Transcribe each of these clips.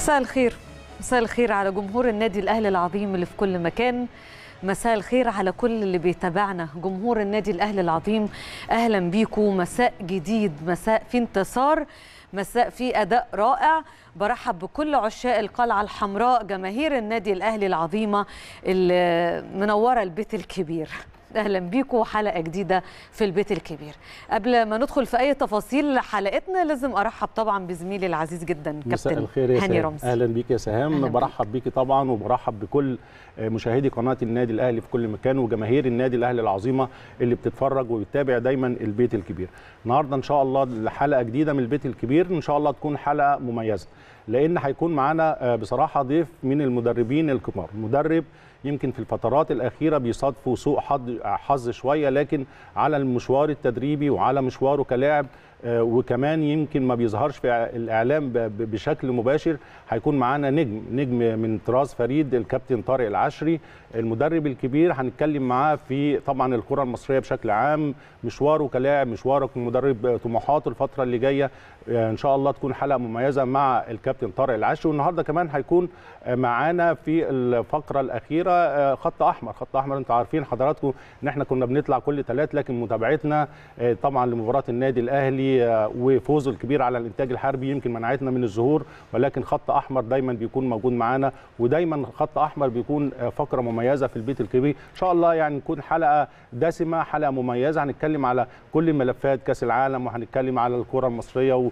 مساء الخير مساء الخير على جمهور النادي الاهلي العظيم اللي في كل مكان مساء الخير على كل اللي بيتابعنا جمهور النادي الاهلي العظيم اهلا بيكم مساء جديد مساء في انتصار مساء في اداء رائع برحب بكل عشاق القلعه الحمراء جماهير النادي الاهلي العظيمه اللي منوره البيت الكبير اهلا بيكم حلقه جديده في البيت الكبير قبل ما ندخل في اي تفاصيل حلقتنا لازم ارحب طبعا بزميلي العزيز جدا مساء كابتن الخير يا هاني سهام رمزي اهلا بيك يا سهام أهلاً بيك. برحب بيكي طبعا وبرحب بكل مشاهدي قناه النادي الاهلي في كل مكان وجماهير النادي الاهلي العظيمه اللي بتتفرج وبتتابع دايما البيت الكبير النهارده ان شاء الله حلقه جديده من البيت الكبير ان شاء الله تكون حلقه مميزه لان هيكون معانا آه، بصراحه ضيف من المدربين الكبار مدرب يمكن في الفترات الاخيره بيصادفوا سوء حظ حظ شويه لكن على المشوار التدريبي وعلى مشواره كلاعب آه، وكمان يمكن ما بيظهرش في الاعلام ب- ب- بشكل مباشر هيكون معانا نجم نجم من طراز فريد الكابتن طارق العشري المدرب الكبير هنتكلم معاه في طبعا الكره المصريه بشكل عام مشواره كلاعب مشواره كمدرب طموحاته الفتره اللي جايه آه، ان شاء الله تكون حلقه مميزه مع الكابتن طارق العشري والنهارده كمان هيكون آه، معانا في الفقره الاخيره آه، خط احمر خط احمر انتوا عارفين حضراتكم ان احنا كنا بنطلع كل ثلاث لكن متابعتنا آه، طبعا لمباراه النادي الاهلي آه، وفوزه الكبير على الانتاج الحربي يمكن منعتنا من الظهور ولكن خط احمر دايما بيكون موجود معانا ودايما خط احمر بيكون آه، فقره مميزه في البيت الكبير ان شاء الله يعني نكون حلقه دسمه حلقه مميزه هنتكلم على كل ملفات كاس العالم وهنتكلم على الكره المصريه و-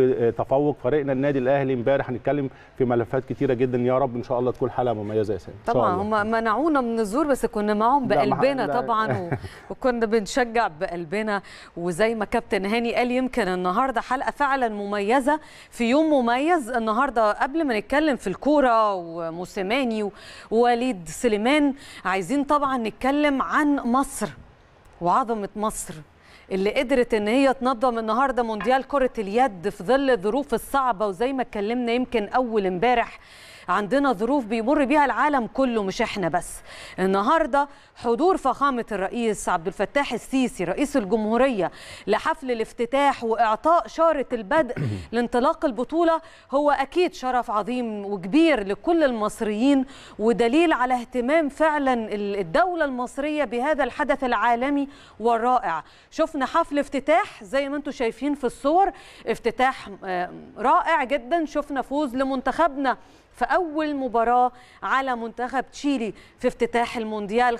وتفوق فريقنا النادي الاهلي امبارح هنتكلم في ملفات كتيره جدا يا رب ان شاء الله تكون حلقه مميزه يا سامي إن شاء طبعا الله. هم منعونا من الزور بس كنا معاهم لا، ما- بقلبنا لا. طبعا و... وكنا بنشجع بقلبنا وزي ما كابتن هاني قال يمكن النهارده حلقه فعلا مميزه في يوم مميز النهارده قبل ما نتكلم في الكوره وموسيماني و- ووليد سليمان عايزين طبعا نتكلم عن مصر وعظمه مصر اللي قدرت ان هي تنظم النهارده مونديال كره اليد في ظل الظروف الصعبه وزي ما اتكلمنا يمكن اول امبارح عندنا ظروف بيمر بيها العالم كله مش احنا بس النهارده حضور فخامه الرئيس عبد الفتاح السيسي رئيس الجمهوريه لحفل الافتتاح واعطاء شاره البدء لانطلاق البطوله هو اكيد شرف عظيم وكبير لكل المصريين ودليل على اهتمام فعلا الدوله المصريه بهذا الحدث العالمي والرائع شفنا حفل افتتاح زي ما انتم شايفين في الصور افتتاح آه، رائع جدا شفنا فوز لمنتخبنا في أول مباراة على منتخب تشيلي في افتتاح المونديال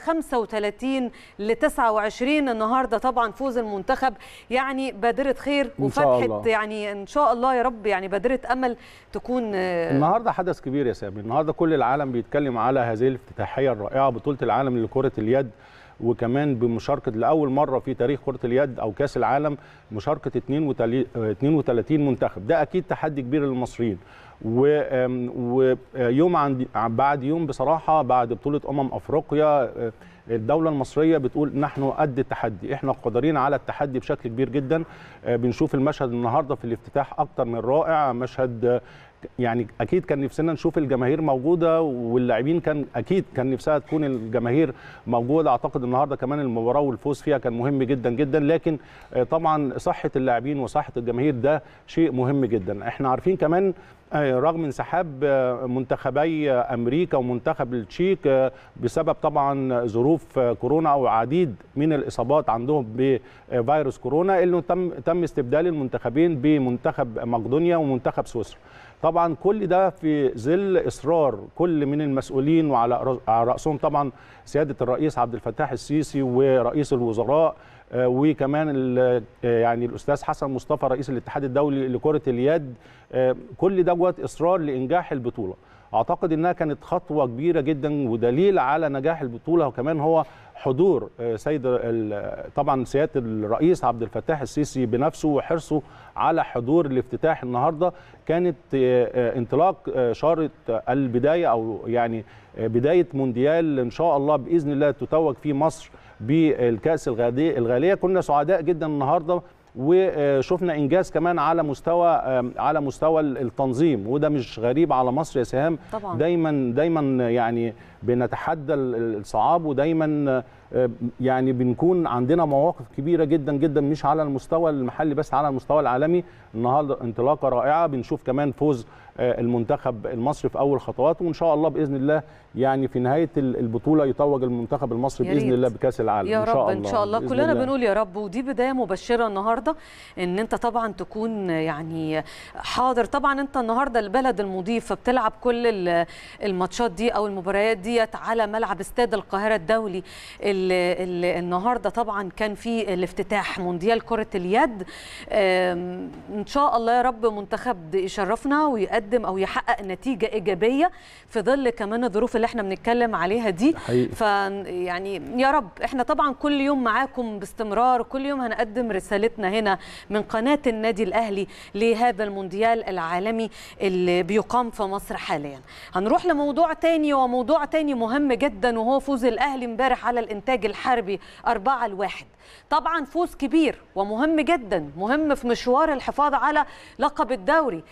35 ل 29 النهارده طبعا فوز المنتخب يعني بادرة خير إن شاء وفتحة الله. يعني إن شاء الله يا رب يعني بادرة أمل تكون آه، النهارده حدث كبير يا سامي النهارده كل العالم بيتكلم على هذه الافتتاحيه الرائعه بطوله العالم لكره اليد وكمان بمشاركه لاول مره في تاريخ كره اليد او كاس العالم مشاركه 32 32 منتخب ده اكيد تحدي كبير للمصريين و- أم، ويوم عند بعد يوم بصراحه بعد بطوله امم افريقيا أه، الدولة المصرية بتقول نحن قد التحدي، احنا قادرين على التحدي بشكل كبير جدا، أه، بنشوف المشهد النهارده في الافتتاح اكتر من رائع، مشهد أه، يعني اكيد كان نفسنا نشوف الجماهير موجوده واللاعبين كان اكيد كان نفسها تكون الجماهير موجوده اعتقد النهارده كمان المباراه والفوز فيها كان مهم جدا جدا لكن آه، طبعا صحه اللاعبين وصحه الجماهير ده شيء مهم جدا احنا عارفين كمان آه، رغم انسحاب آه، منتخبي آه، امريكا ومنتخب التشيك آه، بسبب طبعا ظروف آه، كورونا او عديد من الاصابات عندهم بفيروس كورونا انه تم تم استبدال المنتخبين بمنتخب مقدونيا ومنتخب سويسرا طبعا كل ده في ظل اصرار كل من المسؤولين وعلى رأ- على راسهم طبعا سياده الرئيس عبد الفتاح السيسي ورئيس الوزراء آه، وكمان ال- آه، يعني الاستاذ حسن مصطفى رئيس الاتحاد الدولي لكره اليد آه، كل دوت اصرار لانجاح البطوله اعتقد انها كانت خطوه كبيره جدا ودليل على نجاح البطوله وكمان هو حضور آه، سيد ال- طبعا سياده الرئيس عبد الفتاح السيسي بنفسه وحرصه على حضور الافتتاح النهارده كانت آه، آه، انطلاق آه، شاره البدايه او يعني آه، بدايه مونديال ان شاء الله باذن الله تتوج فيه مصر بالكاس الغاليه الغاليه كنا سعداء جدا النهارده وشفنا انجاز كمان على مستوى على مستوى التنظيم وده مش غريب على مصر يا سهام طبعا دايما دايما يعني بنتحدى الصعاب ودايما آه، يعني بنكون عندنا مواقف كبيره جدا جدا مش على المستوى المحلي بس على المستوى العالمي النهارده انطلاقه رائعه بنشوف كمان فوز آه، المنتخب المصري في اول خطوات وان شاء الله باذن الله يعني في نهايه ال- البطوله يتوج المنتخب المصري يا باذن ريت. الله بكاس العالم يا ان شاء رب الله ان شاء الله بإذن كلنا الله. بنقول يا رب ودي بدايه مبشره النهارده ان انت طبعا تكون يعني حاضر طبعا انت النهارده البلد المضيف فبتلعب كل ال- الماتشات دي او المباريات ديت على ملعب استاد القاهره الدولي اللي اللي النهارده طبعا كان في الافتتاح مونديال كره اليد آم، ان شاء الله يا رب منتخب يشرفنا ويقدم او يحقق نتيجه ايجابيه في ظل كمان الظروف اللي احنا بنتكلم عليها دي حقيقي. ف يعني يا رب احنا طبعا كل يوم معاكم باستمرار كل يوم هنقدم رسالتنا هنا من قناه النادي الاهلي لهذا المونديال العالمي اللي بيقام في مصر حاليا هنروح لموضوع تاني وموضوع تاني مهم جدا وهو فوز الاهلي امبارح على الانتاج الحربي 4 لواحد طبعا فوز كبير ومهم جدا مهم في مشوار الحفاظ على لقب الدوري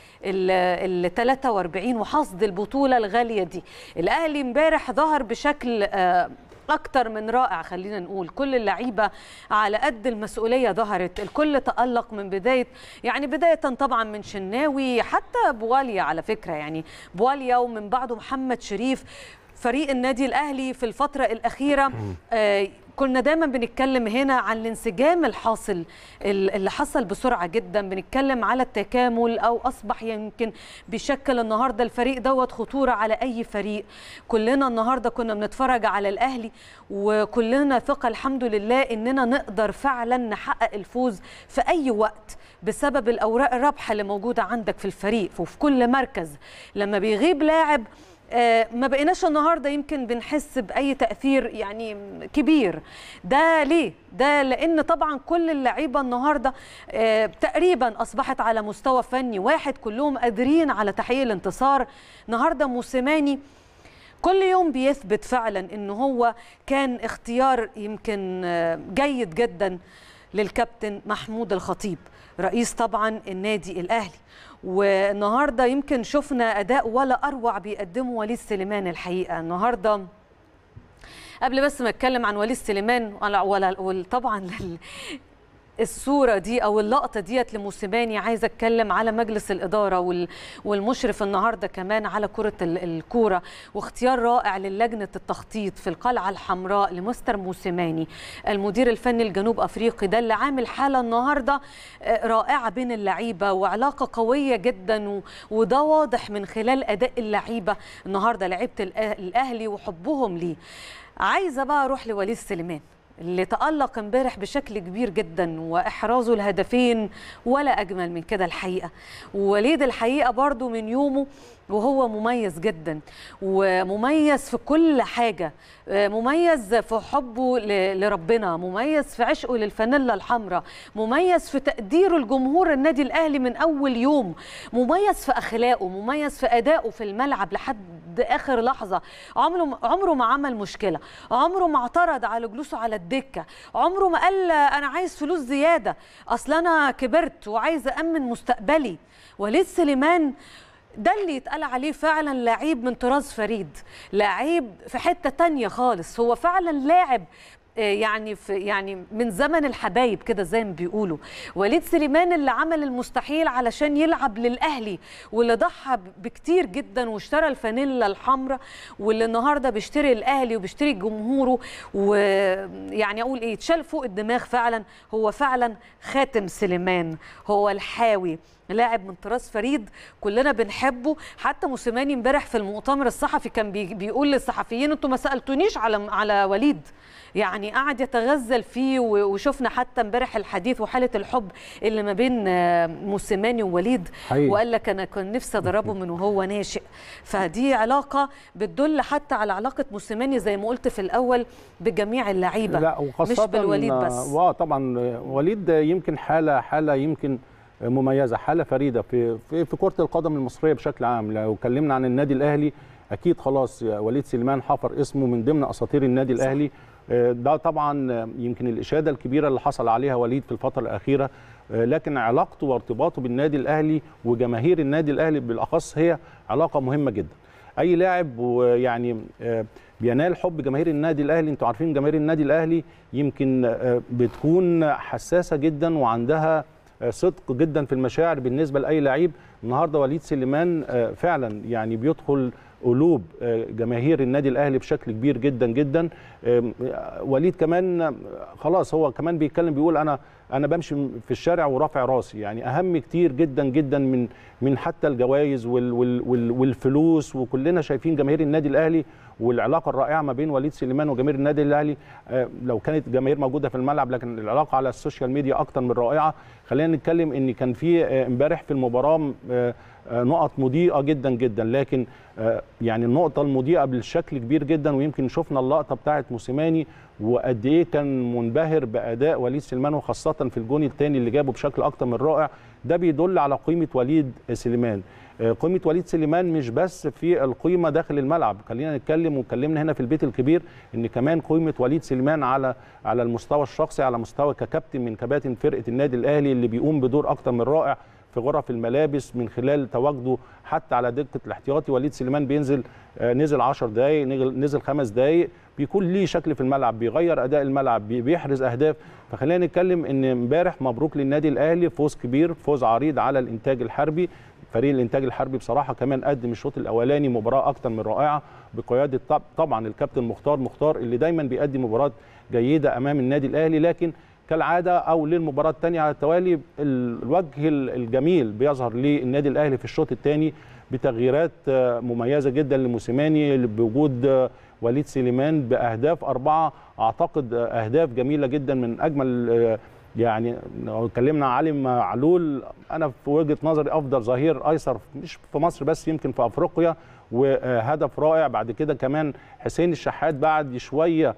ال 43 وحصد البطوله الغاليه دي الاهلي امبارح ظهر بشكل آه، اكتر من رائع خلينا نقول كل اللعيبه على قد المسؤوليه ظهرت الكل تالق من بدايه يعني بدايه طبعا من شناوي حتى بواليا على فكره يعني بواليا ومن بعده محمد شريف فريق النادي الاهلي في الفتره الاخيره آه كنا دايما بنتكلم هنا عن الانسجام الحاصل ال- اللي حصل بسرعه جدا بنتكلم على التكامل او اصبح يمكن بيشكل النهارده الفريق دوت خطوره على اي فريق كلنا النهارده كنا بنتفرج على الاهلي وكلنا ثقه الحمد لله اننا نقدر فعلا نحقق الفوز في اي وقت بسبب الاوراق الرابحه اللي موجوده عندك في الفريق وفي كل مركز لما بيغيب لاعب آه، ما بقيناش النهارده يمكن بنحس باي تاثير يعني كبير ده ليه ده لان طبعا كل اللعيبه النهارده آه، تقريبا اصبحت على مستوى فني واحد كلهم قادرين على تحقيق الانتصار النهارده موسيماني كل يوم بيثبت فعلا ان هو كان اختيار يمكن آه، جيد جدا للكابتن محمود الخطيب رئيس طبعا النادي الاهلي والنهارده يمكن شفنا اداء ولا اروع بيقدمه وليد سليمان الحقيقه النهارده قبل بس ما اتكلم عن وليد سليمان ولا ولا وطبعا الصوره دي او اللقطه ديت لموسيماني عايزه اتكلم على مجلس الاداره وال- والمشرف النهارده كمان على كره ال- الكوره واختيار رائع للجنه التخطيط في القلعه الحمراء لمستر موسيماني المدير الفني الجنوب افريقي ده اللي عامل حاله النهارده آه، رائعه بين اللعيبه وعلاقه قويه جدا و- وده واضح من خلال اداء اللعيبه النهارده لعيبه الأه- الاهلي وحبهم ليه عايزه بقى اروح لوليد سليمان اللي تألق امبارح بشكل كبير جدا واحرازه الهدفين ولا اجمل من كده الحقيقه ووليد الحقيقه برضو من يومه وهو مميز جدا ومميز في كل حاجه آه، مميز في حبه ل- لربنا مميز في عشقه للفانيلا الحمراء مميز في تقديره لجمهور النادي الاهلي من اول يوم مميز في اخلاقه مميز في ادائه في الملعب لحد اخر لحظه عمره عمره ما عمل مشكله عمره ما اعترض على جلوسه على الدكه عمره ما قال انا عايز فلوس زياده اصل انا كبرت وعايز امن مستقبلي وليد سليمان ده اللي يتقال عليه فعلا لعيب من طراز فريد لعيب في حتة تانية خالص هو فعلا لاعب آه، يعني في يعني من زمن الحبايب كده زي ما بيقولوا وليد سليمان اللي عمل المستحيل علشان يلعب للاهلي واللي ضحى بكتير جدا واشترى الفانيلا الحمراء واللي النهارده بيشتري الاهلي وبيشتري جمهوره ويعني اقول ايه اتشال فوق الدماغ فعلا هو فعلا خاتم سليمان هو الحاوي لاعب من طراز فريد كلنا بنحبه حتى موسيماني امبارح في المؤتمر الصحفي كان بي- بيقول للصحفيين انتوا ما سالتونيش على على وليد يعني قعد يتغزل فيه و- وشفنا حتى امبارح الحديث وحاله الحب اللي ما بين آه، موسيماني ووليد حقيقي. وقال لك انا كان نفسي اضربه من وهو ناشئ فدي علاقه بتدل حتى على علاقه موسيماني زي ما قلت في الاول بجميع اللعيبه لا وخاصة مش بالوليد بس اه طبعا وليد يمكن حالة حالة يمكن مميزة حالة فريدة في في, في كرة القدم المصرية بشكل عام لو اتكلمنا عن النادي الأهلي أكيد خلاص وليد سليمان حفر اسمه من ضمن أساطير النادي صح. الأهلي آه، ده طبعا آه، يمكن الإشادة الكبيرة اللي حصل عليها وليد في الفترة الأخيرة آه، لكن علاقته وارتباطه بالنادي الأهلي وجماهير النادي الأهلي بالأخص هي علاقة مهمة جدا أي لاعب ويعني آه، بينال حب جماهير النادي الاهلي انتوا عارفين جماهير النادي الاهلي يمكن بتكون حساسه جدا وعندها صدق جدا في المشاعر بالنسبه لاي لعيب النهارده وليد سليمان فعلا يعني بيدخل قلوب جماهير النادي الاهلي بشكل كبير جدا جدا وليد كمان خلاص هو كمان بيتكلم بيقول انا انا بمشي في الشارع ورافع راسي يعني اهم كتير جدا جدا من من حتى الجوائز وال وال وال والفلوس وكلنا شايفين جماهير النادي الاهلي والعلاقه الرائعه ما بين وليد سليمان وجماهير النادي الاهلي لو كانت جماهير موجوده في الملعب لكن العلاقه على السوشيال ميديا اكتر من رائعه خلينا نتكلم ان كان في امبارح في المباراه نقط مضيئه جدا جدا لكن يعني النقطه المضيئه بالشكل كبير جدا ويمكن شفنا اللقطه بتاعه موسيماني وقد ايه كان منبهر باداء وليد سليمان وخاصه في الجون الثاني اللي جابه بشكل اكتر من رائع ده بيدل على قيمه وليد سليمان قيمه وليد سليمان مش بس في القيمه داخل الملعب خلينا نتكلم واتكلمنا هنا في البيت الكبير ان كمان قيمه وليد سليمان على على المستوى الشخصي على مستوى ككابتن من كباتن فرقه النادي الاهلي اللي بيقوم بدور اكتر من رائع في غرف الملابس من خلال تواجده حتى على دكه الاحتياطي وليد سليمان بينزل نزل 10 دقائق نزل خمس دقائق بيكون ليه شكل في الملعب بيغير اداء الملعب بيحرز اهداف فخلينا نتكلم ان امبارح مبروك للنادي الاهلي فوز كبير فوز عريض على الانتاج الحربي فريق الانتاج الحربي بصراحه كمان قدم الشوط الاولاني مباراه اكتر من رائعه بقياده طبعا الكابتن مختار مختار اللي دايما بيقدم مباراه جيده امام النادي الاهلي لكن كالعاده او للمباراه الثانيه على التوالي الوجه الجميل بيظهر للنادي الاهلي في الشوط الثاني بتغييرات مميزه جدا لموسيماني بوجود وليد سليمان باهداف اربعه اعتقد اهداف جميله جدا من اجمل يعني لو اتكلمنا علي معلول انا في وجهه نظري افضل ظهير ايسر مش في مصر بس يمكن في افريقيا وهدف رائع بعد كده كمان حسين الشحات بعد شويه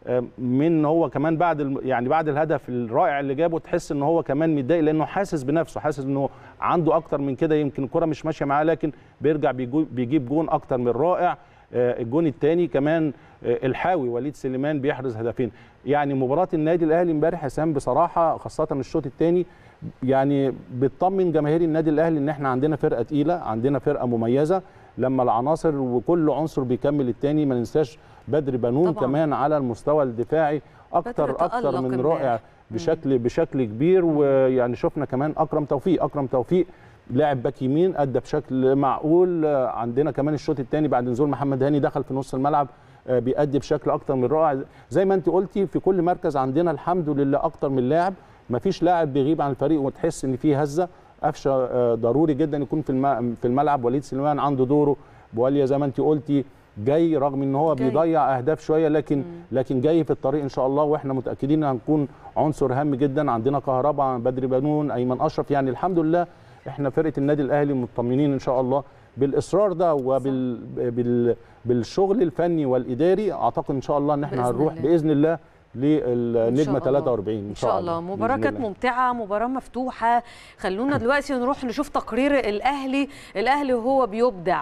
من هو كمان بعد يعني بعد الهدف الرائع اللي جابه تحس ان هو كمان متضايق لانه حاسس بنفسه حاسس انه عنده اكتر من كده يمكن الكره مش ماشيه معاه لكن بيرجع بيجيب جون اكتر من رائع الجون الثاني كمان الحاوي وليد سليمان بيحرز هدفين يعني مباراه النادي الاهلي امبارح حسام بصراحه خاصه الشوط الثاني يعني بتطمن جماهير النادي الاهلي ان احنا عندنا فرقه تقيله عندنا فرقه مميزه لما العناصر وكل عنصر بيكمل الثاني ما ننساش بدر بنون طبعا. كمان على المستوى الدفاعي اكتر اكتر من رائع بشكل بشكل كبير ويعني شفنا كمان اكرم توفيق اكرم توفيق لاعب باك يمين ادى بشكل معقول عندنا كمان الشوط الثاني بعد نزول محمد هاني دخل في نص الملعب بيأدي بشكل اكتر من رائع زي ما انت قلتي في كل مركز عندنا الحمد لله اكتر من لاعب ما فيش لاعب بيغيب عن الفريق وتحس ان فيه هزه قفشه ضروري جدا يكون في في الملعب وليد سليمان عنده دوره بواليا زي ما انت قلتي جاي رغم ان هو جاي. بيضيع اهداف شويه لكن مم. لكن جاي في الطريق ان شاء الله واحنا متاكدين ان هنكون عنصر هام جدا عندنا كهرباء بدري بنون ايمن اشرف يعني الحمد لله احنا فرقه النادي الاهلي مطمنين ان شاء الله بالاصرار ده وبال بال بالشغل الفني والاداري اعتقد ان شاء الله ان احنا هنروح الله. باذن الله للنجمه 43 ان شاء الله مباراه كانت ممتعه مباراه مفتوحه خلونا دلوقتي نروح نشوف تقرير الاهلي الاهلي وهو بيبدع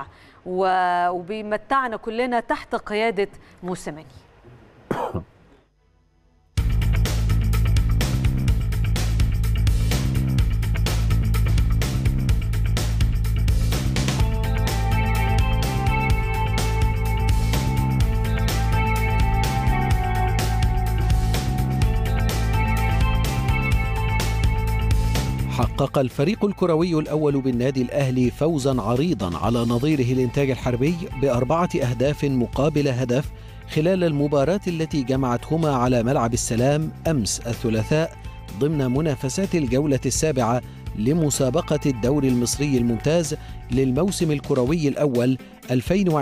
وبيمتعنا كلنا تحت قياده موسيماني حقق الفريق الكروي الأول بالنادي الأهلي فوزا عريضا على نظيره الإنتاج الحربي بأربعة أهداف مقابل هدف خلال المباراة التي جمعتهما على ملعب السلام أمس الثلاثاء ضمن منافسات الجولة السابعة لمسابقة الدوري المصري الممتاز للموسم الكروي الأول 2020-2021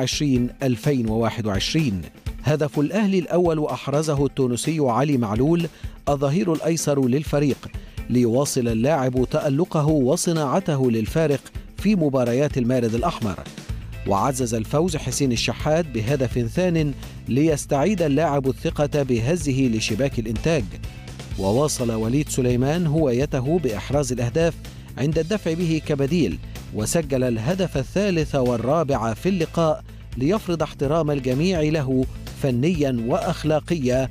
هدف الأهلي الأول أحرزه التونسي علي معلول الظهير الأيسر للفريق ليواصل اللاعب تألقه وصناعته للفارق في مباريات المارد الأحمر وعزز الفوز حسين الشحات بهدف ثان ليستعيد اللاعب الثقة بهزه لشباك الإنتاج وواصل وليد سليمان هوايته بإحراز الأهداف عند الدفع به كبديل وسجل الهدف الثالث والرابع في اللقاء ليفرض احترام الجميع له فنيا وأخلاقيا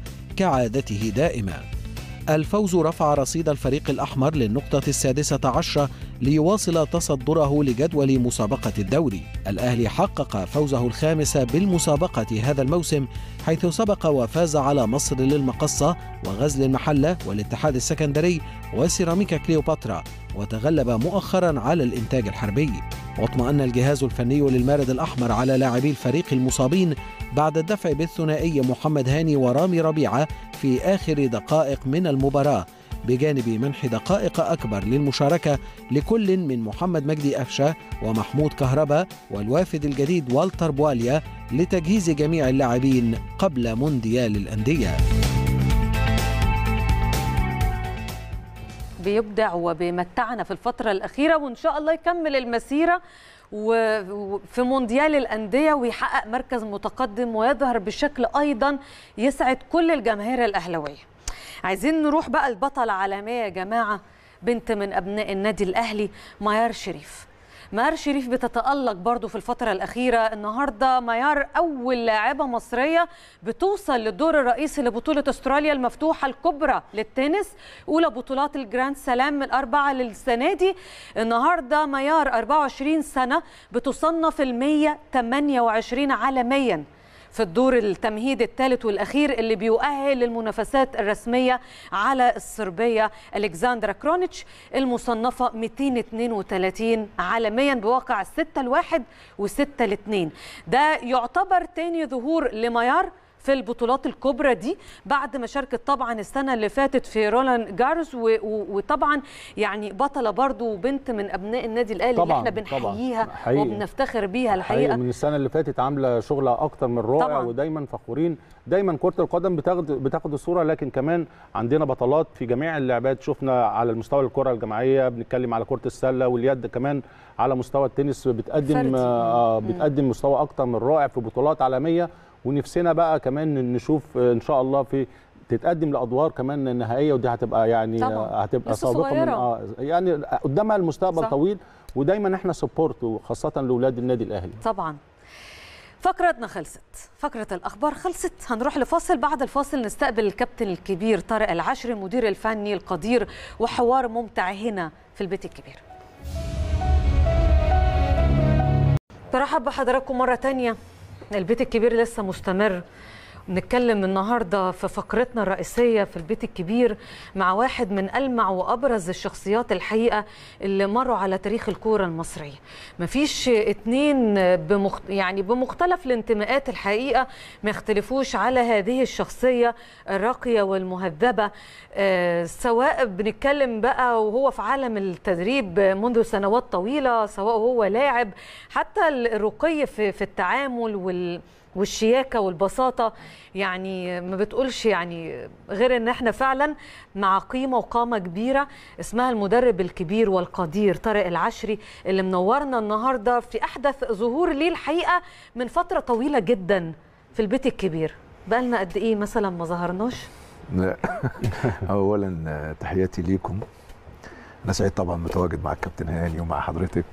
كعادته دائما الفوز رفع رصيد الفريق الأحمر للنقطة السادسة عشرة ليواصل تصدره لجدول مسابقة الدوري الأهلي حقق فوزه الخامس بالمسابقة هذا الموسم حيث سبق وفاز على مصر للمقصة وغزل المحلة والاتحاد السكندري وسيراميكا كليوباترا وتغلب مؤخرا على الإنتاج الحربي واطمأن الجهاز الفني للمارد الأحمر على لاعبي الفريق المصابين بعد الدفع بالثنائي محمد هاني ورامي ربيعة في آخر دقائق من المباراة بجانب منح دقائق أكبر للمشاركة لكل من محمد مجدي أفشة ومحمود كهربا والوافد الجديد والتر بواليا لتجهيز جميع اللاعبين قبل مونديال الأندية بيبدع وبيمتعنا في الفترة الأخيرة وإن شاء الله يكمل المسيرة وفي مونديال الأندية ويحقق مركز متقدم ويظهر بشكل أيضا يسعد كل الجماهير الأهلوية عايزين نروح بقى البطلة عالمية يا جماعة بنت من أبناء النادي الأهلي ميار شريف ميار شريف بتتألق برضو في الفترة الأخيرة النهاردة ميار أول لاعبة مصرية بتوصل للدور الرئيسي لبطولة أستراليا المفتوحة الكبرى للتنس أولى بطولات الجراند سلام الأربعة للسنة دي النهاردة ميار 24 سنة بتصنف ال 128 عالمياً في الدور التمهيد الثالث والاخير اللي بيؤهل للمنافسات الرسميه على الصربيه الكسندرا كرونيتش المصنفه 232 عالميا بواقع 6 لواحد و6 ل2 ده يعتبر تاني ظهور لميار في البطولات الكبرى دي بعد ما شاركت طبعا السنه اللي فاتت في رولان جارز وطبعا يعني بطله برضو وبنت من ابناء النادي الاهلي اللي احنا بنحييها وبنفتخر بيها الحقيقه من السنه اللي فاتت عامله شغل اكتر من رائع طبعًا. ودايما فخورين دايما كره القدم بتاخد بتاخد الصوره لكن كمان عندنا بطلات في جميع اللعبات شفنا على المستوى الكره الجماعيه بنتكلم على كره السله واليد كمان على مستوى التنس بتقدم آه بتقدم مستوى اكتر من رائع في بطولات عالميه ونفسنا بقى كمان نشوف ان شاء الله في تتقدم لادوار كمان نهائيه ودي هتبقى يعني طبعا. هتبقى سابقه من آه يعني قدامها المستقبل صح. طويل ودايما احنا سبورت وخاصه لاولاد النادي الاهلي طبعا فقرتنا خلصت فقرة الأخبار خلصت هنروح لفاصل بعد الفاصل نستقبل الكابتن الكبير طارق العشري المدير الفني القدير وحوار ممتع هنا في البيت الكبير برحب بحضراتكم مرة تانية البيت الكبير لسه مستمر نتكلم النهارده في فقرتنا الرئيسيه في البيت الكبير مع واحد من المع وابرز الشخصيات الحقيقه اللي مروا على تاريخ الكوره المصريه. مفيش اتنين بمخت... يعني بمختلف الانتماءات الحقيقه ما يختلفوش على هذه الشخصيه الراقيه والمهذبه آه سواء بنتكلم بقى وهو في عالم التدريب منذ سنوات طويله سواء هو لاعب حتى الرقي في, في التعامل وال والشياكه والبساطه يعني ما بتقولش يعني غير ان احنا فعلا مع قيمه وقامه كبيره اسمها المدرب الكبير والقدير طارق العشري اللي منورنا النهارده في احدث ظهور ليه الحقيقه من فتره طويله جدا في البيت الكبير بقى لنا قد ايه مثلا ما ظهرناش اولا تحياتي ليكم انا سعيد طبعا متواجد مع الكابتن هاني ومع حضرتك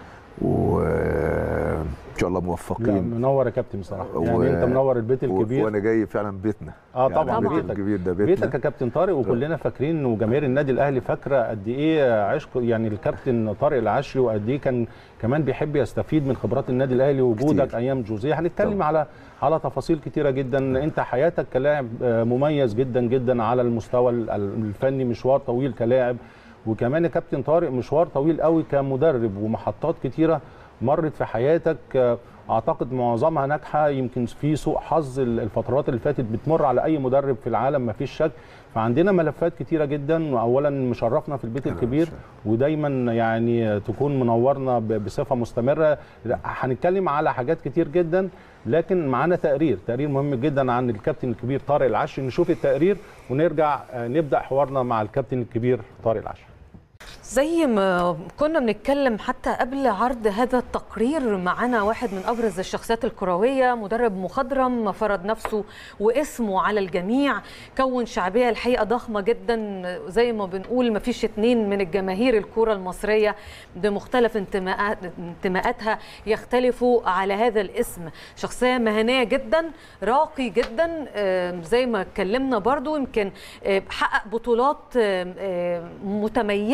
وان شاء الله موفقين منور يا كابتن بصراحه يعني و... انت منور البيت الكبير وانا جاي فعلا بيتنا اه طبعا يعني بيتك البيت الكبير ده بيتنا بيتك يا كابتن طارق وكلنا فاكرين وجماهير النادي الاهلي فاكره قد ايه عشق يعني الكابتن طارق العشري وقد ايه كان كمان بيحب يستفيد من خبرات النادي الاهلي ووجودك كتير. ايام جوزيه هنتكلم طبعا. على على تفاصيل كتيره جدا انت حياتك كلاعب مميز جدا جدا على المستوى الفني مشوار طويل كلاعب وكمان يا كابتن طارق مشوار طويل قوي كمدرب ومحطات كتيره مرت في حياتك اعتقد معظمها ناجحه يمكن في سوء حظ الفترات اللي فاتت بتمر على اي مدرب في العالم ما فيش شك فعندنا ملفات كتيره جدا واولا مشرفنا في البيت الكبير ودايما يعني تكون منورنا بصفه مستمره هنتكلم على حاجات كتير جدا لكن معانا تقرير تقرير مهم جدا عن الكابتن الكبير طارق العشري نشوف التقرير ونرجع نبدا حوارنا مع الكابتن الكبير طارق العشري زي ما كنا بنتكلم حتى قبل عرض هذا التقرير معانا واحد من ابرز الشخصيات الكرويه مدرب مخضرم فرض نفسه واسمه على الجميع كون شعبيه الحقيقه ضخمه جدا زي ما بنقول ما فيش اتنين من الجماهير الكره المصريه بمختلف انتماءات انتماءاتها يختلفوا على هذا الاسم شخصيه مهنيه جدا راقي جدا زي ما اتكلمنا برضو يمكن حقق بطولات متميزه جدا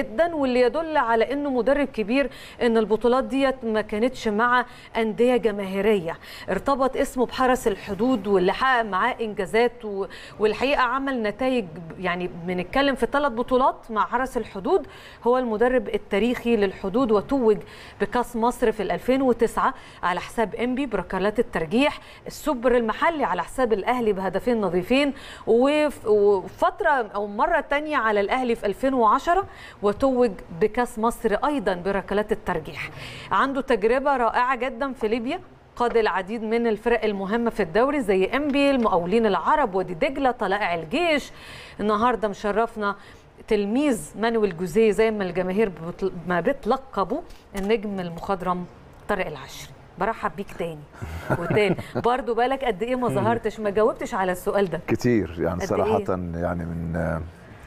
جدا واللي يدل على انه مدرب كبير ان البطولات ديت ما كانتش مع انديه جماهيريه ارتبط اسمه بحرس الحدود واللي حقق معاه انجازات و- والحقيقه عمل نتائج يعني بنتكلم في ثلاث بطولات مع حرس الحدود هو المدرب التاريخي للحدود وتوج بكاس مصر في 2009 على حساب انبي بركلات الترجيح السوبر المحلي على حساب الاهلي بهدفين نظيفين وف- وفتره او مره تانية على الاهلي في 2010 وتوج بكاس مصر ايضا بركلات الترجيح عنده تجربه رائعه جدا في ليبيا قاد العديد من الفرق المهمة في الدوري زي انبي المقاولين العرب وادي دجلة طلائع الجيش النهاردة مشرفنا تلميذ مانويل جوزيه زي ما الجماهير بتل- ما بتلقبه النجم المخضرم طارق العشري برحب بيك تاني وتاني برضو بالك قد ايه ما ظهرتش ما جاوبتش على السؤال ده كتير يعني قد صراحة إيه؟ يعني من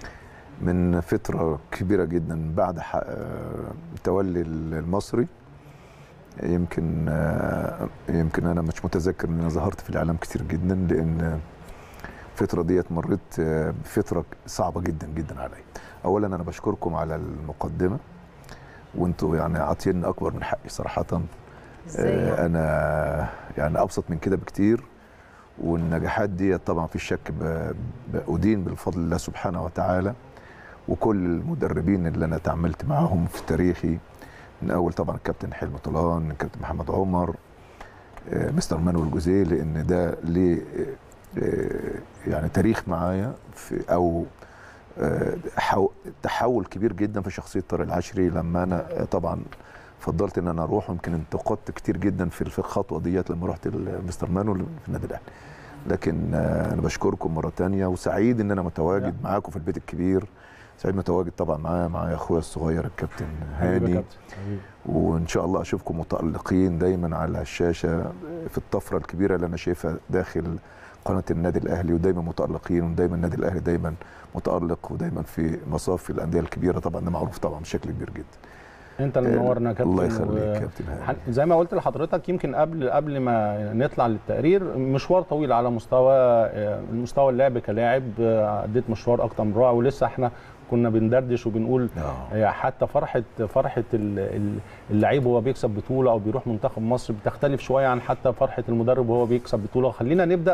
من فترة كبيرة جدا بعد ح- آه، تولي المصري يمكن آه، يمكن أنا مش متذكر إن أنا ظهرت في الإعلام كتير جدا لأن الفترة ديت مريت آه، بفترة صعبة جدا جدا عليا أولا أنا بشكركم على المقدمة وانتوا يعني عاطيني أكبر من حقي صراحة ازاي آه، يعني؟ انا يعني ابسط من كده بكتير والنجاحات دي طبعا في شك ب- بأدين بالفضل الله سبحانه وتعالى وكل المدربين اللي انا تعاملت معاهم في تاريخي من اول طبعا الكابتن حلمي طولان الكابتن محمد عمر آه، مستر مانويل جوزيه لان ده ليه آه، آه، يعني تاريخ معايا في او آه، حو- تحول كبير جدا في شخصيه طارق العشري لما انا آه، طبعا فضلت ان انا اروح ويمكن انتقدت كتير جدا في في الخطوه ديت لما رحت مستر مانويل في النادي الاهلي لكن آه، انا بشكركم مره تانية وسعيد ان انا متواجد معاكم في البيت الكبير سعيد متواجد طبعا معايا معايا اخويا الصغير الكابتن حبيبي يا هاني كابتن. حبيبي. وان شاء الله اشوفكم متالقين دايما على الشاشه في الطفره الكبيره اللي انا شايفها داخل قناه النادي الاهلي ودايما متالقين ودايما النادي الاهلي دايما متالق ودايما في مصاف الانديه الكبيره طبعا ده معروف طبعا بشكل كبير جدا انت اللي منورنا يا كابتن الله يخليك و- كابتن هاني حن- زي ما قلت لحضرتك يمكن قبل قبل ما نطلع للتقرير مشوار طويل على مستوى آه، المستوى اللعب كلاعب آه، اديت مشوار اكتر من رائع ولسه احنا كنا بندردش وبنقول آه. آه، حتى فرحه فرحه ال- ال- اللعيب وهو بيكسب بطوله او بيروح منتخب مصر بتختلف شويه عن حتى فرحه المدرب وهو بيكسب بطوله خلينا نبدا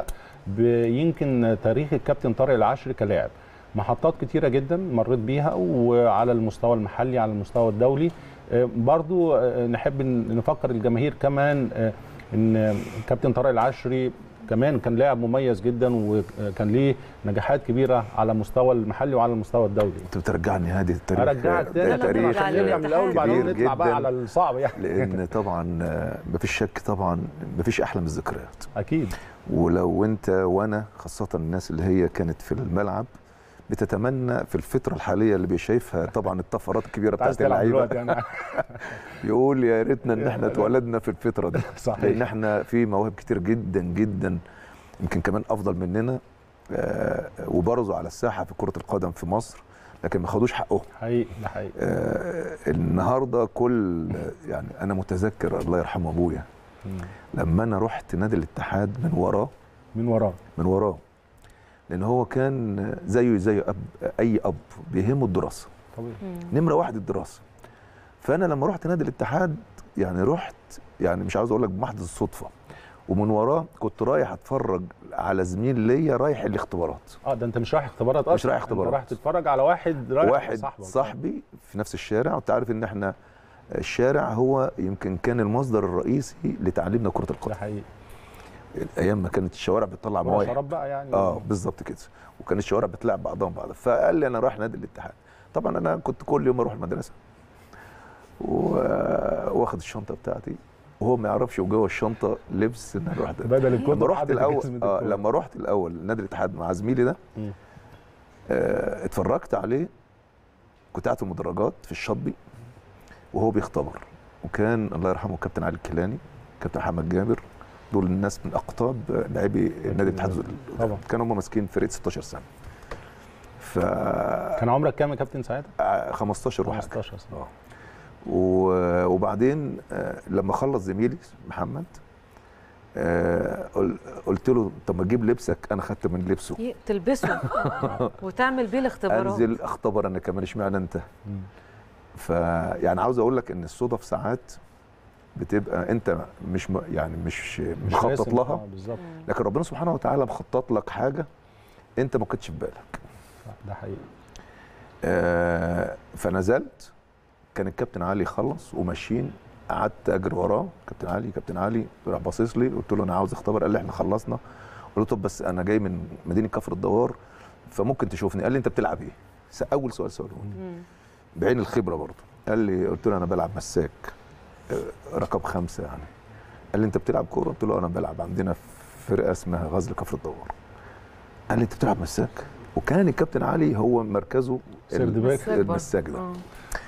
بيمكن تاريخ الكابتن طارق العشري كلاعب محطات كتيرة جدا مريت بيها وعلى المستوى المحلي على المستوى الدولي آه، برضو آه، نحب ن- نفكر الجماهير كمان آه، ان كابتن طارق العشري كمان كان لاعب مميز جدا وكان ليه نجاحات كبيره على المستوى المحلي وعلى المستوى الدولي انت بترجعني هذه التاريخ ارجعك ده تاني لا، تاريخ نرجع عشان نرجع من الاول للاتحاد. وبعدين كبير نطلع بقى جدا. على الصعب يعني لان طبعا آه، مفيش شك طبعا مفيش احلى من الذكريات اكيد ولو انت وانا خاصه الناس اللي هي كانت في الملعب بتتمنى في الفتره الحاليه اللي بيشايفها طبعا الطفرات الكبيره عايز بتاعت تلعب اللعيبه دلوقتي انا يقول يا ريتنا ان احنا اتولدنا في الفتره دي صحيح. لان احنا في مواهب كتير جدا جدا يمكن كمان افضل مننا آه، وبرزوا على الساحه في كره القدم في مصر لكن ما خدوش حقهم حقيقي ده حقيقي آه، النهارده كل يعني انا متذكر الله يرحمه ابويا لما انا رحت نادي الاتحاد من وراه من وراه من وراه لان هو كان زيه زي أب اي اب بيهمه الدراسه طبيعي نمره واحد الدراسه فانا لما رحت نادي الاتحاد يعني رحت يعني مش عاوز اقول لك بمحض الصدفه ومن وراه كنت رايح اتفرج على زميل ليا رايح الاختبارات اه ده انت مش رايح اختبارات اصلا مش رايح انت اختبارات. رايح تتفرج على واحد رايح واحد صاحبك. صاحبي في نفس الشارع وانت عارف ان احنا الشارع هو يمكن كان المصدر الرئيسي لتعليمنا كره ده القدم حقيقي ايام ما كانت الشوارع بتطلع مواهب شراب بقى يعني اه بالظبط كده وكان الشوارع بتلعب بعضها بعض فقال لي انا رايح نادي الاتحاد طبعا انا كنت كل يوم اروح المدرسه و- واخد الشنطه بتاعتي وهو ما يعرفش وجوه الشنطه لبس ان انا رحت بدل الكتب لما رحت حاطط الاول جزمة آه الكورة. لما رحت الاول نادي الاتحاد مع زميلي ده مم. آه اتفرجت عليه كنت قاعد في المدرجات في الشاطبي وهو بيختبر وكان الله يرحمه كابتن علي الكيلاني كابتن محمد جابر دول الناس من اقطاب لاعبي نادي الاتحاد طبعا. كانوا هم ماسكين فرقه 16 سنه ف كان عمرك كام يا كابتن ساعتها؟ آه، 15 وحاجه 15 سنه اه و- وبعدين آه، لما خلص زميلي محمد آه، قل- قلت له طب ما تجيب لبسك انا خدت من لبسه ي- تلبسه وتعمل بيه الاختبارات انزل اختبر انا كمان اشمعنى انت مم. فيعني عاوز اقول لك ان الصدف ساعات بتبقى انت مش م... يعني مش مخطط راسم. لها آه، بالظبط لكن ربنا سبحانه وتعالى مخطط لك حاجه انت ما كنتش في بالك ده حقيقي آه، فنزلت كان الكابتن علي خلص وماشيين قعدت اجري وراه كابتن علي كابتن علي راح باصص لي قلت له انا عاوز اختبر قال لي احنا خلصنا قلت له طب بس انا جاي من مدينه كفر الدوار فممكن تشوفني قال لي انت بتلعب ايه س- اول سؤال ساله لي مم. بعين الخبره برضه قال لي قلت له انا بلعب مساك آه، رقم خمسه يعني قال لي انت بتلعب كوره قلت له انا بلعب عندنا فرقه اسمها غزل كفر الدوار قال لي انت بتلعب مساك وكان الكابتن علي هو مركزه سيرد باك. مساك برضه. المساك ده آه.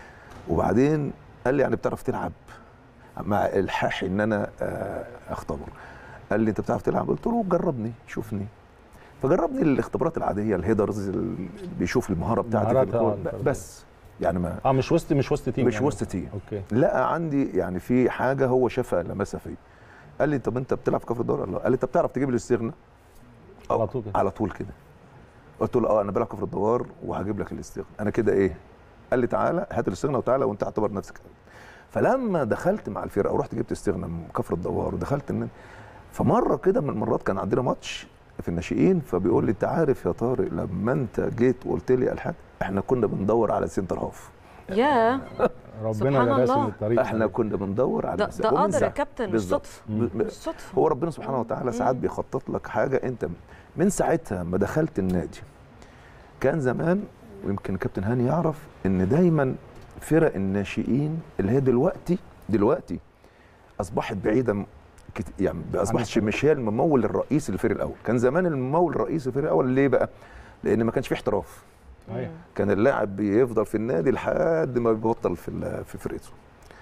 وبعدين قال لي يعني بتعرف تلعب مع الحاح ان انا آه، اختبر قال لي انت بتعرف تلعب قلت له جربني شوفني فجربني الاختبارات العاديه الهيدرز اللي بيشوف المهاره بتاعتي في مهارات، الكورة. آه، الفردية. بس يعني ما اه مش وسط مش وسط تيم مش يعني. وسط تيم اوكي لقى عندي يعني في حاجه هو شافها لمسها فيا قال لي طب انت بتلعب في كفر الدار قال له قال لي انت بتعرف تجيب الاستغنى على طول كده. على طول كده قلت له اه انا بلعب كفر الدوار وهجيب لك الاستغنى انا كده ايه قال لي تعالى هات الاستغنى وتعالى وانت اعتبر نفسك فلما دخلت مع الفرقه ورحت جبت استغنى من كفر الدوار ودخلت النادي فمره كده من المرات كان عندنا ماتش في الناشئين فبيقول لي انت عارف يا طارق لما انت جيت وقلت لي الحاج احنا كنا بندور على سنتر هاف يا ربنا سبحان اللي راسم الله. الطريق احنا كنا بندور على ده مساء. ده قادر يا وبنزعل. كابتن مش بالظبط. صدفه مم. ب- مش صدفه هو ربنا سبحانه وتعالى ساعات بيخطط لك حاجه انت من ساعتها ما دخلت النادي كان زمان ويمكن كابتن هاني يعرف ان دايما فرق الناشئين اللي هي دلوقتي دلوقتي اصبحت بعيده م- كت- يعني اصبحت عن- مش هي الممول الرئيسي للفريق الاول كان زمان الممول الرئيسي للفريق الاول ليه بقى لان ما كانش فيه احتراف أيوة. كان اللاعب بيفضل في النادي لحد ما بيبطل في ال- في فرقته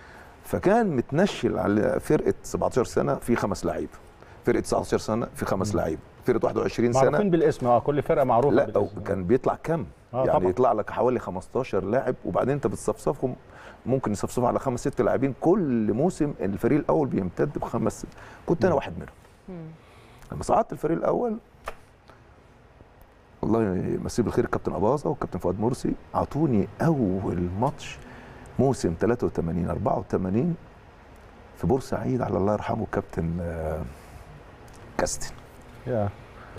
فكان متنشل على فرقه 17 سنه في خمس لعيبه فرقه 19 سنه في خمس لعيبه فرقه 21 سنه معروفين بالاسم اه كل فرقه معروفه لا أو بالاسم. كان بيطلع كم آه يعني طبعاً. يطلع لك حوالي 15 لاعب وبعدين انت بتصفصفهم ممكن يصفصفوا على خمس ست لاعبين كل موسم الفريق الاول بيمتد بخمس ست كنت انا واحد منهم مم. لما صعدت الفريق الاول الله يمسيه بالخير الكابتن اباظه والكابتن فؤاد مرسي اعطوني اول ماتش موسم 83 84 في بورسعيد على الله يرحمه الكابتن آه، كاستن يا.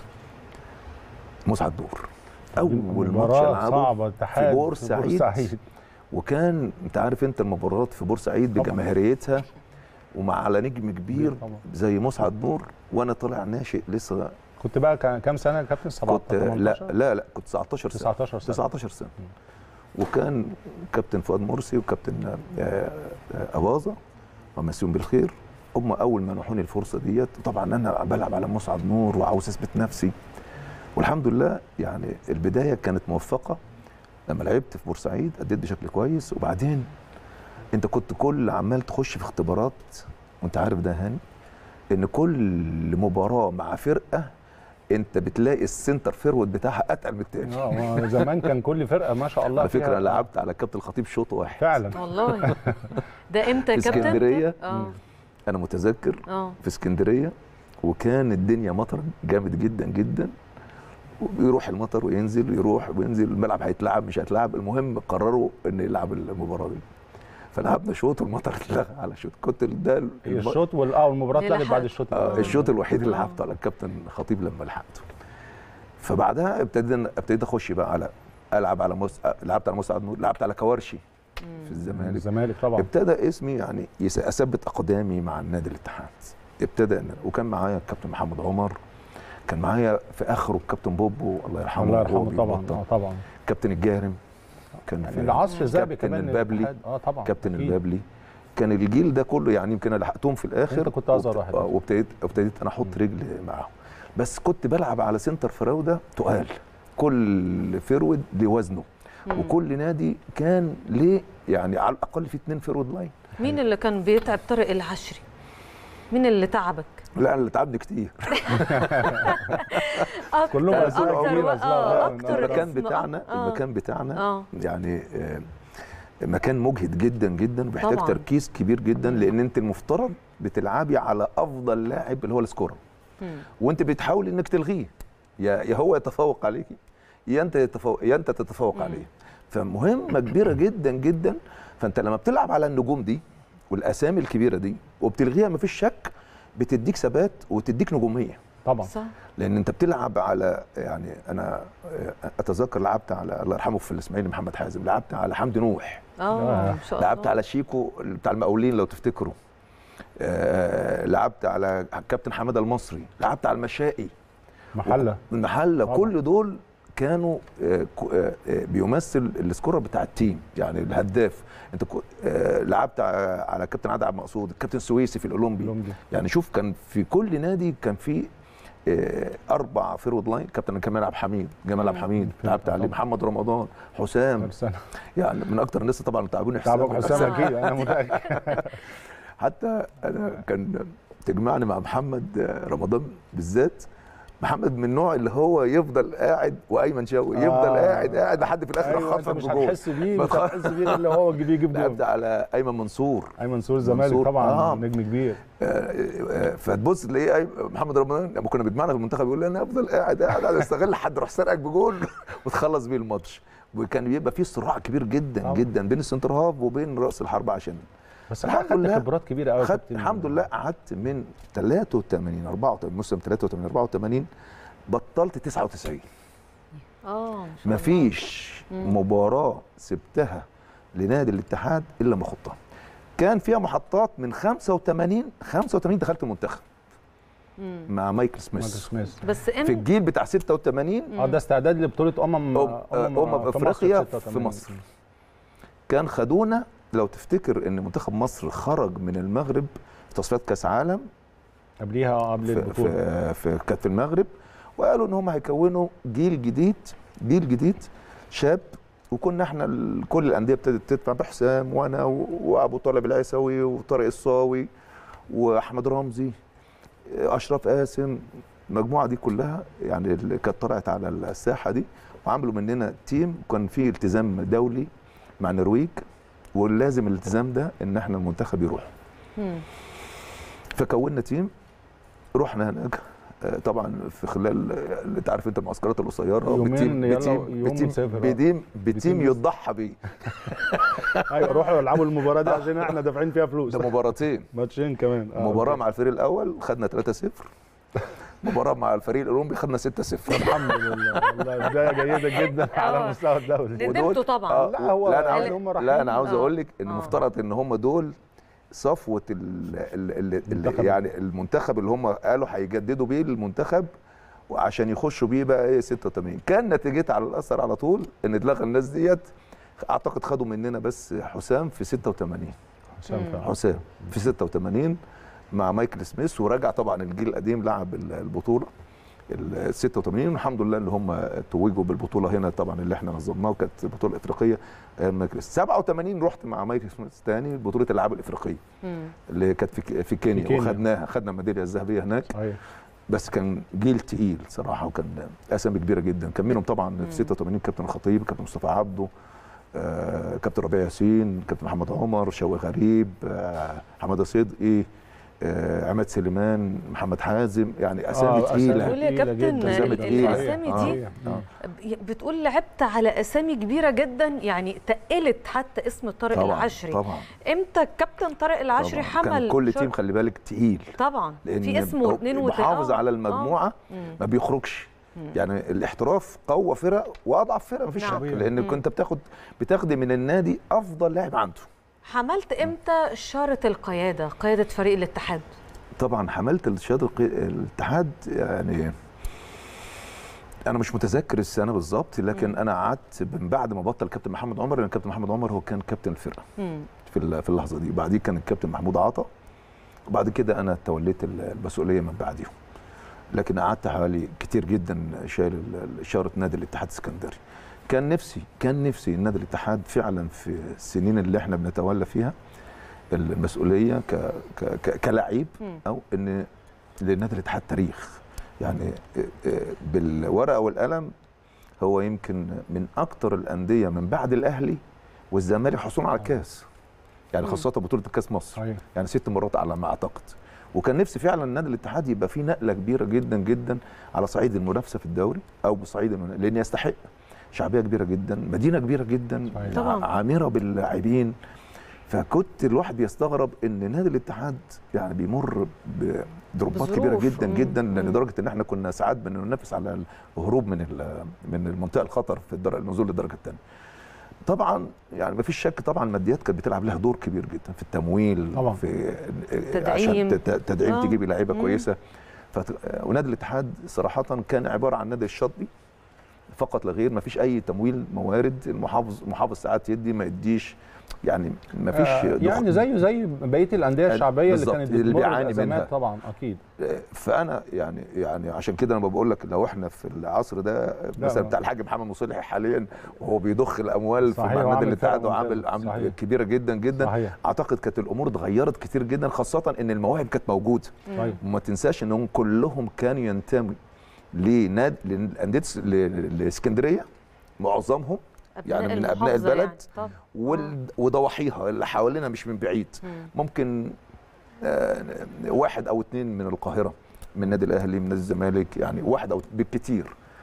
مسعد دور اول ماتش مباراة العبه صعبه اتحاد في بورسعيد. بورسعيد. وكان انت عارف انت المباريات في بورسعيد طبعاً. بجماهيريتها ومع على نجم كبير طبعاً. زي مسعد نور وانا طالع ناشئ لسه كنت بقى كان- كام سنه يا كابتن 17 كنت لا 18 لا لا كنت 19 سنه 19 سنه 19 سنه وكان كابتن فؤاد مرسي وكابتن آه، آه، اباظه ومسيهم بالخير هم اول ما منحوني الفرصه ديت طبعا انا بلعب على مسعد نور وعاوز اثبت نفسي والحمد لله يعني البدايه كانت موفقه لما لعبت في بورسعيد اديت بشكل كويس وبعدين انت كنت كل عمال تخش في اختبارات وانت عارف ده يا هاني ان كل مباراه مع فرقه انت بتلاقي السنتر فيرود بتاعها اتقل من التاني اه ما زمان كان كل فرقه ما شاء الله على فكره فيها- انا لعبت على كابتن الخطيب شوط واحد فعلا والله ده امتى يا في كابتن اسكندريه اه انا متذكر اه في اسكندريه وكان الدنيا مطر جامد جدا جدا ويروح المطر وينزل يروح وينزل الملعب هيتلعب مش هيتلعب المهم قرروا ان يلعب المباراه دي فلعبنا شوط والمطر اتلغى على شوط كنت ده الم- هي الشوط وال اه والمباراه هي اتلغت لحقت. بعد الشوط آه الأول. الشوط الوحيد اللي آه. لعبته على الكابتن خطيب لما لحقته فبعدها ابتدينا ابتديت اخش بقى على العب على مس... لعبت على مسعد نور لعبت على كوارشي في الزمالك الزمالك طبعا ابتدى اسمي يعني يس- اثبت اقدامي مع النادي الاتحاد ابتدى إن وكان معايا الكابتن محمد عمر كان معايا في اخره الكابتن بوبو الله يرحمه الله وهو يرحمه طبعا بيبطل. اه طبعا كابتن الجارم كان يعني في العصر الذهبي كابتن كمان البابلي. للاتحاد. اه طبعا كابتن أكيد. البابلي كان الجيل ده كله يعني يمكن انا لحقتهم في الاخر أنت كنت أصغر وابت- واحد. آه، وابتديت ابتديت انا احط رجل معاهم بس كنت بلعب على سنتر فراوده تقال كل فرود لوزنه مم. وكل نادي كان ليه يعني على الاقل في اثنين فرود لاين مين اللي كان بيتعب طارق العشري مين اللي تعبك لا اللي تعبني كتير اكتر كلهم أسماء اكتر كبيرة و- أصلاً. اه آه، اكتر المكان اسم- بتاعنا آه. المكان بتاعنا اه يعني آه، مكان مجهد جدا جدا وبيحتاج طبعاً. تركيز كبير جدا لان انت المفترض بتلعبي على افضل لاعب اللي هو السكورر مم. وانت بتحاول انك تلغيه يا يا هو يتفوق عليكي يا انت يتفوق يا انت تتفوق مم. عليه فمهمه كبيره جدا جدا فانت لما بتلعب على النجوم دي والاسامي الكبيره دي وبتلغيها مفيش شك بتديك ثبات وتديك نجوميه طبعا صح لان انت بتلعب على يعني انا اتذكر لعبت على الله يرحمه في الاسماعيلي محمد حازم لعبت على حمدي نوح اه ان شاء الله لعبت على شيكو بتاع المقاولين لو تفتكروا آه لعبت على كابتن حماده المصري لعبت على المشائي محله المحله طبعا. كل دول كانوا آه، كو- آه، آه، بيمثل السكورر بتاع التيم يعني الهداف انت كو- آه، لعبت ع- على كابتن عادل عبد المقصود الكابتن السويسي في الاولمبي الأولمبي. يعني شوف كان في كل نادي كان في آه، اربع فيرود لاين كابتن كمال عبد الحميد جمال عبد الحميد لعبت عليه طبعا. محمد رمضان حسام كام سنه يعني من اكتر الناس طبعا اللي تعبوني حسام تعبك حسام اكيد انا متاكد حتى انا كان تجمعني مع محمد رمضان بالذات محمد من النوع اللي هو يفضل قاعد وايمن شوقي يفضل آه. قاعد قاعد لحد في الاخر ايوه انت خطفك مش بجول هتحس بيه ما مش هتحس بيه غير اللي هو بيجيب لعبت جول على ايمن منصور ايمن سور الزمالك منصور. طبعا آه. نجم كبير آه، آه، فتبص تلاقيه أي- محمد رمضان لما كنا بنجمعنا في المنتخب يقول لي انا افضل قاعد قاعد قاعد استغل لحد اروح سرقك بجول وتخلص بيه الماتش وكان بيبقى فيه صراع كبير جدا طبعا. جدا بين السنتر هاف وبين راس الحربه عشان بس الحمد الحمد لله. لله خبرات كبيره قوي خدت الحمد لله قعدت من 83 84 موسم 83 84 بطلت 99 اه ما شاء الله. مفيش مباراه سبتها لنادي الاتحاد الا ما خضتها كان فيها محطات من 85 85 دخلت المنتخب مم. مع مايكل مايكل سميث بس سميث في امتى الجيل بتاع 86 اه ده استعداد لبطوله امم أم- أمم أفريقيا في مصر. كان خدونا لو تفتكر ان منتخب مصر خرج من المغرب في تصفيات كاس عالم قبليها آه، قبل في, البطوله في, في كانت في المغرب وقالوا ان هم هيكونوا جيل جديد جيل جديد شاب وكنا احنا ال- كل الانديه ابتدت تدفع بحسام وانا و- وابو طالب العيسوي وطارق الصاوي واحمد رمزي اشرف قاسم المجموعه دي كلها يعني اللي كانت طلعت على الساحه دي وعملوا مننا تيم وكان في التزام دولي مع النرويج ولازم الالتزام ده ان احنا المنتخب يروح مم. فكونا تيم رحنا هناك آه، طبعا في خلال آه، انت عارف انت المعسكرات القصيره يومين بتيم يلا بتيم يوم بتيم نسافر، آه. بتيم, بتيم بتيم يضحى بيه ايوه روحوا العبوا المباراه دي عشان احنا دافعين فيها فلوس ده مباراتين ماتشين كمان آه، مباراه أوكي. مع الفريق الاول خدنا 3-0 مباراه مع الفريق الاولمبي خدنا 6-0 الحمد لله والله بدايه جيده جدا على آه. المستوى الدولي ندمتوا ودول- طبعا آه، لا، هو لا انا يعني عاوز هم رايحين- لا انا عاوز آه. اقول لك ان آه. مفترض ان هم دول صفوه ال ال ال ال المنتخب. يعني المنتخب اللي هم قالوا هيجددوا بيه المنتخب وعشان يخشوا بيه بقى ايه 86 كان نتيجتها على الاثر على طول ان اتلغى الناس ديت اعتقد خدوا مننا بس حسام في 86 حسام فعلا. حسام في 86 مع مايكل سميث ورجع طبعا الجيل القديم لعب ال- البطوله ال 86 والحمد لله ان هم توجوا بالبطوله هنا طبعا اللي احنا نظمناها وكانت بطوله افريقيه ايام مايكل 87 رحت مع مايكل سميث تاني بطوله الالعاب الافريقيه مم. اللي كانت في ك- في كينيا, في كينيا. وخدناها خدنا الميداليه الذهبيه هناك ايوه بس كان جيل تقيل صراحه وكان اسامي كبيره جدا كان منهم طبعا في 86 كابتن الخطيب كابتن مصطفى عبده آه، كابتن ربيع ياسين كابتن محمد عمر شوقي غريب آه، حماده صدقي آه، عماد سليمان محمد حازم يعني اسامي آه، تقيله بتقول يا تقيلة كابتن جداً. ال- تقيلة. الاسامي آه. دي آه. بتقول لعبت على اسامي كبيره جدا يعني تقلت حتى اسم طارق طبعا العشري طبعا امتى الكابتن طارق العشري طبعاً. حمل كان كل شر- تيم خلي بالك تقيل طبعا لان في اسمه اثنين محافظ على المجموعه مم. ما بيخرجش يعني الاحتراف قوى فرق واضعف فرق مفيش نعم. شك لان كنت بتاخد بتاخدي من النادي افضل لاعب عنده حملت امتى شاره القياده قياده فريق الاتحاد طبعا حملت الشهاده القي- الاتحاد يعني انا مش متذكر السنه بالظبط لكن انا قعدت من بعد ما بطل كابتن محمد عمر لان كابتن محمد عمر هو كان كابتن الفرقه مم. في ال- في اللحظه دي بعديه كان الكابتن محمود عطا وبعد كده انا توليت ال- المسؤوليه من بعديهم لكن قعدت حوالي كتير جدا شايل ال- اشاره نادي الاتحاد السكندري كان نفسي كان نفسي نادي الاتحاد فعلا في السنين اللي احنا بنتولى فيها المسؤوليه ك ك ك كلاعب مم. او ان لنادي الاتحاد تاريخ يعني بالورقه والقلم هو يمكن من اكتر الانديه من بعد الاهلي والزمالك حصولا على الكاس يعني مم. خاصه بطوله الكاس مصر صحيح يعني ست مرات على ما اعتقد وكان نفسي فعلا نادي الاتحاد يبقى فيه نقله كبيره جدا جدا على صعيد المنافسه في الدوري او بصعيد المنا... لان يستحق شعبيه كبيره جدا مدينه كبيره جدا صحيح. طبعاً. عامره باللاعبين فكنت الواحد بيستغرب ان نادي الاتحاد يعني بيمر بدروبات كبيره بظروف. جدا مم. جدا مم. لدرجه ان احنا كنا ساعات بننافس على الهروب من ال- من المنطقه الخطر في الدر- النزول للدرجه الثانيه طبعا يعني ما فيش شك طبعا الماديات كانت بتلعب لها دور كبير جدا في التمويل طبعاً. في تدعيم. عشان تت- تدعيم آه. تجيب لعيبه مم. كويسه فت... ونادي الاتحاد صراحه كان عباره عن نادي الشاطبي فقط لا غير ما فيش اي تمويل موارد المحافظ محافظ ساعات يدي ما يديش يعني ما فيش آه، يعني زيه زي بقيه الانديه الشعبيه اللي بالظبط، كانت اللي بتمر بيعاني بأزمات منها. طبعا اكيد فانا يعني يعني عشان كده انا بقول لك لو احنا في العصر ده مثلا بتاع الحاج محمد مصلحي حاليا وهو بيضخ الاموال في صحيح، مع نادي وعامل الاتحاد فرقة وعامل ممتازة. عامل صحيح. كبيره جدا جدا صحيح اعتقد كانت الامور اتغيرت كتير جدا خاصه ان المواهب كانت موجوده طيب وما تنساش انهم كلهم كانوا ينتمي لنادي لانديه س- ل- الاسكندريه معظمهم يعني من أبناء المحافظة البلد. يعني. طب. وال- وضواحيها اللي حوالينا مش من بعيد مم. ممكن آه، واحد او اثنين من القاهره من النادي الاهلي من نادي الزمالك يعني واحد او بالكتير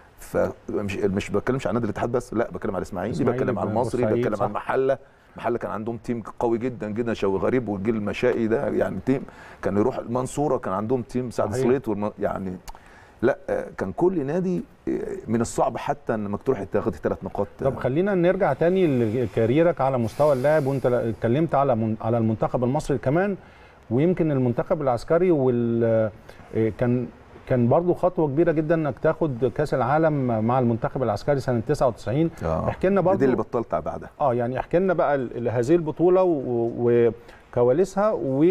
فمش مش بتكلمش عن نادي الاتحاد بس لا بتكلم على الاسماعيلي إسماعيلي، بتكلم على المصري بورسعيد، بتكلم صح. على المحله المحله كان عندهم تيم قوي جدا جدا شوقي غريب والجيل المشائي ده يعني تيم كان يروح المنصوره كان عندهم تيم سعد صحيح. سليط والم... يعني لا آه، كان كل نادي آه، من الصعب حتى انك تروح تاخد ثلاث نقاط آه، طب خلينا نرجع تاني لكاريرك على مستوى اللاعب وانت اتكلمت على من على المنتخب المصري كمان ويمكن المنتخب العسكري وال إيه كان كان برضو خطوه كبيره جدا انك تاخد كاس العالم مع المنتخب العسكري سنه 99 آه. احكي لنا برضو دي اللي بطلت بعدها اه يعني احكي لنا بقى ال- هذه البطوله و- وكواليسها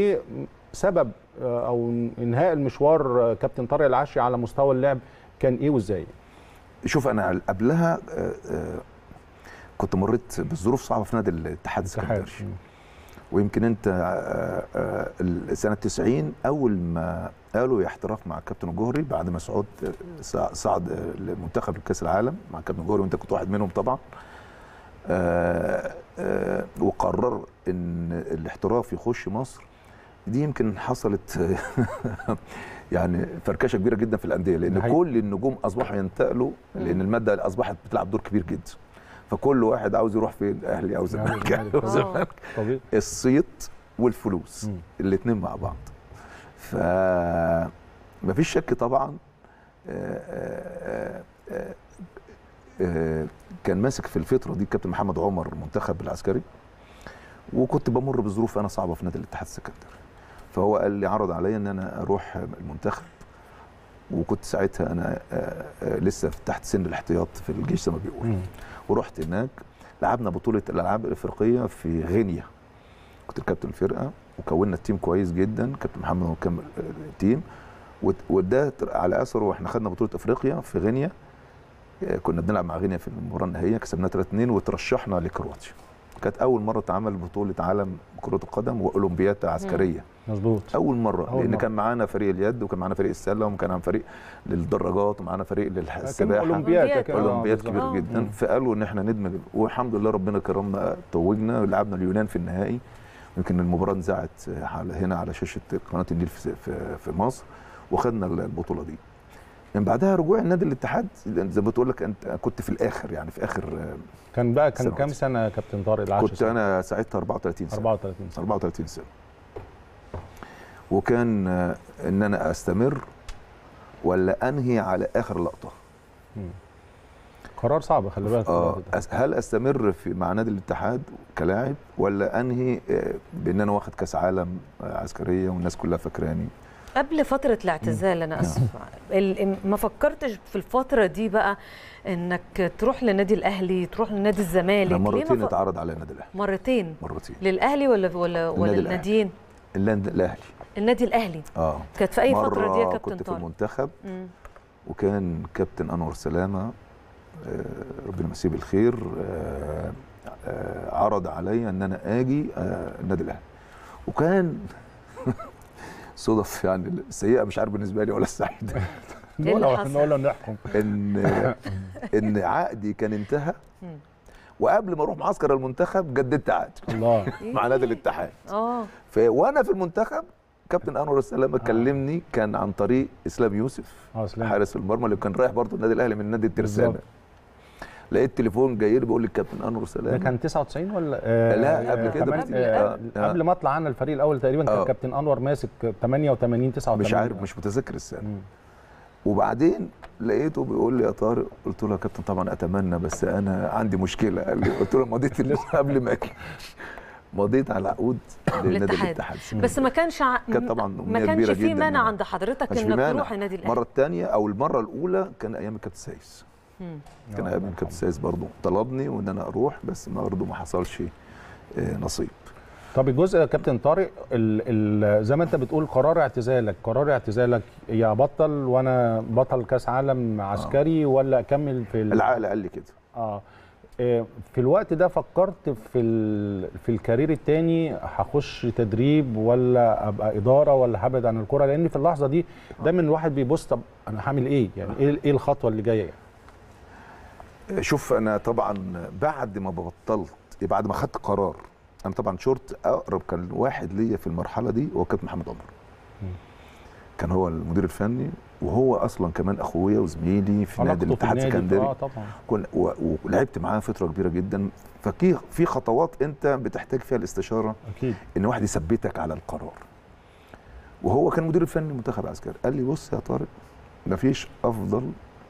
وسبب آه، او انهاء المشوار آه، كابتن طارق العشي على مستوى اللعب كان ايه وازاي؟ شوف انا قبلها آه، آه، كنت مريت بظروف صعبه في نادي الاتحاد اتحاد. السكندري ويمكن انت آه، آه، ال- سنه 90 اول ما قالوا يا احتراف مع الكابتن الجوهري بعد ما سعود آه، صع- صعد آه، لمنتخب كاس العالم مع الكابتن الجوهري وانت كنت واحد منهم طبعا آه، آه، وقرر ان الاحتراف يخش مصر دي يمكن حصلت يعني فركشه كبيره جدا في الانديه لان حقيقي. كل النجوم اصبحوا ينتقلوا لان الماده اصبحت بتلعب دور كبير جدا فكل واحد عاوز يروح في الاهلي او الزمالك يعني أو آه. الزمالك. طبيعي الصيت والفلوس مم. الاثنين مع بعض ف مفيش شك طبعا آه، آه، آه، آه، كان ماسك في الفتره دي الكابتن محمد عمر المنتخب العسكري وكنت بمر بظروف انا صعبه في نادي الاتحاد السكندري فهو قال لي عرض عليا ان انا اروح المنتخب وكنت ساعتها انا آه، آه، لسه تحت سن الاحتياط في الجيش زي ما بيقول مم. ورحت هناك لعبنا بطوله الالعاب الافريقيه في غينيا كنت الكابتن الفرقه وكونا التيم كويس جدا كابتن محمد هو كان التيم وت- وده على اثره واحنا خدنا بطوله افريقيا في غينيا آه، كنا بنلعب مع غينيا في المباراه النهائيه كسبنا 3 2 وترشحنا لكرواتيا كانت اول مره تعمل بطوله عالم كره القدم واولمبياد عسكريه مظبوط اول مره أول لان مرة. كان معانا فريق اليد وكان معانا فريق السله وكان معانا فريق للدراجات ومعانا فريق للسباحه اولمبياد أولمبياد. كده. آه، اولمبياد بالظبط. كبير آه. جدا مم. فقالوا ان احنا ندمج والحمد لله ربنا كرمنا توجنا لعبنا اليونان في النهائي يمكن المباراه اتذاعت على هنا على شاشه قناه النيل في في, في مصر وخدنا البطوله دي من بعدها رجوع النادي الاتحاد زي ما بتقول لك انت كنت في الاخر يعني في اخر كان بقى كان سنوات. كام سنه يا كابتن طارق العاشر كنت انا ساعتها 34 سنه 34 سنه 34 سنه وكان آه، ان انا استمر ولا انهي على اخر لقطه مم. قرار صعب خلي بالك في اه الوقت ده. أس- هل استمر في مع نادي الاتحاد كلاعب ولا انهي آه، بان انا واخد كاس عالم آه، عسكريه والناس كلها فاكراني قبل فترة الاعتزال أنا أسف ال- ما فكرتش في الفترة دي بقى إنك تروح لنادي الأهلي تروح لنادي الزمالك انا ليه ما مرتين ف- اتعرض على النادي الاهلي مرتين مرتين للأهلي ولا ولا ولا النادي الأهلي. الناديين النادي الاهلي النادي الأهلي اه كانت في أي مرة فترة دي يا كابتن كنت في طارق المنتخب مم. وكان كابتن انور سلامه آه، ربنا يمسيه بالخير آه، آه، عرض عليا ان انا اجي آه، النادي الاهلي وكان صدف يعني السيئه مش عارف بالنسبه لي ولا السعيده إيه اللي نقول حصل؟ نقول نحكم ان ان عقدي كان انتهى مم. وقبل ما اروح معسكر المنتخب جددت عقدي الله مع نادي الاتحاد اه ف- وانا في المنتخب كابتن انور السلامه كلمني كان عن طريق اسلام يوسف اه سلام حارس المرمى اللي كان رايح برضه النادي الاهلي من نادي الترسانه بالظبط. لقيت تليفون جاي لي بيقول لي الكابتن انور ده سلام كان 99 ولا آه لا، قبل كده كمان- بكتير. آه، قبل- آه. قبل ما اطلع انا الفريق الاول تقريبا كان آه. كابتن انور ماسك 88 89 مش عارف مش متذكر السنه مم. وبعدين لقيته بيقول لي يا طارق قلت له يا كابتن طبعا اتمنى بس انا عندي مشكله قال لي قلت له مضيت ال- قبل ما أجي. مضيت على عقود لنادي الاتحاد. الاتحاد بس ما كانش ع... كانت طبعاً ما أمنية كانش كبيرة في جداً مانع يعني. عند حضرتك كانش في انك مانع. تروح النادي الاهلي المره الثانيه او المره الاولى كان ايام الكابتن سايس مم. كان ايام الكابتن سايس برضه طلبني وان انا اروح بس برضه ما حصلش آه، نصيب طب الجزء يا كابتن طارق ال ال زي ما انت بتقول قرار اعتزالك قرار اعتزالك يا بطل وانا بطل كاس عالم عسكري ولا اكمل في ال- العقل قال لي كده اه إيه، في الوقت ده فكرت في ال... في الكارير التاني هخش تدريب ولا ابقى اداره ولا هبعد عن الكره لان في اللحظه دي دايما الواحد بيبص طب انا هعمل ايه يعني ايه ايه الخطوه اللي جايه يعني شوف انا طبعا بعد ما بطلت بعد ما خدت قرار انا طبعا شورت اقرب كان واحد ليا في المرحله دي هو كابتن محمد عمر مم. كان هو المدير الفني وهو اصلا كمان اخويا وزميلي في نادي علاقته في الاتحاد النادي السكندري اه طبعا كن و- ولعبت معاه فتره كبيره جدا ففي في خطوات انت بتحتاج فيها الاستشاره اكيد ان واحد يثبتك على القرار وهو كان مدير الفني المنتخب العسكري قال لي بص يا طارق مفيش افضل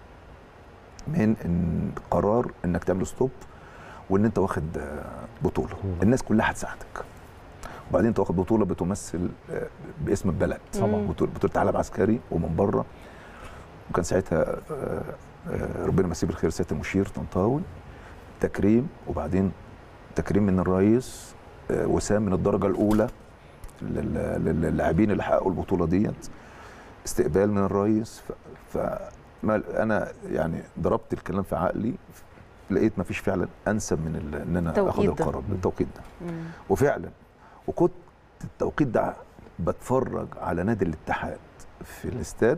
من ان قرار انك تعمل ستوب وان انت واخد آه، بطوله بطولة. الناس كلها هتساعدك وبعدين انت واخد بطوله بتمثل آه، باسم البلد طبعا. بطوله بطولة عالم عسكري ومن بره وكان ساعتها آه، آه، ربنا يمسيه بالخير سياده المشير طنطاوي تكريم وبعدين تكريم من الرئيس آه، وسام من الدرجه الاولى لل- لل- للاعبين اللي حققوا البطوله ديت استقبال من الرئيس ف, ف ما انا يعني ضربت الكلام في عقلي لقيت ما فيش فعلا انسب من ال- ان انا التوقيت اخد ده. القرار بالتوقيت ده مم. وفعلا وكنت التوقيت ده بتفرج على نادي الاتحاد في الاستاد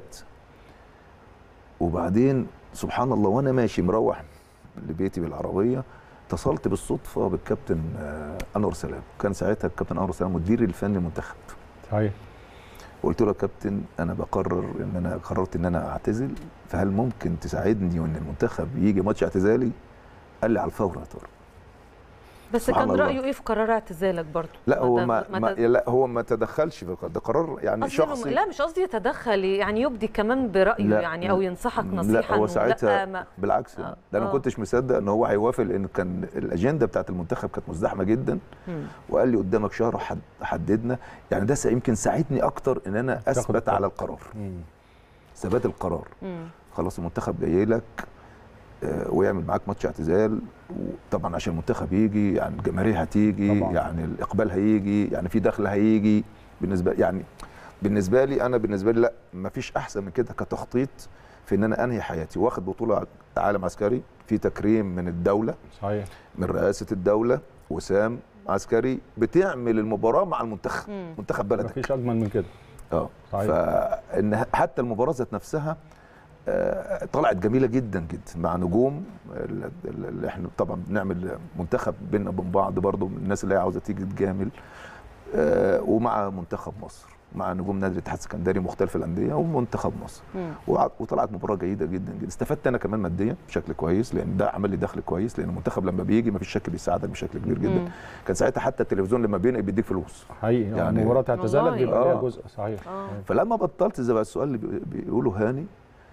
وبعدين سبحان الله وانا ماشي مروح لبيتي بالعربيه اتصلت بالصدفه بالكابتن آه، انور سلام كان ساعتها الكابتن انور سلام مدير الفني المنتخب صحيح قلت له يا كابتن انا بقرر ان انا قررت ان انا اعتزل فهل ممكن تساعدني وان المنتخب يجي ماتش اعتزالي قال لي على الفور يا طارق بس سبحان كان الله. رايه ايه في قرار اعتزالك برضه لا هو ده- ما, ما تد- لا هو ما تدخلش في القرار ده قرار يعني قصدي إنه- شخصي لا مش قصدي يتدخل يعني يبدي كمان برايه لا. يعني او ينصحك لا، نصيحه هو إنه ساعتها لا ما بالعكس آه. يعني ده انا آه. ما كنتش مصدق ان هو هيوافق لان كان الاجنده بتاعت المنتخب كانت مزدحمه جدا مم. وقال لي قدامك شهر وحد- حددنا يعني ده سا- يمكن ساعدني اكتر ان انا تاخد اثبت القرار. على القرار مم. ثبات القرار مم. خلاص المنتخب جاي لك آه، ويعمل معاك ماتش اعتزال وطبعا عشان المنتخب يجي يعني الجماهير هتيجي طبعاً. يعني الاقبال هيجي يعني في دخل هيجي بالنسبه يعني بالنسبه لي انا بالنسبه لي لا مفيش احسن من كده كتخطيط في ان انا انهي حياتي واخد بطوله عالم عسكري في تكريم من الدوله صحيح من رئاسه الدوله وسام عسكري بتعمل المباراه مع المنتخب مم. منتخب بلدك مفيش اجمل من كده اه صحيح. فان حتى المباراه ذات نفسها آه، طلعت جميله جدا جدا مع نجوم ال- ال- اللي احنا طبعا بنعمل منتخب بيننا وبين بعض برضو من الناس اللي هي عاوزه تيجي تجامل آه، ومع منتخب مصر مع نجوم نادي الاتحاد السكندري مختلف الانديه ومنتخب مصر مم. وع- وطلعت مباراه جيده جدا جدا استفدت انا كمان ماديا بشكل كويس لان ده عمل لي دخل كويس لان المنتخب لما بيجي ما فيش شك بيساعدك بشكل كبير جدا مم. كان ساعتها حتى التلفزيون لما بينقل بيديك فلوس حقيقي يعني يعني- مباراه اعتزالك والله. بيبقى ليها آه. جزء صحيح آه. فلما بطلت زي بقى السؤال اللي بي- بيقوله هاني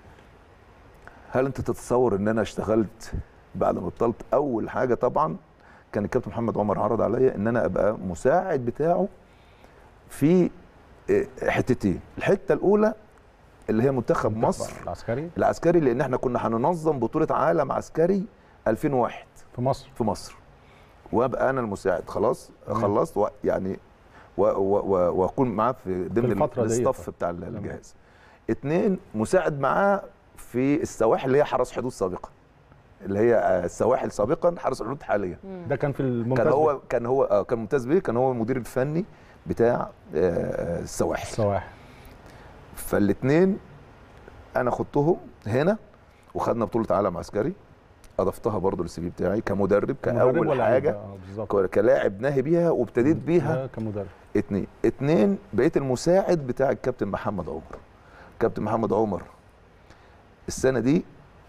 هل انت تتصور ان انا اشتغلت بعد ما بطلت اول حاجه طبعا كان الكابتن محمد عمر عرض عليا ان انا ابقى مساعد بتاعه في اه، حتتين الحته الاولى اللي هي منتخب مصر العسكري العسكري لان احنا كنا هننظم بطوله عالم عسكري 2001 في مصر في مصر وابقى انا المساعد خلاص تمام. خلصت و- يعني و- و- و- واكون معاه في ضمن الفترة ديت. الستاف بتاع الجهاز اتنين مساعد معاه في السواحل اللي هي حرس حدود سابقا اللي هي آه، السواحل سابقا حرس حدود حاليا ده كان في الممتاز كان هو كان هو آه، كان ممتاز بيه كان هو المدير الفني بتاع آه، آه، السواحل السواحل فالاثنين انا خدتهم هنا وخدنا بطوله عالم عسكري اضفتها برضو للسي في بتاعي كمدرب مدرب كاول ولا حاجه لعيب؟ آه، بالظبط ك- كلاعب ناهي بيها وابتديت بيها ده كمدرب اتنين اتنين بقيت المساعد بتاع الكابتن محمد عمر كابتن محمد عمر السنه دي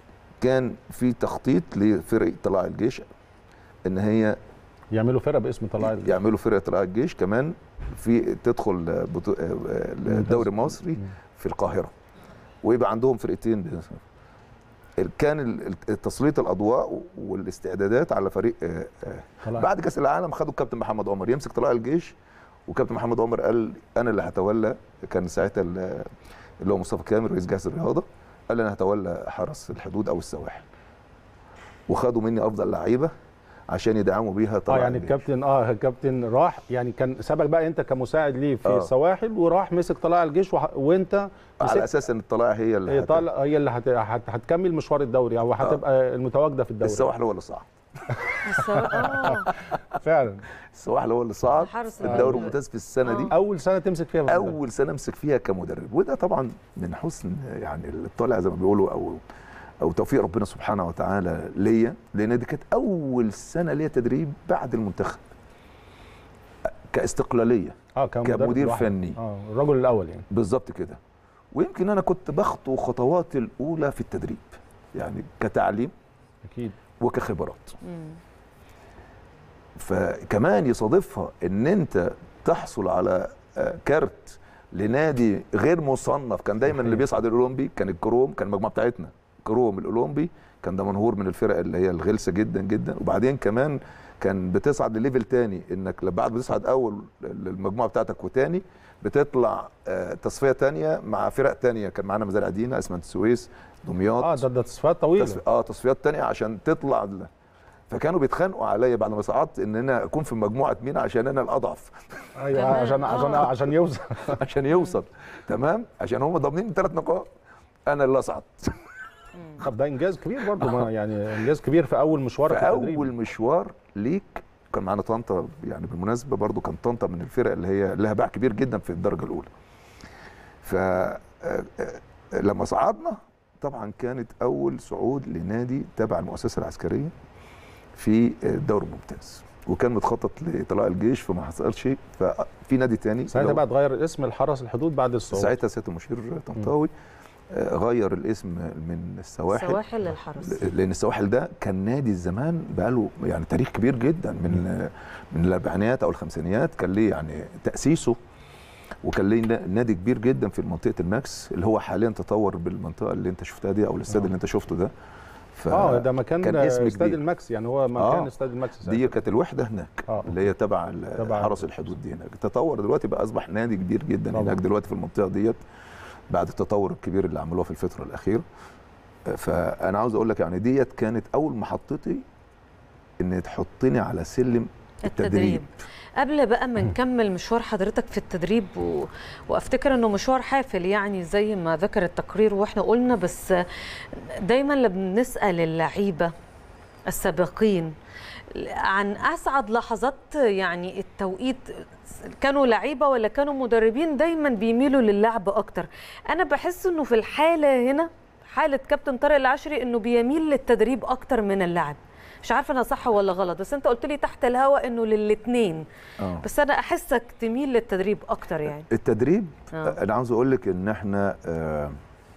كان في تخطيط لفرق طلائع الجيش ان هي يعملوا فرقه باسم طلائع يعملوا فرقه طلائع الجيش كمان في تدخل بطو... الدوري المصري في القاهره ويبقى عندهم فرقتين باسم. كان ال- تسليط الاضواء والاستعدادات على فريق آه، آه، طلائع. بعد كاس العالم خدوا الكابتن محمد عمر يمسك طلائع الجيش وكابتن محمد عمر قال انا اللي هتولى كان ساعتها ال- اللي هو مصطفى كامل رئيس جهاز الرياضه قال انا هتولى حرس الحدود او السواحل وخدوا مني افضل لعيبه عشان يدعموا بيها اه طلائع يعني الجيش. الكابتن اه الكابتن راح يعني كان سابك بقى انت كمساعد ليه في آه. السواحل وراح مسك طلائع الجيش وح... وانت على مسكت اساس ان الطلائع هي اللي هي هت- طالع هي اللي هت... هت... هتكمل مشوار الدوري او هتبقى المتواجده في الدوري السواحل هو اللي صعد بس- اه فعلا السواحل هو اللي صعد حارس الدوري الدوري. الممتاز في السنه دي اول سنه تمسك فيها في الدوري. اول سنه امسك فيها كمدرب وده طبعا من حسن يعني الطالع زي ما بيقولوا او او توفيق ربنا سبحانه وتعالى ليا لان دي كانت اول سنه ليا تدريب بعد المنتخب كاستقلاليه اه كمدرب كمدير لوحده. فني. اه الرجل الاول يعني بالظبط كده ويمكن انا كنت بخطو خطواتي الاولى في التدريب يعني كتعليم اكيد وكخبرات مم. فكمان يصادفها ان انت تحصل على آه، كارت لنادي غير مصنف كان دايما اللي صحيح. بيصعد الاولمبي كان الكروم كان المجموعه بتاعتنا كروم الاولمبي كان ده منهور من الفرق اللي هي الغلسه جدا جدا وبعدين كمان كان بتصعد لليفل تاني انك بعد ما تصعد اول للمجموعه بتاعتك وتاني بتطلع آه، تصفيه تانية مع فرق تانية كان معانا مزارع دينا اسمنت السويس دمياط اه ده ده تصفيات طويله تصفي... اه تصفيات تانية عشان تطلع ال- فكانوا بيتخانقوا عليا بعد ما صعدت ان انا اكون في مجموعه مين عشان انا الاضعف ايوه كمان. عشان عشان آه. عشان يوصل عشان يوصل تمام عشان هم ضامنين ثلاث نقاط انا اللي اصعد طب ده انجاز كبير برضه ما يعني انجاز كبير في اول مشوارك في في التدريب. اول مشوار ليك كان معانا طنطا يعني بالمناسبه برضو كان طنطا من الفرق اللي هي لها باع كبير جدا في الدرجه الاولى ف آه، آه، لما صعدنا طبعا كانت اول صعود لنادي تبع المؤسسه العسكريه في الدوري الممتاز وكان متخطط لطلاء الجيش فما حصلش ففي نادي تاني ساعتها اللي هو- بقى اتغير الاسم لحرس الحدود بعد الصعود ساعتها سياده المشير طنطاوي آه، غير الاسم من السواحل سواحل للحرس لان السواحل ده كان نادي زمان بقاله يعني تاريخ كبير جدا من من الاربعينيات او الخمسينيات كان ليه يعني تاسيسه وكان ليه نا- نادي كبير جدا في منطقه الماكس اللي هو حاليا تطور بالمنطقه اللي انت شفتها دي او الاستاد آه. اللي انت شفته ده ف اه ده مكان كان اسم استاد كبير. الماكس يعني هو مكان آه. استاد الماكس دي ساعتها. كانت الوحده هناك آه، اللي هي تبع ال- تبع- حرس الحدود دي هناك تطور دلوقتي بقى اصبح نادي كبير جدا طبعا. هناك دلوقتي في المنطقه ديت بعد التطور الكبير اللي عملوه في الفتره الاخيره فانا عاوز اقول لك يعني ديت كانت اول محطتي ان تحطني على سلم التدريب التدريب قبل بقى ما نكمل مشوار حضرتك في التدريب و... وافتكر انه مشوار حافل يعني زي ما ذكر التقرير واحنا قلنا بس دايما لما بنسال اللعيبه السابقين عن اسعد لحظات يعني التوقيت كانوا لعيبه ولا كانوا مدربين دايما بيميلوا للعب اكتر انا بحس انه في الحاله هنا حاله كابتن طارق العشري انه بيميل للتدريب اكتر من اللعب مش عارفه انا صح ولا غلط بس انت قلت لي تحت الهوا انه للاثنين آه. بس انا احسك تميل للتدريب اكتر يعني التدريب آه. انا عاوز اقول لك ان احنا آه،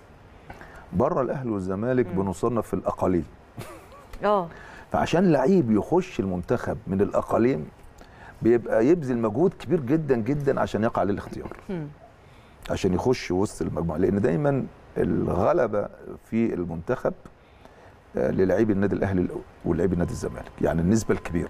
بره الاهلي والزمالك مم. بنصنف في الاقاليم اه فعشان لعيب يخش المنتخب من الاقاليم بيبقى يبذل مجهود كبير جدا جدا عشان يقع عليه الاختيار مم. عشان يخش وسط المجموعه لان دايما الغلبه في المنتخب آه، للاعبي النادي الاهلي ولاعبي النادي الزمالك يعني النسبه الكبيره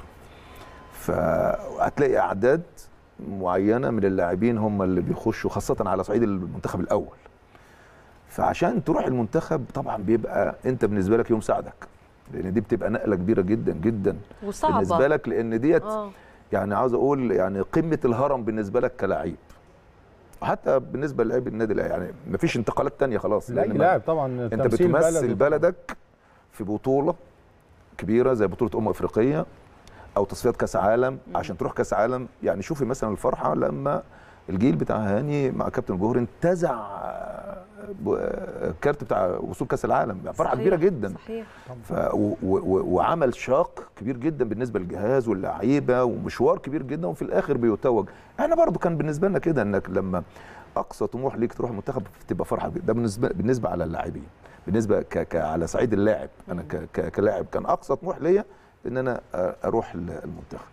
فهتلاقي اعداد معينه من اللاعبين هم اللي بيخشوا خاصه على صعيد المنتخب الاول فعشان تروح المنتخب طبعا بيبقى انت بالنسبه لك يوم ساعدك لان دي بتبقى نقله كبيره جدا جدا وصعبه بالنسبه لك لان ديت اه يعني عاوز اقول يعني قمه الهرم بالنسبه لك كلاعب حتى بالنسبه للاعب النادي الاهلي يعني مفيش انتقالات تانية خلاص لا لأن ما- لاعب طبعا انت تمثيل بتمثل بلد بلدك في بطوله كبيره زي بطوله امم افريقيه او تصفيات كاس عالم عشان تروح كاس عالم يعني شوفي مثلا الفرحه لما الجيل بتاع هاني مع كابتن جوهر انتزع ب- الكارت بتاع وصول كاس العالم فرحه صحيح، كبيره جدا صحيح ف و و و وعمل شاق كبير جدا بالنسبه للجهاز واللعيبه ومشوار كبير جدا وفي الاخر بيتوج احنا برضو كان بالنسبه لنا كده انك لما اقصى طموح ليك تروح المنتخب تبقى فرحه جدا ده بالنسبه بالنسبه على اللاعبين بالنسبه ك... ك... على صعيد اللاعب انا ك... ك... كلاعب كان اقصى طموح ليا ان انا آه، اروح ال- المنتخب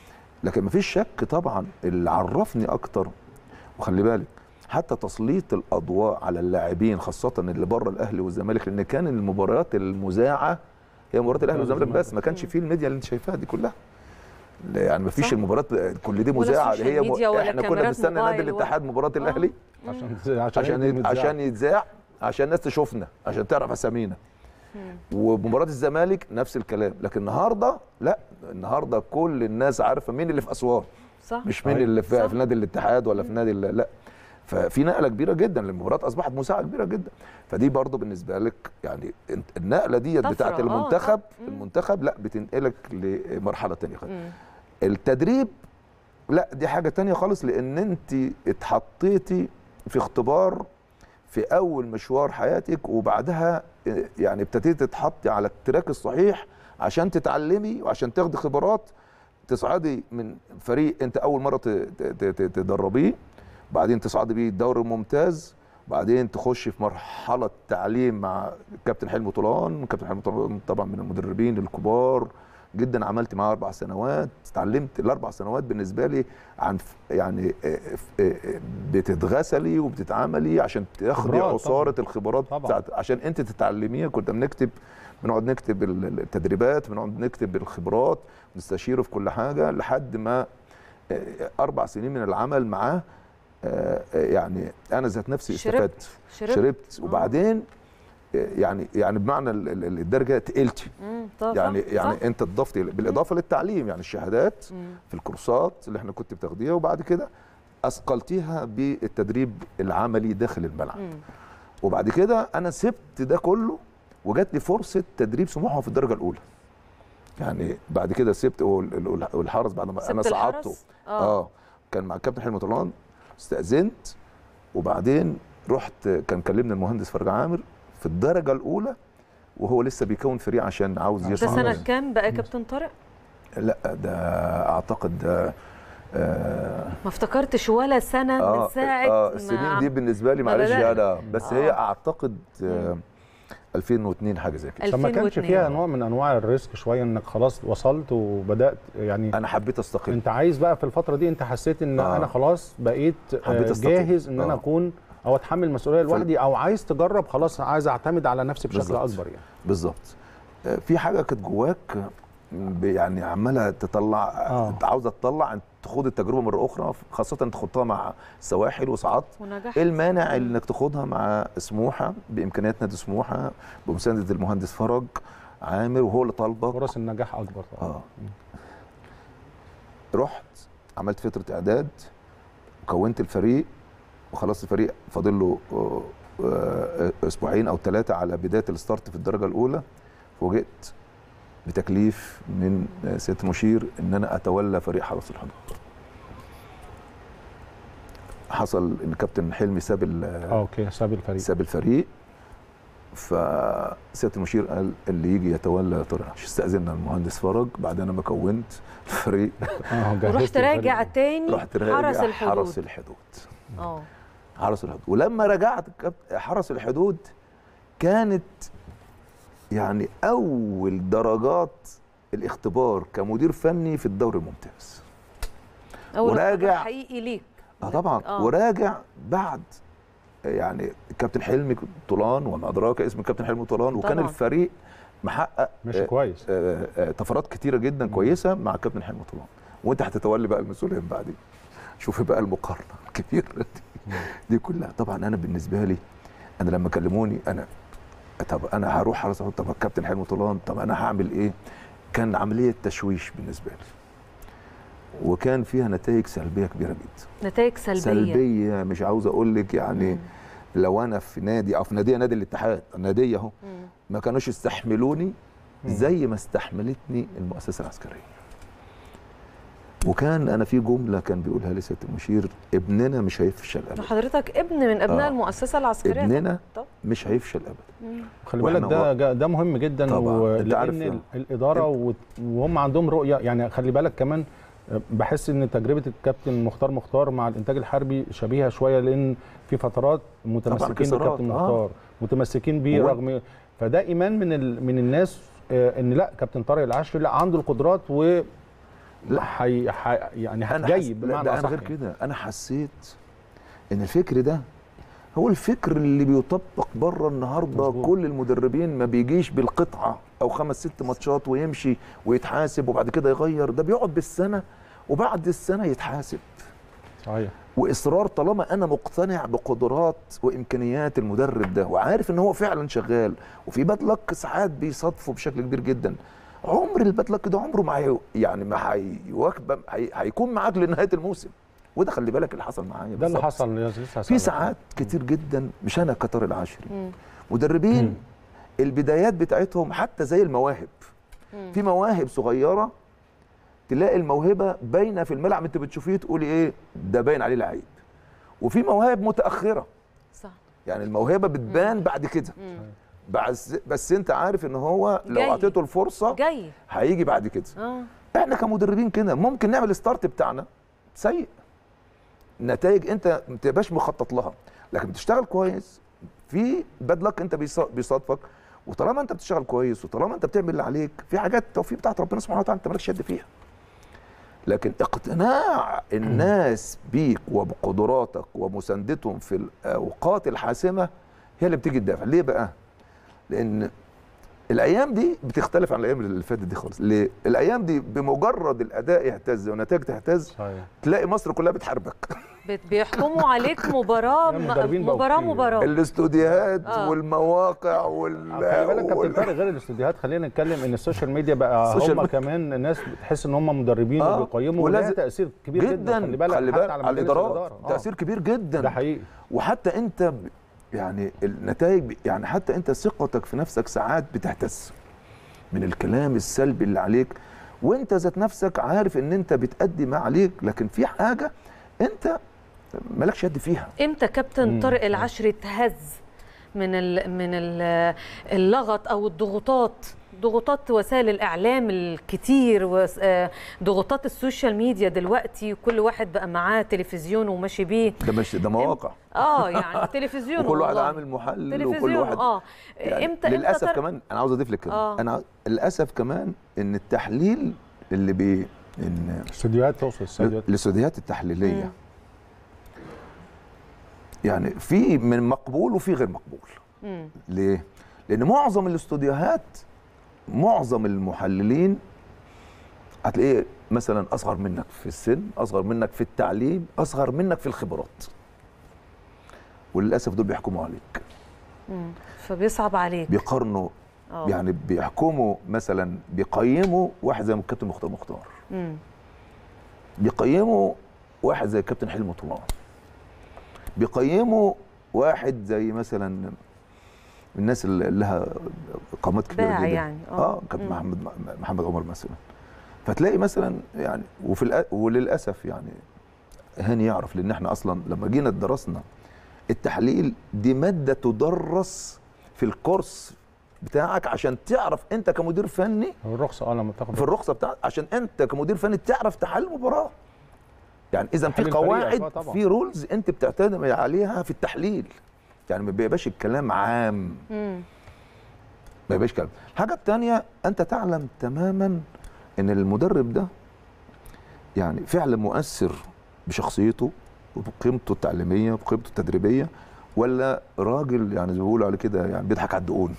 لكن مفيش شك طبعا اللي عرفني اكتر وخلي بالك حتى تسليط الاضواء على اللاعبين خاصه اللي بره الاهلي والزمالك لان كان المباريات المذاعه هي مباريات الاهلي والزمالك بس ما كانش فيه الميديا اللي انت شايفاها دي كلها لا، يعني ما فيش صح. المباريات كل دي ولا مذاعه السوشيال هي ميديا ولا احنا كنا كاميرات بنستنى نادي موبايل ولا- الاتحاد مباراه آه. الاهلي عشان عشان يتذاع. عشان يتذاع عشان الناس تشوفنا عشان تعرف اسامينا ومباراه الزمالك نفس الكلام لكن النهارده لا النهارده كل الناس عارفه مين اللي في اسوان صح مش مين صحيح. اللي في, صح. في نادي الاتحاد ولا في نادي ال- لا ففي نقله كبيره جدا المباراه اصبحت مساعه كبيره جدا فدي برضو بالنسبه لك يعني انت- النقله ديت طفرة، بتاعت آه، المنتخب طب- مم. المنتخب لا بتنقلك لمرحله ثانيه خالص مم. التدريب لا دي حاجه تانية خالص لان انت اتحطيتي في اختبار في اول مشوار حياتك وبعدها اه، يعني ابتديتي تتحطي على التراك الصحيح عشان تتعلمي وعشان تاخدي خبرات تصعدي من فريق انت اول مره ت- ت- ت- تدربيه بعدين تصعدي بيه الدوري الممتاز بعدين تخشي في مرحله تعليم مع كابتن حلمي طولان كابتن حلمي طولان طبعا من المدربين الكبار جدا عملت معاه اربع سنوات اتعلمت الاربع سنوات بالنسبه لي عن ف- يعني اه، ف- اه، بتتغسلي وبتتعاملي عشان تاخدي خبرات عصاره طبعاً. الخبرات طبعاً. بتاعت عشان انت تتعلميها كنا بنكتب بنقعد نكتب ال- التدريبات بنقعد نكتب الخبرات نستشيره في كل حاجه لحد ما اه، اربع سنين من العمل معاه اه، اه، يعني انا ذات نفسي شربت. استفدت شربت شربت آه. وبعدين اه، يعني يعني بمعنى ال- ال- الدرجه تقلتي مم. طب يعني صح. يعني صح. انت اضفتي بالاضافه للتعليم يعني الشهادات مم. في الكورسات اللي احنا كنت بتاخديها وبعد كده اثقلتيها بالتدريب العملي داخل الملعب مم. وبعد كده انا سبت ده كله وجات لي فرصه تدريب سموحه في الدرجه الاولى يعني بعد كده سبت وال- ال- والحرس بعد ما انا سبت صعدته الحرس؟ اه اه كان مع الكابتن حلمي طولان استاذنت وبعدين رحت كان كلمني المهندس فرج عامر في الدرجه الاولى وهو لسه بيكون فريق عشان عاوز ده يصعد سنة كام بقى يا كابتن طارق؟ لا ده اعتقد ده آه ما افتكرتش ولا سنة من اه, ساعة آه ما- السنين دي بالنسبه لي ما معلش بدأنا. انا بس آه. هي اعتقد آه 2002 حاجه زي كده طب ما كانش 2002. فيها نوع من انواع الريسك شويه انك خلاص وصلت وبدات يعني انا حبيت استقل انت عايز بقى في الفتره دي انت حسيت ان آه. انا خلاص بقيت حبيت آه، أستقل. جاهز ان انا آه. اكون او اتحمل مسؤوليه لوحدي او عايز تجرب خلاص عايز اعتمد على نفسي بشكل بالظبط. اكبر يعني بالظبط آه، في حاجه كانت جواك ب- يعني عماله تطلع آه. آه. عاوزه تطلع انت تخوض التجربه مره اخرى خاصه انت خضتها مع السواحل وصعدت ونجحت ايه المانع انك تاخدها مع سموحه بامكانيات نادي سموحه بمسانده المهندس فرج عامر وهو اللي طالبك فرص النجاح اكبر طبعا اه رحت عملت فتره اعداد كونت الفريق وخلاص الفريق فاضل له آه، آه، اسبوعين او ثلاثه على بدايه الستارت في الدرجه الاولى فوجئت بتكليف من آه، سياده المشير ان انا اتولى فريق حرس الحدود حصل ان كابتن حلمي ساب ال- اه اوكي ساب الفريق ساب الفريق فسياده المشير قال اللي يجي يتولى طارق العش. استاذنا المهندس فرج بعد انا ما كونت الفريق اه جهزت ورحت الفريق. راجع تاني رحت راجع حرس الحدود حرس الحدود اه حرس الحدود ولما رجعت كابت- حرس الحدود كانت يعني اول درجات الاختبار كمدير فني في الدوري الممتاز اول وراجع- اختبار حقيقي ليك اه طبعا آه. وراجع بعد يعني الكابتن حلمي طولان وما ادراك اسم الكابتن حلمي طولان وكان طبعاً. الفريق محقق مش آه، كويس آه، آه، طفرات كتيره جدا كويسه مع الكابتن حلمي طولان وانت هتتولي بقى المسؤوليه من بعدين شوفي بقى المقارنه الكبيره دي, دي كلها طبعا انا بالنسبه لي انا لما كلموني انا طب انا هروح حرس الحدود، طب الكابتن حلمي طولان طب انا هعمل ايه كان عمليه تشويش بالنسبه لي وكان فيها نتائج سلبيه كبيره جدا نتائج سلبية, سلبيه مش عاوز اقول لك يعني مم. لو انا في نادي او في ناديه نادي الاتحاد ناديه اهو مم. ما كانوش يستحملوني زي ما استحملتني المؤسسه العسكريه وكان انا في جمله كان بيقولها لي سياده المشير ابننا مش هيفشل ابدا حضرتك ابن من ابناء آه. المؤسسة العسكرية ابننا طب. مش هيفشل ابدا مم. خلي وإحنا بالك ده ده- ده مهم جدا طبعاً. و- أنت عارف لان يعني. ال- الاداره و- وهم عندهم رؤيه يعني خلي بالك كمان بحس ان تجربه الكابتن مختار مختار مع الانتاج الحربي شبيهه شويه لان في فترات متمسكين كسرات، بالكابتن آه. مختار متمسكين بيه هو- رغم فده ايمان من ال... من الناس آه، ان لا كابتن طارق العشري لا عنده القدرات و لا. حي... حي... يعني انا جاي حس... لا بمعنى ده انا أصح غير يعني. كده انا حسيت ان الفكر ده هو الفكر اللي بيطبق بره النهارده مظبوط. كل المدربين ما بيجيش بالقطعه او خمس ست ماتشات ويمشي ويتحاسب وبعد كده يغير ده بيقعد بالسنه وبعد السنه يتحاسب صحيح واصرار طالما انا مقتنع بقدرات وامكانيات المدرب ده وعارف ان هو فعلا شغال وفي باد لك ساعات بيصادفوا بشكل كبير جدا عمر الباد لك ده عمره ما هي يعني ما هيواكب هي- هيكون معاك لنهايه الموسم وده خلي بالك اللي حصل معايا ده اللي بالظبط. حصل يا لسه في هسألك. ساعات كتير جدا مش انا كطارق العشري مم. مدربين مم. البدايات بتاعتهم حتى زي المواهب مم. في مواهب صغيره تلاقي الموهبه باينه في الملعب انت بتشوفيه تقولي ايه ده باين عليه لعيب وفي مواهب متاخره صح يعني الموهبه بتبان بعد كده مم. بس بس انت عارف ان هو لو جاي. اعطيته الفرصه جاي هيجي بعد كده اه احنا كمدربين كده ممكن نعمل الستارت بتاعنا سيء نتائج انت ما تبقاش مخطط لها لكن بتشتغل كويس في باد لك انت بيص- بيصادفك وطالما انت بتشتغل كويس وطالما انت بتعمل اللي عليك في حاجات التوفيق بتاعت ربنا سبحانه وتعالى انت مالكش يد فيها لكن اقتناع الناس بيك وبقدراتك ومساندتهم في الاوقات الحاسمه هي اللي بتيجي تدافع ليه بقى لان الايام دي بتختلف عن الايام اللي فاتت دي خالص ليه الايام دي بمجرد الاداء يهتز والنتائج تهتز صحيح تلاقي مصر كلها بتحاربك بت- بيحكموا عليك مباراه يا مدربين بقوا مباراه كتير. مباراه الاستوديوهات آه. والمواقع وال خلي بالك كابتن وال- طارق غير الاستوديوهات خلينا نتكلم ان السوشيال ميديا بقى السوشيال هم ميديا. كمان ناس بتحس ان هم مدربين آه، وبيقيموا ولازم- ولها تاثير كبير جدا, جدا خلي بالك خلي حتى بالك على, على مجالس الادارات الإدارة. آه. تاثير كبير جدا ده حقيقي وحتى انت ب- يعني النتائج يعني حتى انت ثقتك في نفسك ساعات بتهتز من الكلام السلبي اللي عليك وانت ذات نفسك عارف ان انت بتأدي ما عليك لكن في حاجه انت مالكش يد فيها امتى كابتن مم. طارق العشري اتهز من ال من ال اللغط او الضغوطات ضغوطات وسائل الاعلام الكتير وضغوطات السوشيال ميديا دلوقتي كل واحد بقى معاه تلفزيون وماشي بيه ده مش ده مواقع اه يعني تلفزيون وكل واحد والله. عامل محلل وكل تلفزيون واحد اه يعني امتى للاسف امتى طارق- كمان انا عاوز اضيف لك كمان آه. انا للاسف كمان ان التحليل اللي بي ان استوديوهات توصل استوديوهات الاستوديوهات التحليليه مم. يعني في من مقبول وفي غير مقبول مم. ليه لان معظم الاستوديوهات معظم المحللين هتلاقيه مثلا اصغر منك في السن اصغر منك في التعليم اصغر منك في الخبرات وللاسف دول بيحكموا عليك مم. فبيصعب عليك بيقارنوا آه. يعني بيحكموا مثلا بيقيموا واحد زي الكابتن مختار مختار مم. بيقيموا واحد زي الكابتن حلمي طولان بيقيموا واحد زي مثلا الناس اللي لها قامات كبيره باع جدا يعني، آه. اه كابتن مم. محمد محمد عمر مثلا فتلاقي مثلا يعني وفي الأ- وللاسف يعني هاني يعرف لان احنا اصلا لما جينا درسنا التحليل دي ماده تدرس في الكورس بتاعك عشان تعرف انت كمدير فني هو الرخصه اه لما تاخد في الرخصه بتاعتك عشان انت كمدير فني تعرف تحل مباراه يعني اذا في تحليل فريقك، قواعد آه طبعاً. في رولز انت بتعتمد عليها في التحليل يعني ما بيبقاش الكلام عام مم. ما يبقاش كلام الحاجه الثانيه انت تعلم تماما ان المدرب ده يعني فعلا مؤثر بشخصيته وبقيمته التعليميه وبقيمته التدريبيه ولا راجل يعني زي ما بيقولوا عليه كده يعني بيضحك على الدقون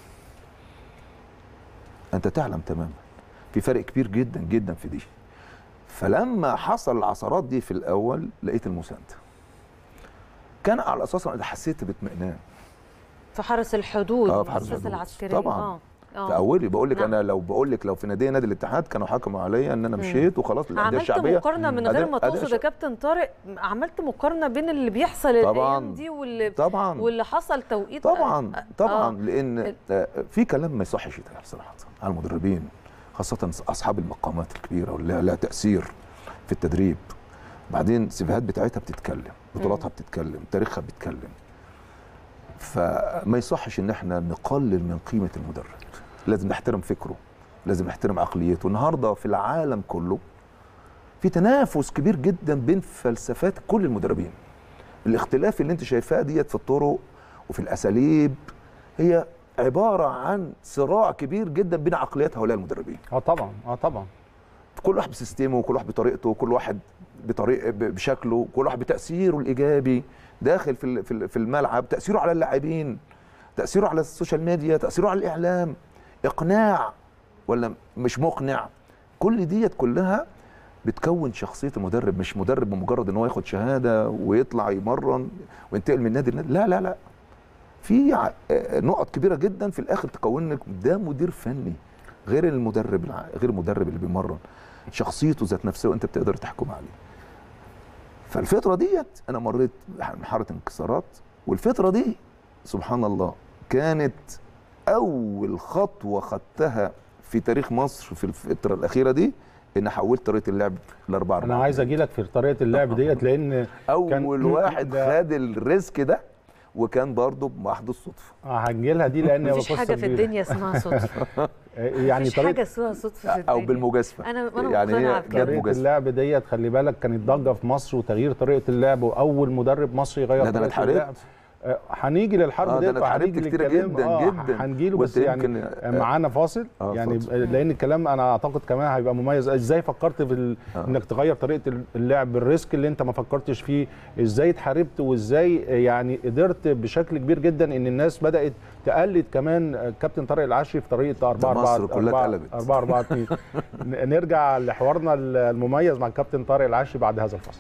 انت تعلم تماما في فرق كبير جدا جدا في دي فلما حصل العثرات دي في الاول لقيت المسانده كان على اساس انا حسيت باطمئنان في حرس الحدود آه، في حرس المؤسسة الحدود. العسكريه طبعاً. اه اه في اولي بقول لك نعم. انا لو بقول لك لو في نادي نادي الاتحاد كانوا حكموا عليا ان انا مم. مشيت وخلاص الانديه عملت الشعبيه مقارنه من غير أداء- ما أداء تقصد يا شعب. كابتن طارق عملت مقارنه بين اللي بيحصل طبعاً. الايام دي واللي طبعا واللي حصل توقيت طبعا آه، طبعا آه. لان آه، في كلام ما يصحش يتقال بصراحه على المدربين خاصه اصحاب المقامات الكبيره واللي لها تاثير في التدريب بعدين السيفيهات بتاعتها بتتكلم بطولاتها بتتكلم تاريخها بيتكلم فما يصحش ان احنا نقلل من قيمه المدرب لازم نحترم فكره لازم نحترم عقليته النهارده في العالم كله في تنافس كبير جدا بين فلسفات كل المدربين الاختلاف اللي انت شايفاه ديت في الطرق وفي الاساليب هي عباره عن صراع كبير جدا بين عقليات هؤلاء المدربين اه طبعا اه طبعا كل واحد بسيستمه وكل واحد بطريقته وكل واحد بطريقه ب- بشكله كل واحد بتاثيره الايجابي داخل في ال- في ال- في الملعب تاثيره على اللاعبين تاثيره على السوشيال ميديا تاثيره على الاعلام اقناع ولا مش مقنع كل ديت كلها بتكون شخصيه المدرب مش مدرب بمجرد ان هو ياخد شهاده ويطلع يمرن وينتقل من نادي لنادي لا لا لا في ع- آه، نقط كبيره جدا في الاخر تكون لك ده مدير فني غير المدرب الع- غير المدرب اللي بيمرن شخصيته ذات نفسه وانت بتقدر تحكم عليه فالفتره ديت انا مريت بحاره انكسارات والفتره دي سبحان الله كانت اول خطوه خدتها في تاريخ مصر في الفتره الاخيره دي ان حولت طريقه اللعب لاربعه انا عايز اجي لك في طريقه اللعب ديت لان اول كان- واحد ده- خد الريسك ده وكان برضه بمحض الصدفه هاجي لها دي لان مفيش قصة حاجه في كبيرة. الدنيا اسمها صدفه يعني مفيش حاجه طريقه اسمها صدفه في او الدنيا. بالمجازفه انا انا يعني مقتنعه هي بكده جت طريقه مجازفة. اللعب ديت خلي بالك كانت ضجه في مصر وتغيير طريقه اللعب واول مدرب مصري يغير لا ده انا طريقه اللعب اتحاربت آه، هنيجي للحرب آه، ده ديت أنا اتحاربت وهنيجي كتير للكلام. جدا آه، جدا. هنجيله بس وأنت يعني يمكن- آه، معانا فاصل آه، يعني اتفضل. لان الكلام انا اعتقد كمان هيبقى مميز ازاي فكرت في ال... آه. انك تغير طريقه اللعب الريسك اللي انت ما فكرتش فيه ازاي اتحاربت وازاي يعني قدرت بشكل كبير جدا ان الناس بدات تقلد كمان كابتن طارق العشري في طريقه 4 4 مصر كلها 4 اتقلبت. 4 4 2 نرجع لحوارنا المميز مع الكابتن طارق العشري بعد هذا الفصل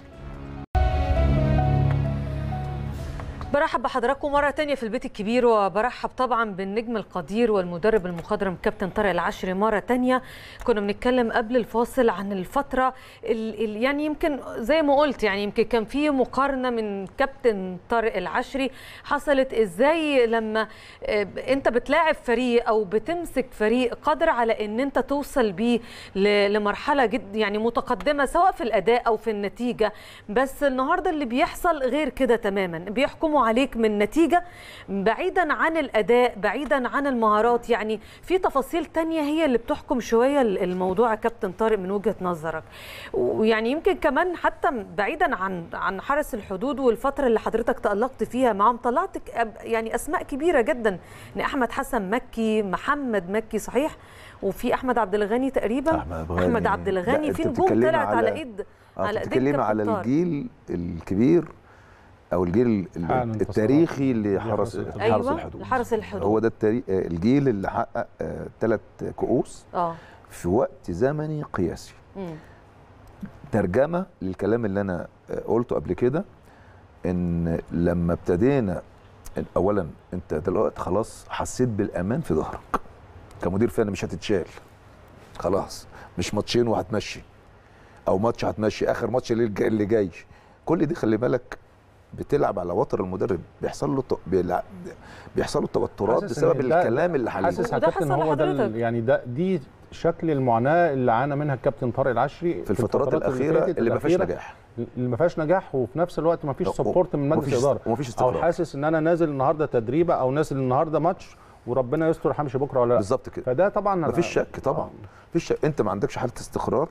برحب بحضراتكم مرة تانية في البيت الكبير وبرحب طبعا بالنجم القدير والمدرب المخضرم كابتن طارق العشري مرة تانية كنا بنتكلم قبل الفاصل عن الفترة ال ال يعني يمكن زي ما قلت يعني يمكن كان في مقارنة من كابتن طارق العشري حصلت ازاي لما آه، انت بتلاعب فريق او بتمسك فريق قادر على ان انت توصل بيه ل- لمرحلة جد يعني متقدمة سواء في الاداء او في النتيجة بس النهارده اللي بيحصل غير كده تماما بيحكموا عليك من نتيجة بعيدا عن الاداء بعيدا عن المهارات يعني في تفاصيل تانية هي اللي بتحكم شوية الموضوع يا كابتن طارق من وجهة نظرك ويعني يمكن كمان حتى بعيدا عن عن حرس الحدود والفترة اللي حضرتك تألقت فيها معاهم طلعت ك- يعني اسماء كبيرة جدا ان احمد حسن مكي محمد مكي صحيح وفي احمد عبد الغني تقريبا أحمد غني. احمد عبد لا، الغني أنت في نجوم بتتكلمي طلعت على على- ايد اه على ايدين بتتكلمي كابتن على طارق. الجيل الكبير او الجيل ال- حقق انتصارات. التاريخي لحرس لحرس حرس ايوه الحدود لحرس الحدود هو ده التاريخ الجيل اللي حقق ثلاث كؤوس اه في وقت زمني قياسي مم. ترجمه للكلام اللي انا آه، قلته قبل كده ان لما ابتدينا إن اولا انت دلوقتي خلاص حسيت بالامان في ظهرك كمدير فني مش هتتشال خلاص مش ماتشين وهتمشي او ماتش هتمشي اخر ماتش اللي الج- اللي جاي كل دي خلي بالك بتلعب على وتر المدرب بيحصل له ت- بيلع- بيحصل له توترات حاسس بسبب إن ده- الكلام اللي حواليه حاسس يا وده كابتن حصل هو ده ال- لحضرتك. يعني ده دي شكل المعاناه اللي عانى منها الكابتن طارق العشري في الفترات الاخيره فاتت اللي ما فيهاش الأخيرة، نجاح اللي ما فيهاش نجاح وفي نفس الوقت ما فيش و- سبورت من مجلس ومفيش- الاداره ومفيش او استقرار حاسس ان انا نازل النهارده تدريبه او نازل النهارده ماتش وربنا يستر همشي بكره ولا لا بالظبط كده فده طبعا مفيش شك طبعا مفيش شك انت ما عندكش حاله استقرار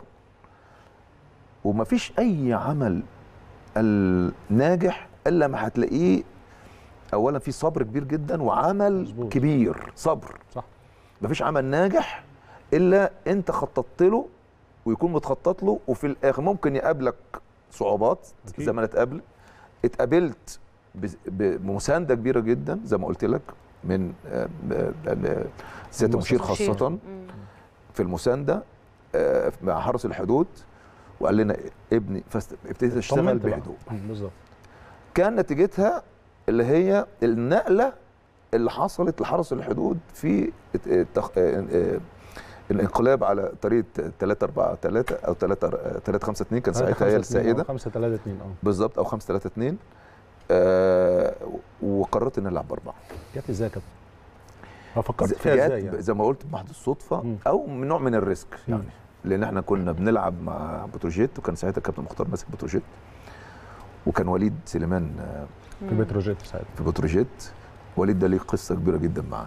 ومفيش اي عمل الناجح الا ما هتلاقيه اولا في صبر كبير جدا وعمل مظبوط. كبير صبر صح مفيش عمل ناجح الا انت خططت له ويكون متخطط له وفي الاخر ممكن يقابلك صعوبات أكيد. زي ما انا اتقابل اتقابلت بز- بمسانده كبيره جدا زي ما قلت لك من آه، آه، آه، سياده المشير مشير. خاصه مم. في المسانده آه، مع حرس الحدود وقال لنا ابني فابتديت اشتغل طمنت بقى. بهدوء بالظبط كان نتيجتها اللي هي النقله اللي حصلت لحرس الحدود في الت- التخ... آه، آه، الانقلاب على طريقه 3 4 3 او 3 3 5 2 كان ساعتها هي السائده 5 3 2 اه بالظبط او 5 3 2 آه وقررت ان العب باربعه جت ازاي يا كابتن؟ ما فكرت زي- فيها جات ازاي يعني؟ زي ما قلت بمحض الصدفه مم. او من نوع من الريسك مم. يعني لان احنا كنا بنلعب مع بتروجيت وكان ساعتها الكابتن مختار ماسك بتروجيت وكان وليد سليمان آه، في بتروجيت ساعتها في بتروجيت وليد ده ليه قصه كبيره جدا معايا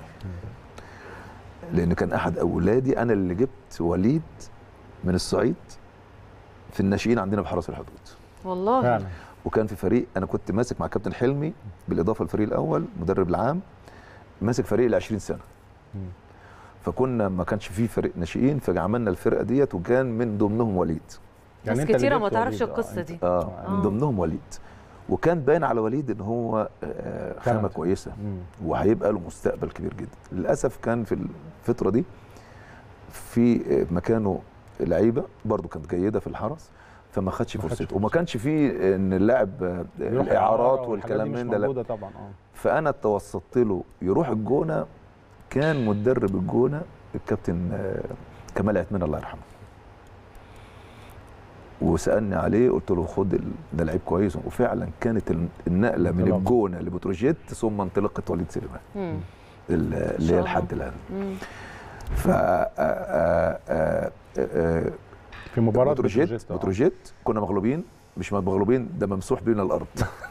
لان كان احد اولادي انا اللي جبت وليد من الصعيد في الناشئين عندنا بحرس الحدود والله فعلا وكان في فريق انا كنت ماسك مع كابتن حلمي بالاضافه للفريق الاول مدرب العام ماسك فريق ل 20 سنه مم. فكنا ما كانش فيه فريق ناشئين فعملنا الفرقه ديت وكان من ضمنهم وليد ناس أنت اللي كتيرة جبت ما تعرفش وليد. آه، القصة أنت- دي. اه آه. من ضمنهم وليد وكان باين على وليد ان هو آه، خامه تالنت. كويسه مم. وهيبقى له مستقبل كبير جدا للاسف كان في الفتره دي في آه، مكانه لعيبه برضو كانت جيده في الحرس فما خدش ما خدش فرصته وما فرصته. كانش فيه ان اللاعب آه، يروح الاعارات إعارة والكلام دي مش من ده لا موجودة طبعا اه فانا توسطت له يروح الجونه كان مدرب الجونه الكابتن آه، كمال عثمان الله يرحمه وسالني عليه قلت له خد ال- ده لعيب كويس وفعلا كانت ال- النقله من انطلاقة. الجونه لبتروجيت ثم انطلاقه وليد سليمان مم. ال- اللي شاء هي الله. لحد الان مم. ف آه، آه، آه، آه، في مباراة بتروجيت بتروجيت، آه. بتروجيت كنا مغلوبين مش مغلوبين ده ممسوح بينا الارض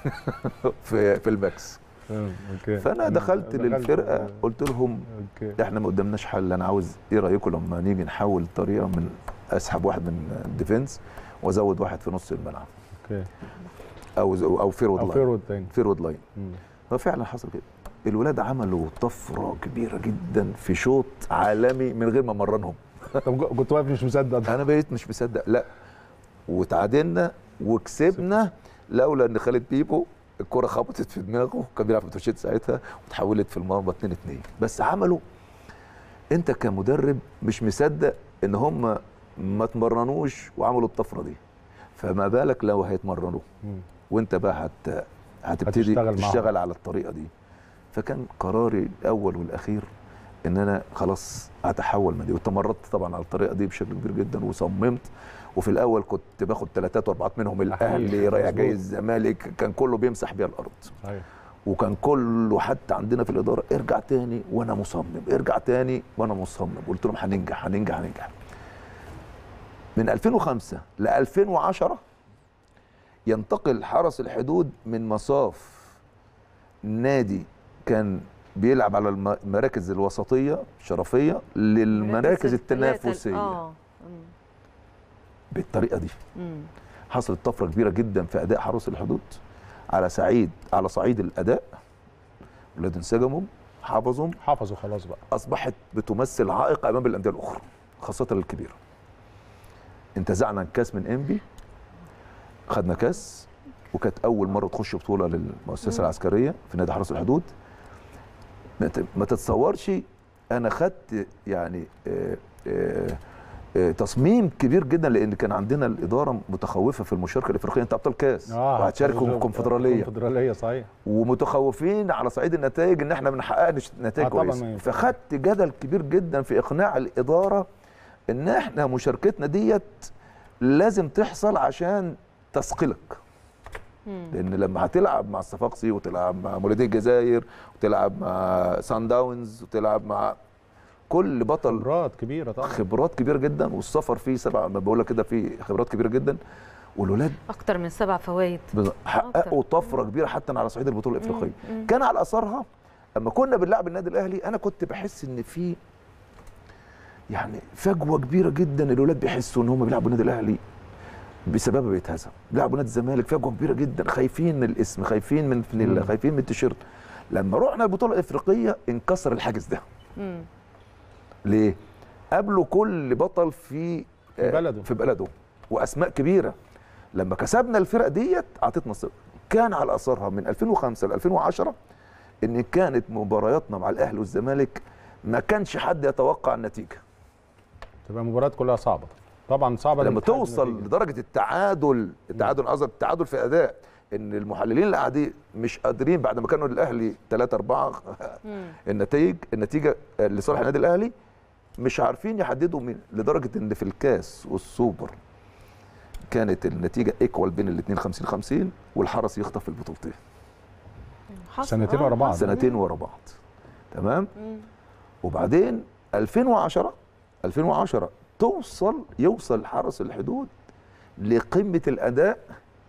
في في الماكس مم، اوكي فانا مم، دخلت للفرقه قلت لهم اوكي احنا ما قدامناش حل انا عاوز ايه رايكم لما نيجي نحول الطريقه من اسحب واحد من الديفنس وازود واحد في نص الملعب اوكي او او فيرود او لاين فيرود تاني فيرود لاين مم. ففعلا حصل كده الولاد عملوا طفره كبيره جدا في شوط عالمي من غير ما مرنهم طب جو- كنت واقف مش مصدق انا بقيت مش مصدق لا وتعادلنا وكسبنا لولا ان خالد بيبو الكره خبطت في دماغه كان بيلعب في بتروشيت ساعتها وتحولت في المرمى 2 2 بس عملوا انت كمدرب مش مصدق ان هم ما اتمرنوش وعملوا الطفره دي فما بالك لو هيتمرنوا مم. وانت بقى هت هتبتدي هتشتغل معاهم. تشتغل على الطريقه دي فكان قراري الاول والاخير ان انا خلاص هتحول من دي وتمردت طبعا على الطريقه دي بشكل كبير جدا وصممت وفي الاول كنت باخد ثلاثات واربعات منهم الاهلي حقيقي. رايح جاي مظبوط. الزمالك كان كله بيمسح بيها الارض صحيح وكان كله حتى عندنا في الاداره ارجع تاني وانا مصمم ارجع تاني وانا مصمم قلت لهم هننجح هننجح هننجح من 2005 ل 2010 ينتقل حرس الحدود من مصاف نادي كان بيلعب على الم- المراكز الوسطيه الشرفيه للمراكز الثلاثة- التنافسيه اه مم. بالطريقه دي مم. حصلت طفره كبيره جدا في اداء حرس الحدود على سعيد على صعيد الاداء ولاد انسجمهم حفظهم حفظوا خلاص بقى اصبحت بتمثل عائق امام الانديه الاخرى خاصه الكبيره انتزعنا الكاس من انبي خدنا كاس وكانت اول مره تخش بطوله للمؤسسه العسكريه في نادي حرس الحدود ما ت- ما تتصورش انا خدت يعني آه، آه، آه، تصميم كبير جدا لان كان عندنا الاداره متخوفه في المشاركه الافريقيه انت ابطال كاس وهتشاركوا في الكونفدراليه الكونفدراليه صحيح ومتخوفين على صعيد النتائج ان احنا ما بنحققش نتائج آه طبعاً كويسه ما ينفعش. فخدت جدل كبير جدا في اقناع الاداره ان احنا مشاركتنا ديت لازم تحصل عشان تثقلك مم. لان لما هتلعب مع الصفاقسي وتلعب مع مولوديه الجزائر وتلعب مع سان داونز وتلعب مع كل بطل خبرات كبيره طبعا خبرات كبيره جدا والسفر فيه سبع ما بقول لك كده فيه خبرات كبيره جدا والولاد اكتر من سبع فوائد بز- حققوا أكتر. طفره كبيره حتى على صعيد البطوله الافريقيه مم. مم. كان على اثرها اما كنا بنلعب النادي الاهلي انا كنت بحس ان في يعني فجوه كبيره جدا الولاد بيحسوا ان هم بيلعبوا النادي الاهلي بسببها بيتهزم بيلعبوا نادي الزمالك فجوه كبيره جدا خايفين من الاسم خايفين من فانيلا مم. خايفين من التيشيرت لما رحنا البطوله الافريقيه انكسر الحاجز ده مم. ليه قابلوا كل بطل في في آه، بلده. في بلده واسماء كبيره لما كسبنا الفرق ديت اعطتنا الثقه كان على اثرها من 2005 ل 2010 ان كانت مبارياتنا مع الاهلي والزمالك ما كانش حد يتوقع النتيجه تبقى المباريات كلها صعبه طبعا صعبه لما للاتحاد توصل النتيجة. لدرجه التعادل التعادل قصدي التعادل في اداء ان المحللين اللي قاعدين مش قادرين بعد ما كانوا الاهلي 3 4 مم. النتائج النتيجه لصالح النادي الاهلي مش عارفين يحددوا مين لدرجه ان في الكاس والسوبر كانت النتيجه ايكوال بين الاثنين 50 50 والحرس يخطف البطولتين حصل. سنتين آه، ورا بعض. حصل. سنتين ورا بعض تمام مم. وبعدين 2010 2010 توصل يوصل حرس الحدود لقمه الاداء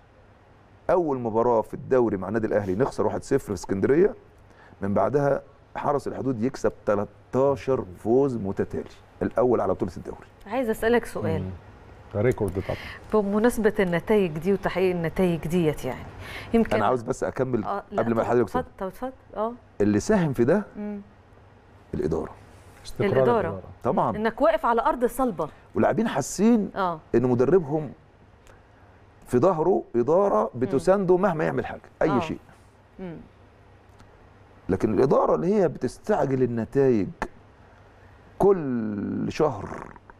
اول مباراه في الدوري مع النادي الاهلي نخسر 1-0 في اسكندريه من بعدها حرس الحدود يكسب 13 فوز متتالي الاول على بطوله الدوري عايزه اسالك سؤال مم. ده ريكورد طبعا بمناسبه النتائج دي وتحقيق النتائج ديت يعني يمكن انا عاوز بس اكمل آه، لا، قبل ما طب- حضرتك اتفضل طب اتفضل اه اللي ساهم في ده مم. الاداره استقرار الإدارة. طبعا انك واقف على ارض صلبه ولاعبين حاسين اه ان مدربهم في ظهره اداره بتسانده مهما يعمل حاجه اي آه. شيء مم. لكن الاداره اللي هي بتستعجل النتائج كل شهر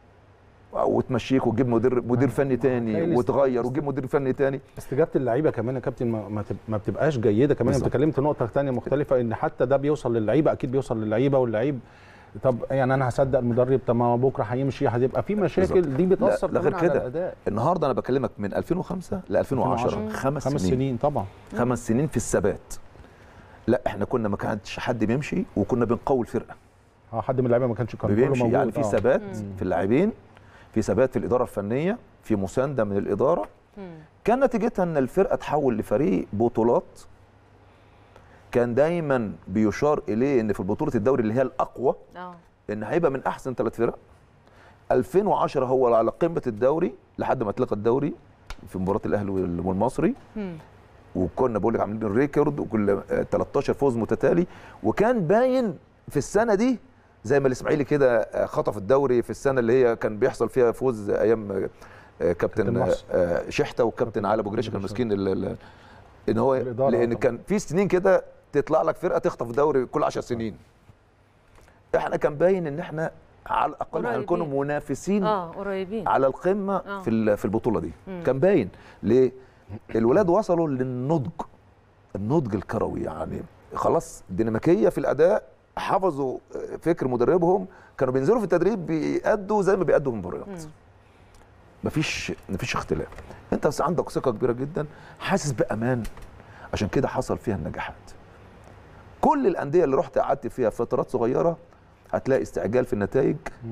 وتمشيك وتجيب مدير مدير فني هتلاقي تاني الاست- وتغير وتجيب مدير فني تاني استجابه اللعيبه كمان يا كابتن ما, ما تب- ما بتبقاش جيده كمان انت بالظبط. اتكلمت في نقطه ثانيه مختلفه ان حتى ده بيوصل للعيبه اكيد بيوصل للعيبه واللعيب طب يعني انا هصدق المدرب طب ما هو بكره هيمشي هتبقى في مشاكل بالظبط. دي بتاثر لا, لا كمان غير على كده الاداء النهارده انا بكلمك من 2005 ل 2010 2010. خمس, خمس سنين. سنين طبعا خمس سنين في الثبات لا احنا كنا ما كانش حد بيمشي وكنا بنقوي الفرقه اه حد من اللعيبه ما كانش كان كله بيمشي موجود يعني في آه. ثبات في اللاعبين في ثبات في الاداره الفنيه في مسانده من الاداره مم. كان نتيجتها ان الفرقه تحول لفريق بطولات كان دايما بيشار اليه ان في بطوله الدوري اللي هي الاقوى اه ان هيبقى من احسن ثلاث فرق 2010 هو على قمه الدوري لحد ما اتلغى الدوري في مباراه الاهلي وال- والمصري مم. وكنا بقول لك عاملين ريكورد وكل آه، 13 فوز متتالي وكان باين في السنه دي زي ما الاسماعيلي كده آه، خطف الدوري في السنه اللي هي كان بيحصل فيها فوز ايام آه، آه، كابتن كابتن آه، مصر. آه، شحته وكابتن علي ابو جريشه كان ماسكين ال- ال- ان هو الإدارة لان طبعا. كان في سنين كده تطلع لك فرقه تخطف دوري كل 10 سنين احنا كان باين ان احنا على الاقل قريبين. هنكون منافسين اه قريبين على القمه آه. في ال- في البطوله دي مم. كان باين ليه الولاد وصلوا للنضج النضج الكروي يعني خلاص ديناميكيه في الاداء حفظوا فكر مدربهم كانوا بينزلوا في التدريب بيأدوا زي ما بيأدوا في المباريات مم. مفيش مفيش اختلاف انت بس عندك ثقه كبيره جدا حاسس بامان عشان كده حصل فيها النجاحات كل الانديه اللي رحت قعدت فيها فترات صغيره هتلاقي استعجال في النتائج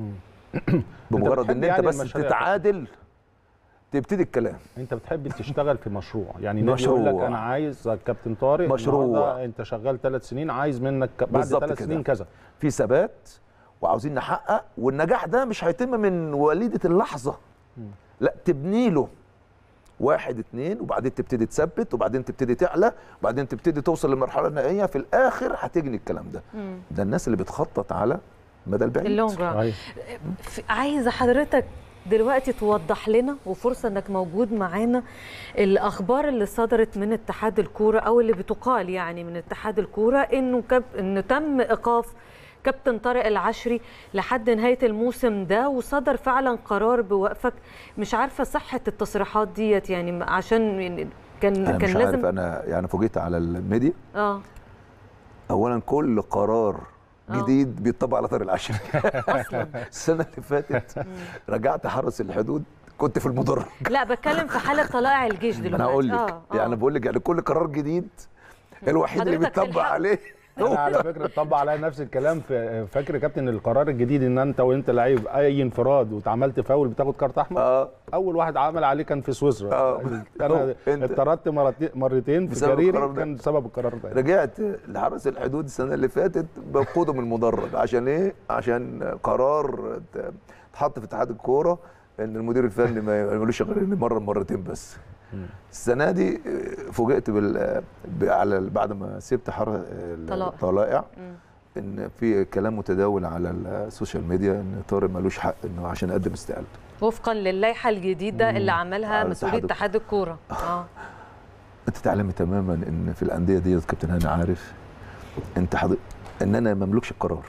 بمجرد بتحب ان انت يعني بس المشاريع. تتعادل تبتدي الكلام انت بتحب تشتغل في مشروع يعني النادي يقول لك مشروع. انا عايز كابتن طارق مشروع. النهاردة انت شغال ثلاث سنين عايز منك بعد بالظبط ثلاث كده. سنين كذا في ثبات وعاوزين نحقق والنجاح ده مش هيتم من وليده اللحظه لا تبني له واحد اتنين وبعدين تبتدي تثبت وبعدين تبتدي تعلى وبعدين تبتدي توصل للمرحله النهائيه في الاخر هتجني الكلام ده مم. ده الناس اللي بتخطط على مدى البعيد اللونج ران أيوة. في- عايزه حضرتك دلوقتي توضح لنا وفرصه انك موجود معانا الاخبار اللي صدرت من اتحاد الكوره او اللي بتقال يعني من اتحاد الكوره انه كب... انه تم ايقاف كابتن طارق العشري لحد نهايه الموسم ده وصدر فعلا قرار بوقفك مش عارفه صحه التصريحات ديت يعني عشان كان انا كان مش لازم عارف انا يعني فوجئت على الميديا اه اولا كل قرار آه. جديد بيطبق على طارق العشري اصلا السنه اللي فاتت رجعت حرس الحدود كنت في المدرج لا بتكلم في حاله طلائع الجيش دلوقتي انا هقول لك آه، آه. يعني بقول لك يعني كل قرار جديد الوحيد اللي حضرتك بيطبق تلحق. عليه انا على فكره طبق عليا نفس الكلام في فاكر يا كابتن القرار الجديد ان انت وانت لعيب اي انفراد واتعملت فاول بتاخد كارت احمر اه اول واحد عمل عليه كان في سويسرا آه. انا أنت. اتطردت مرتين مرتين في بسبب كاريري القرار ده. كان بسبب القرار ده رجعت لحرس الحدود السنه اللي فاتت بقوده من المدرج عشان ايه؟ عشان قرار ت- اتحط في اتحاد الكوره ان المدير الفني ما يعملوش غير إن مره مرتين بس. السنه دي آه، فوجئت بال ب- على ال- بعد ما سبت حر طلائع. الطلائع مم. ان في كلام متداول على السوشيال ميديا ان طارق ملوش حق انه عشان يقدم استقالته. وفقا للائحه الجديده اللي عملها على مسؤوليه اتحاد اتحاد الكوره اه انت تعلمي تماما ان في الانديه دي كابتن هاني عارف انت حض... ان انا ما املكش القرار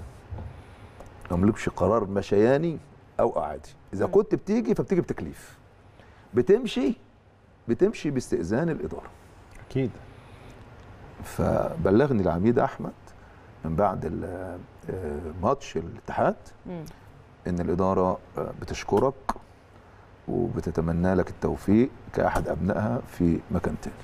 ما املكش قرار مشياني او قعدي اذا كنت بتيجي فبتيجي بتكليف بتمشي بتمشي باستئذان الاداره اكيد فبلغني العميد احمد من بعد ال- آه، ماتش الاتحاد مم. ان الاداره آه، بتشكرك وبتتمنى لك التوفيق كاحد ابنائها في مكان تاني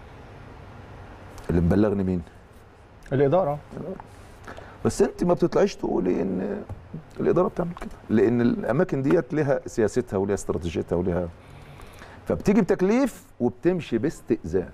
اللي مبلغني مين الاداره بس انت ما بتطلعيش تقولي ان الاداره بتعمل كده لان الاماكن ديت لها سياستها ولها استراتيجيتها ولها فبتيجي بتكليف وبتمشي باستئذان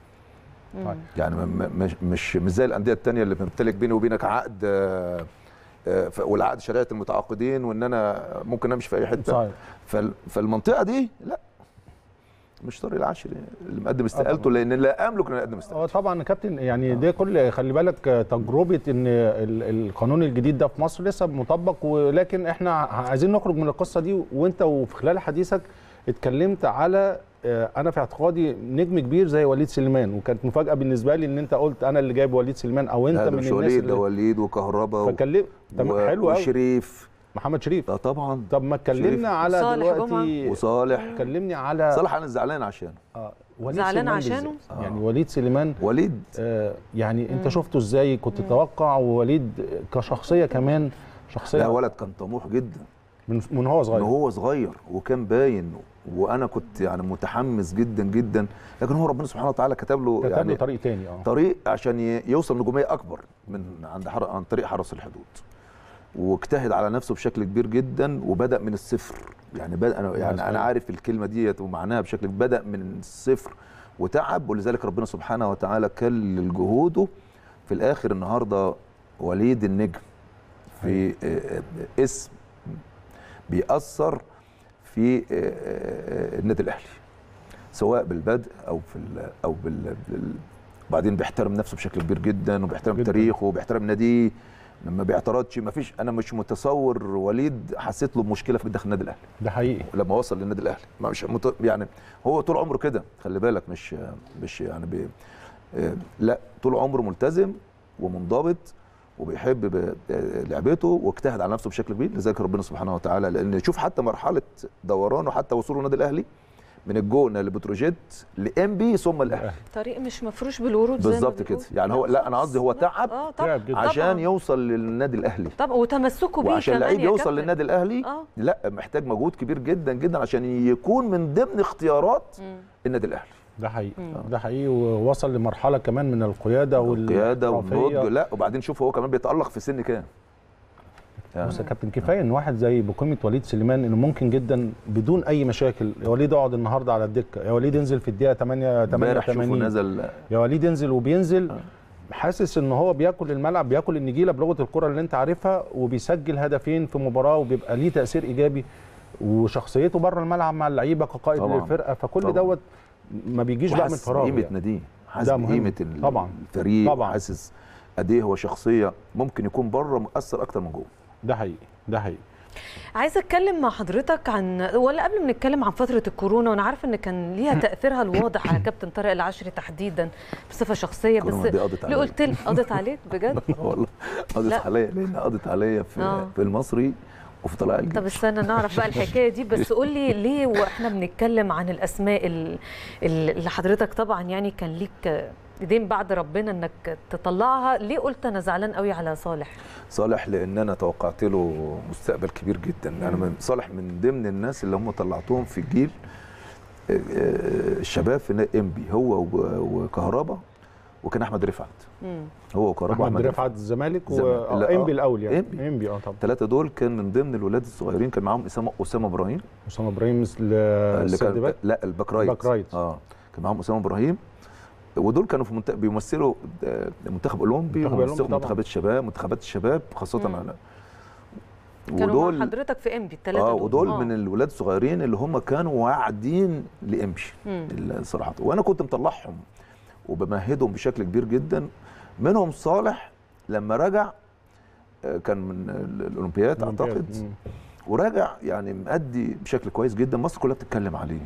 طيب. يعني ما- ما- مش مش مش زي الانديه التانية اللي بتمتلك بيني وبينك عقد آه، آه، ف- والعقد شريعه المتعاقدين وان انا ممكن امشي في اي حته صحيح فال- فالمنطقه دي لا مش طارق العشري اللي مقدم استقالته لان لا املك ان اقدم استقالته هو طبعا يا كابتن يعني ده كل خلي بالك آه، تجربه ان ال- القانون الجديد ده في مصر لسه مطبق ولكن احنا عايزين نخرج من القصه دي وانت وفي خلال حديثك اتكلمت على آه، انا في اعتقادي نجم كبير زي وليد سليمان وكانت مفاجاه بالنسبه لي ان انت قلت انا اللي جايب وليد سليمان او انت لا، من مش الناس وليد ده اللي وليد وكهربا و- فكلم تمام حلو قوي وشريف محمد شريف اه طبعا طب ما شريف. اتكلمنا على صالح دلوقتي وصالح كلمني على صالح انا زعلان عشانه آه، وليد زعلان سليمان عشانه؟ بالذات. يعني وليد سليمان وليد آه، يعني انت شفته ازاي كنت تتوقع ووليد كشخصيه كمان شخصيه لا ولد كان طموح جدا من من هو من صغير هو صغير وكان باين وانا كنت يعني متحمس جدا جدا لكن هو ربنا سبحانه وتعالى كتب له كتب يعني له طريق تاني اه طريق عشان ي- يوصل نجوميه اكبر من عند حر... عن طريق حرس الحدود واجتهد على نفسه بشكل كبير جدا وبدا من الصفر يعني بدا انا يعني صحيح. انا عارف الكلمه ديت ومعناها بشكل بدا من الصفر وتعب ولذلك ربنا سبحانه وتعالى كلل جهوده في الاخر النهارده وليد النجم في آه، آه، اسم بيأثر في آه، آه، النادي الاهلي سواء بالبدء او في ال- او بال بال- بعدين بيحترم نفسه بشكل كبير جدا وبيحترم جداً. تاريخه وبيحترم ناديه ما بيعترضش ما فيش انا مش متصور وليد حسيت له بمشكله في داخل النادي الاهلي ده حقيقي لما وصل للنادي الاهلي ما مش مت... يعني هو طول عمره كده خلي بالك مش مش يعني بي... آه، لا طول عمره ملتزم ومنضبط وبيحب ب- آه، لعبته واجتهد على نفسه بشكل كبير لذلك ربنا سبحانه وتعالى لان شوف حتى مرحله دورانه حتى وصوله النادي الاهلي من الجونه لبتروجيت لانبي ثم الاهلي طريق مش مفروش بالورود زي ما بالظبط كده بيقولوا. يعني هو لا انا قصدي هو لا، تعب اه طبعا تعب جدا. عشان طبعاً. يوصل للنادي الاهلي طبعا وتمسكوا بيه وعشان كمان لعيب يا يوصل كابتن. للنادي الاهلي اه لا محتاج مجهود كبير جدا جدا عشان يكون من ضمن اختيارات مم. النادي الاهلي ده حقيقي ده حقيقي ووصل لمرحله كمان من القياده القياده والنضج والاحترافية. لا وبعدين شوف هو كمان بيتالق في سن كام يعني بص يا كابتن كفايه ان واحد زي بقيمه وليد سليمان انه ممكن جدا بدون اي مشاكل يا وليد اقعد النهارده على الدكه يا وليد انزل في الدقيقه 8 امبارح شوفوا 88 نزل يا وليد انزل وبينزل حاسس ان هو بياكل الملعب بياكل النجيله بلغه الكره اللي انت عارفها وبيسجل هدفين في مباراه وبيبقى ليه تاثير ايجابي وشخصيته بره الملعب مع اللعيبه كقائد طبعاً. للفرقه فكل طبعاً. دوت ما بيجيش بقى من وحاسس فراغ بقيمه يعني. ناديه حاسس ده مهم. بقيمه ال- طبعاً. الفريق طبعاً. حاسس قد ايه هو شخصيه ممكن يكون بره مؤثر اكتر من جوه ده حقيقي ده حقيقي عايزه اتكلم مع حضرتك عن ولا قبل ما نتكلم عن فتره الكورونا وانا عارفه ان كان ليها تاثيرها الواضح على كابتن طارق العشري تحديدا بصفه شخصيه بس الكورونا دي قضت ليه عليا. قلت لي قضت عليك بجد والله قضت لا. عليا لان قضت عليا في آه. في المصري وفي طلائع الجيش طب استنى نعرف بقى الحكايه دي بس قول لي ليه واحنا بنتكلم عن الاسماء ال- ال- اللي حضرتك طبعا يعني كان ليك ايدين بعد ربنا انك تطلعها ليه قلت انا زعلان قوي على صالح صالح لان انا توقعت له مستقبل كبير جدا انا من صالح من ضمن الناس اللي هم طلعتهم في الجيل آه، آه، الشباب في نادي انبي هو و- وكهربا وكان احمد رفعت مم. هو وكهربا احمد رفعت الزمالك الزمالك. لا، آه. وانبي الاول يعني إنبي. انبي اه طبعا الثلاثه دول كان من ضمن الولاد الصغيرين كان معاهم اسامه اسامه ابراهيم اسامه ابراهيم اللي كان السردبات لا الباك رايت باك رايت. اه كان معاهم اسامه ابراهيم ودول كانوا في منت... بيمثلوا آه، منتخب اولمبي منتخب أولمبي ومنتخب طبعاً. منتخبات الشباب منتخبات الشباب خاصه مم. على كانوا مع حضرتك في انبي الثلاثه اه دول ودول آه. من الولاد الصغيرين اللي هم كانوا واعدين لامشي مم. صراحه وانا كنت مطلعهم وبمهدهم بشكل كبير جدا منهم صالح لما رجع آه، كان من ال- الاولمبياد اعتقد مم. وراجع يعني مأدي بشكل كويس جدا مصر كلها بتتكلم عليه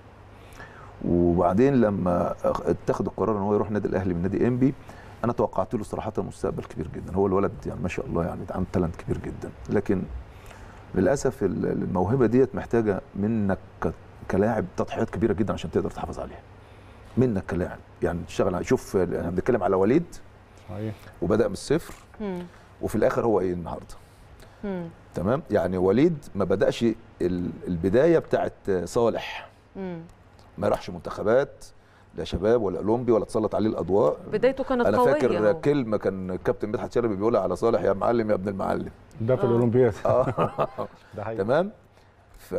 وبعدين لما أخ- اتخذ القرار ان هو يروح النادي الاهلي من نادي انبي انا توقعت له صراحه مستقبل كبير جدا هو الولد يعني ما شاء الله يعني عنده تالنت كبير جدا لكن للاسف ال- الموهبه ديت محتاجه منك ك- كلاعب تضحيات كبيره جدا عشان تقدر تحافظ عليها منك كلاعب يعني تشتغل على- شوف احنا بنتكلم على وليد صحيح وبدا من الصفر مم. وفي الاخر هو ايه النهارده مم. تمام يعني وليد ما بداش ال- البدايه بتاعت صالح مم. ما راحش منتخبات لا شباب ولا اولمبي ولا تسلط عليه الاضواء بدايته كانت انا قويه فاكر أهو. كلمه كان الكابتن مدحت شلبي بيقولها على صالح يا معلم يا ابن المعلم ده في آه. الاولمبياد اه ده حقيقي تمام ف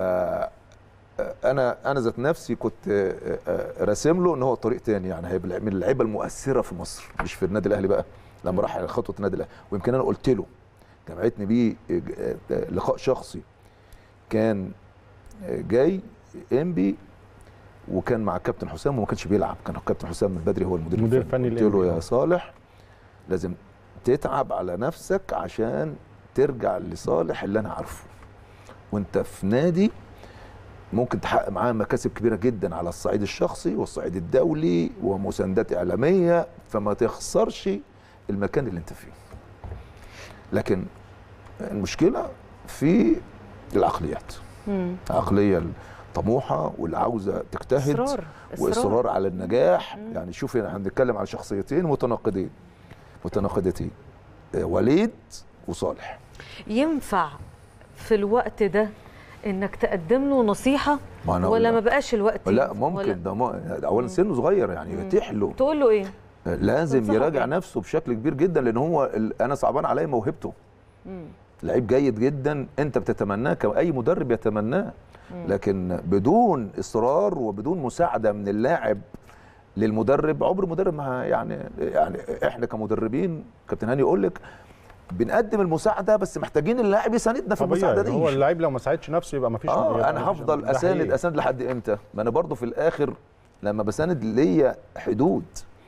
انا انا ذات نفسي كنت آه، آه، راسم له ان هو طريق تاني يعني هيبقى من اللعيبه المؤثره في مصر مش في النادي الاهلي بقى لما راح خطوه النادي الاهلي ويمكن انا قلت له جمعتني بيه آه، آه، لقاء شخصي كان آه، جاي انبي وكان مع الكابتن حسام وما كانش بيلعب كان الكابتن حسام من بدري هو المدير المدير الفني الفني قلت له لإنبي. يا صالح لازم تتعب على نفسك عشان ترجع لصالح اللي انا عارفه وانت في نادي ممكن تحقق معاه مكاسب كبيره جدا على الصعيد الشخصي والصعيد الدولي ومساندات اعلاميه فما تخسرش المكان اللي انت فيه لكن المشكله في العقليات مم. عقليه الطموحه واللي عاوزه تجتهد اصرار واصرار على النجاح مم. يعني شوفي احنا هنتكلم على شخصيتين متناقضين متناقضتين آه، وليد وصالح ينفع في الوقت ده انك تقدم له نصيحه ما أنا ولا أقول ما لك. بقاش الوقت لا ولا- ممكن ده ما اولا سنه صغير يعني يتيح له تقول له ايه لازم تنصحه يراجع بإيه؟ نفسه بشكل كبير جدا لان هو ال- انا صعبان عليا موهبته مم. لعيب جيد جدا انت بتتمناه كاي مدرب يتمناه لكن بدون اصرار وبدون مساعده من اللاعب للمدرب عمر المدرب ما يعني يعني احنا كمدربين كابتن هاني يقول لك بنقدم المساعده بس محتاجين اللاعب يساندنا في المساعده طبيعي دي هو اللعيب لو ما ساعدش نفسه يبقى ما فيش اه يبقى انا مفيش- هفضل ده اساند حقيقي. اساند لحد امتى ما انا برضو في الاخر لما بساند ليا حدود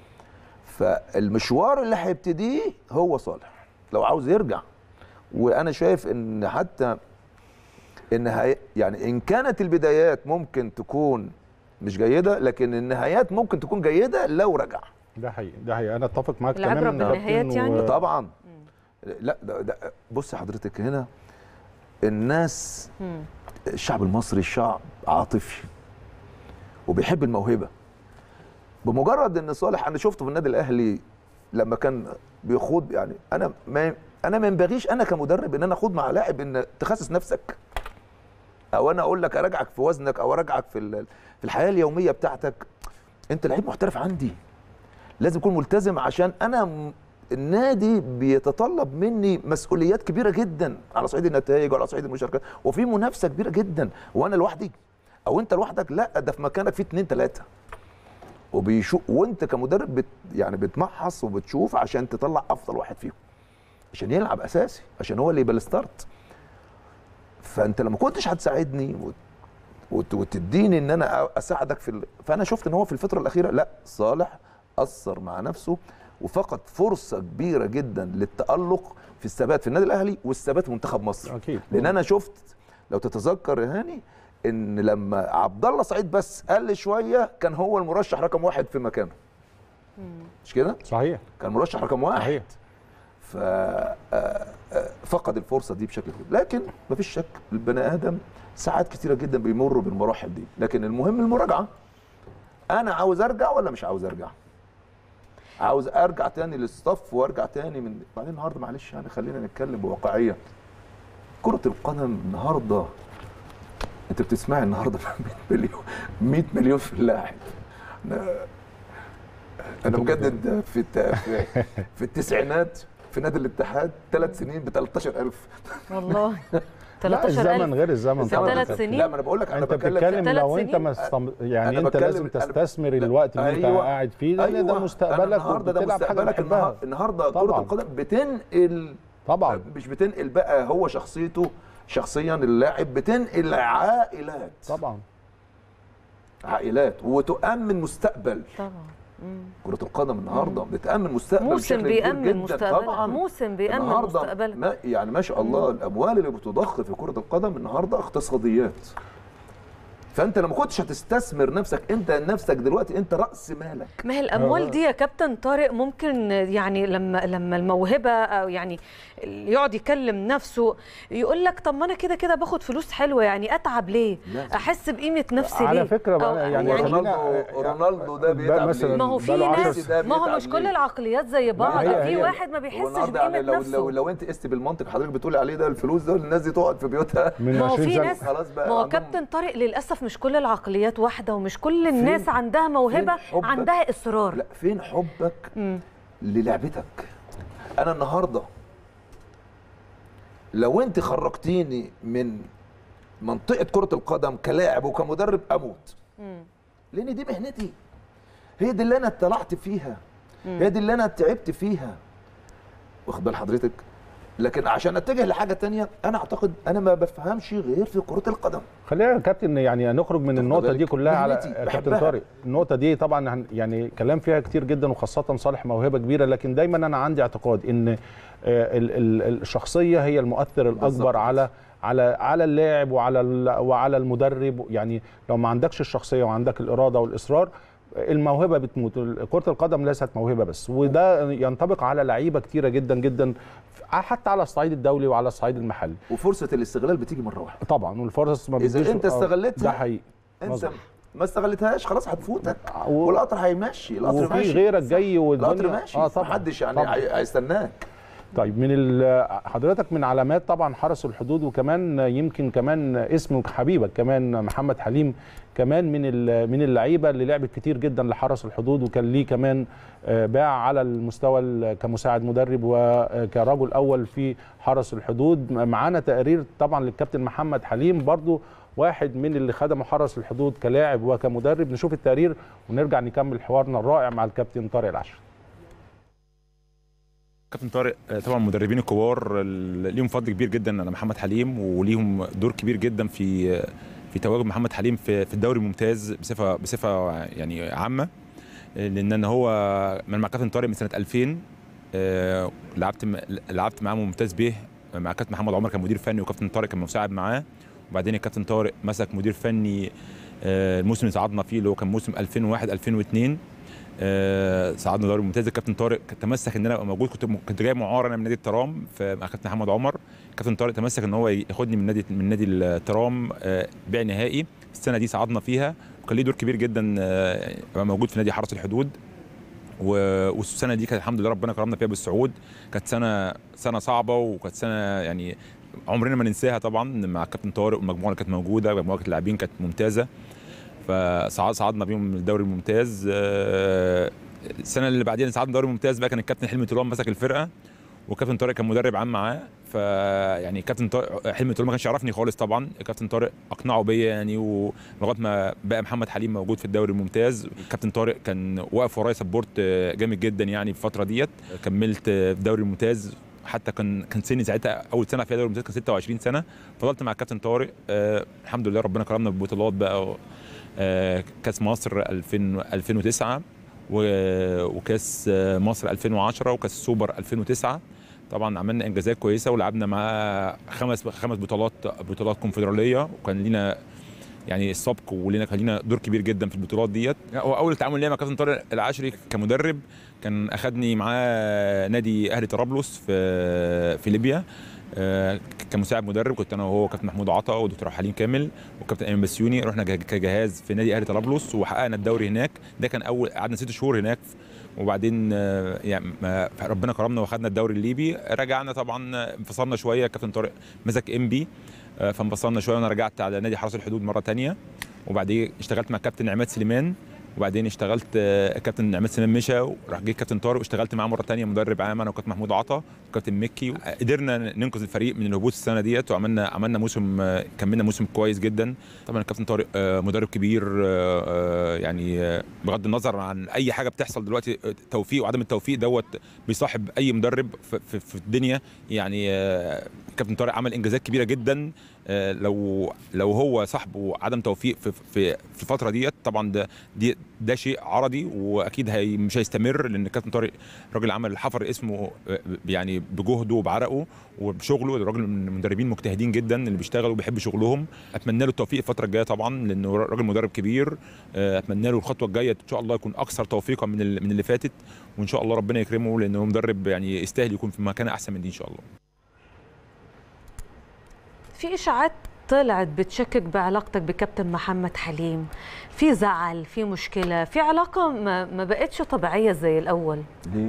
فالمشوار اللي هيبتديه هو صالح لو عاوز يرجع وانا شايف ان حتى ان هي يعني ان كانت البدايات ممكن تكون مش جيده لكن النهايات ممكن تكون جيده لو رجع ده حقيقي ده حقيقي انا اتفق معاك العبرة تماما يا بالنهايات كابتن يعني؟ و- طبعا لا ده, ده بص حضرتك هنا الناس مم. الشعب المصري شعب عاطفي وبيحب الموهبه بمجرد ان صالح انا شفته في النادي الاهلي لما كان بيخوض يعني انا ما انا ما ينبغيش انا كمدرب ان انا اخوض مع لاعب ان تخسس نفسك او انا اقول لك اراجعك في وزنك او اراجعك في ال- في الحياه اليوميه بتاعتك انت لعيب محترف عندي لازم تكون ملتزم عشان انا م- النادي بيتطلب مني مسؤوليات كبيره جدا على صعيد النتائج وعلى صعيد المشاركات وفي منافسه كبيره جدا وانا لوحدي او انت لوحدك لا ده في مكانك في اتنين تلاته وبيشوف وانت كمدرب بت يعني بتمحص وبتشوف عشان تطلع افضل واحد فيهم عشان يلعب اساسي عشان هو اللي يبقى الستارت فانت لما كنتش هتساعدني وت- وت- وتديني ان انا اساعدك في ال... فانا شفت ان هو في الفتره الاخيره لا صالح اثر مع نفسه وفقد فرصه كبيره جدا للتالق في الثبات في النادي الاهلي والثبات في منتخب مصر اكيد لان انا شفت لو تتذكر يا هاني ان لما عبد الله سعيد بس قل شويه كان هو المرشح رقم واحد في مكانه مش كده؟ صحيح كان مرشح رقم واحد صحيح ف آه، آه، فقد الفرصه دي بشكل كبير لكن مفيش شك البني ادم ساعات كتيره جدا بيمر بالمراحل دي لكن المهم المراجعه انا عاوز ارجع ولا مش عاوز ارجع عاوز ارجع تاني للصف وارجع تاني من بعدين النهارده معلش يعني خلينا نتكلم بواقعيه كره القدم النهارده انت بتسمعي النهارده 100 مليون 100 مليون في اللاعب انا انا مجدد في الت... في, في التسعينات في نادي الاتحاد ثلاث سنين ب 13000 والله لا الزمن 13000 غير الزمن في طبعا ثلاث يا كابتن. سنين؟ لا ما انا بقول لك انا انت بتكلم بتتكلم ثلاث لو انت سنين؟ ما استم... يعني أنا انت بتكلم- لازم أنا- تستثمر الوقت اللي انت أيوة. قاعد فيه لان ده أيوة. أنا مستقبلك النهارده ده وبتلعب حاجه مستقبلك بتحبها النهارده النهارده كره طبعاً. القدم بتنقل طبعا مش بتنقل بقى هو شخصيته شخصيا اللاعب بتنقل عائلات طبعا عائلات وتؤمن مستقبل طبعا مم. كرة القدم النهارده بتأمن مستقبل موسم بشكل كبير بيأمن جدا. مستقبلك طبعا موسم بيأمن النهارده مستقبلك ما يعني ما شاء الله الاموال اللي بتضخ في كرة القدم النهارده اقتصاديات فانت لما كنتش هتستثمر نفسك انت نفسك دلوقتي انت راس مالك ما هي الاموال آه. دي يا كابتن طارق ممكن يعني لما لما الموهبه او يعني يقعد يكلم نفسه يقول لك طب ما انا كده كده باخد فلوس حلوه يعني اتعب ليه؟ لازم. احس بقيمه نفسي ليه؟ على فكره أو- بقى يعني هو يعني رونالدو رونالدو ده ده بيتعب مثلاً ليه؟ ما هو في بقاله عشر ناس سنين. ما هو بيتعب مش كل ليه؟ العقليات زي بعض هي- في هي- واحد ما هو بيحسش النهارده يعني بقيمه لو نفسه لو لو انت قست بالمنطق حضرتك بتقولي عليه ده الفلوس ده الناس دي تقعد في بيوتها من ما هو 20 في سنه ناس خلاص بقى ما هو عندهم- كابتن طارق للاسف مش كل العقليات واحده ومش كل الناس عندها موهبه فين حبك؟ عندها اصرار لا فين حبك مم. للعبتك انا النهارده لو انت خرجتيني من منطقه كره القدم كلاعب وكمدرب اموت مم. لان دي مهنتي هي دي اللي انا طلعت فيها هي دي اللي انا تعبت فيها واخد بال حضرتك لكن عشان اتجه لحاجه تانية انا اعتقد انا ما بفهمش غير في كره القدم خلينا يا كابتن يعني نخرج من النقطه دي بالك؟ كلها على مهنتي، كابتن بحبها. طارق النقطه دي طبعا هن- يعني كلام فيها كتير جدا وخاصه صالح موهبه كبيره لكن دايما انا عندي اعتقاد ان آه، ال- ال- الشخصيه هي المؤثر الاكبر بالظبط. على على على اللاعب وعلى ال- وعلى المدرب يعني لو ما عندكش الشخصيه وعندك الاراده والاصرار الموهبه بتموت كره القدم ليست موهبه بس وده ينطبق على لعيبه كتيره جدا جدا حتى على الصعيد الدولي وعلى الصعيد المحلي وفرصه الاستغلال بتيجي مره واحده طبعا والفرص ما إذا بتجيش- أنت آه، استغلتها، ده حقيقي انت مظبوط. ما استغلتهاش خلاص هتفوتك و- والقطر هيمشي القطر وفي ماشي غيرك جاي القطر والدنيا ماشي اه طبعا محدش يعني طبعاً. هي- هيستناك طيب من ال- حضرتك من علامات طبعا حرس الحدود وكمان يمكن كمان اسم حبيبك كمان محمد حليم كمان من ال- من اللعيبه اللي لعبت كتير جدا لحرس الحدود وكان ليه كمان آه، باع على المستوى ال- كمساعد مدرب وكرجل اول في حرس الحدود معانا تقرير طبعا للكابتن محمد حليم برضو واحد من اللي خدموا حرس الحدود كلاعب وكمدرب نشوف التقرير ونرجع نكمل حوارنا الرائع مع الكابتن طارق العشري كابتن طارق آه، طبعا المدربين الكبار ال- ليهم فضل كبير جدا على محمد حليم وليهم دور كبير جدا في في تواجد محمد حليم في في الدوري الممتاز بصفه بصفه يعني عامه آه، لان أنا هو من مع كابتن طارق من سنه 2000 آه، لعبت م- لعبت معاه ممتاز به مع كابتن محمد عمر كان مدير فني وكابتن طارق كان مساعد معاه وبعدين الكابتن طارق مسك مدير فني آه، الموسم اللي صعدنا فيه اللي هو كان موسم 2001 2002 آه، صعدنا دوري ممتاز الكابتن طارق كان تمسك ان انا ابقى موجود كنت كنت جاي معار انا من نادي الترام في- مع كابتن محمد عمر الكابتن طارق تمسك ان هو ياخدني من نادي من نادي الترام آه، بيع نهائي السنه دي صعدنا فيها وكان ليه دور كبير جدا آه، ابقى موجود في نادي حرس الحدود و- والسنه دي كانت الحمد لله ربنا كرمنا فيها بالصعود كانت سنه سنه صعبه وكانت سنه يعني عمرنا ما ننساها طبعا مع الكابتن طارق والمجموعه اللي كانت موجوده مجموعه اللاعبين كانت ممتازه فصعدنا بيهم من الدوري الممتاز آه، السنه اللي بعدين صعدنا الدوري الممتاز بقى كان الكابتن حلمي طولان مسك الفرقه وكابتن طارق كان مدرب عام معاه فيعني كابتن طارق حلمي طولان ما كانش يعرفني خالص طبعا الكابتن طارق اقنعه بيا يعني ولغايه ما بقى محمد حليم موجود في الدوري الممتاز الكابتن طارق كان واقف ورايا سبورت آه، جامد جدا يعني في الفتره ديت كملت آه، في الدوري الممتاز حتى كان كان سني ساعتها اول سنه فيها دوري الممتاز كان 26 سنه فضلت مع الكابتن طارق آه الحمد لله ربنا كرمنا ببطولات بقى آه كاس مصر 2000 2009 و- وكاس آه، مصر 2010 وكاس السوبر 2009 طبعا عملنا انجازات كويسه ولعبنا معاه خمس خمس بطولات بطولات كونفدراليه وكان لينا يعني السبق ولينا كان لينا دور كبير جدا في البطولات ديت هو اول تعامل ليا مع كابتن طارق العشري كمدرب كان اخدني معاه نادي اهلي طرابلس في في ليبيا آه، كمساعد مدرب كنت انا وهو كابتن محمود عطا ودكتور حليم كامل وكابتن ايمن بسيوني رحنا جه- كجهاز في نادي اهلي طرابلس وحققنا الدوري هناك ده كان اول قعدنا ست شهور هناك وبعدين آه، يعني ما- ربنا كرمنا واخدنا الدوري الليبي رجعنا طبعا انفصلنا شويه كابتن طارق مسك ام بي فانفصلنا شويه وانا رجعت على نادي حرس الحدود مره تانية وبعدين اشتغلت مع كابتن عماد سليمان وبعدين اشتغلت آه، كابتن عماد سليمان مشى وراح جه كابتن طارق واشتغلت معاه مره تانية مدرب عام انا وكابتن محمود عطا وكابتن مكي قدرنا ننقذ الفريق من الهبوط السنه ديت وعملنا عملنا موسم آه، كملنا موسم كويس جدا طبعا الكابتن طارق آه، مدرب كبير آه، آه، يعني آه، بغض النظر عن اي حاجه بتحصل دلوقتي آه، توفيق وعدم التوفيق دوت بيصاحب اي مدرب في, في, في الدنيا يعني آه، كابتن طارق عمل انجازات كبيره جدا آه، لو لو هو صاحبه عدم توفيق في في في الفتره ديت طبعا ده دي ده شيء عرضي واكيد هي مش هيستمر لان كابتن طارق راجل عمل حفر اسمه آه، يعني بجهده وبعرقه وبشغله راجل من المدربين مجتهدين جدا اللي بيشتغلوا وبيحبوا شغلهم اتمنى له التوفيق الفتره الجايه طبعا لانه راجل مدرب كبير آه، اتمنى له الخطوه الجايه ان شاء الله يكون اكثر توفيقا من ال- من اللي فاتت وان شاء الله ربنا يكرمه لانه مدرب يعني يستاهل يكون في مكان احسن من دي ان شاء الله في اشاعات طلعت بتشكك بعلاقتك بكابتن محمد حليم في زعل في مشكله في علاقه ما, ما بقتش طبيعيه زي الاول ليه؟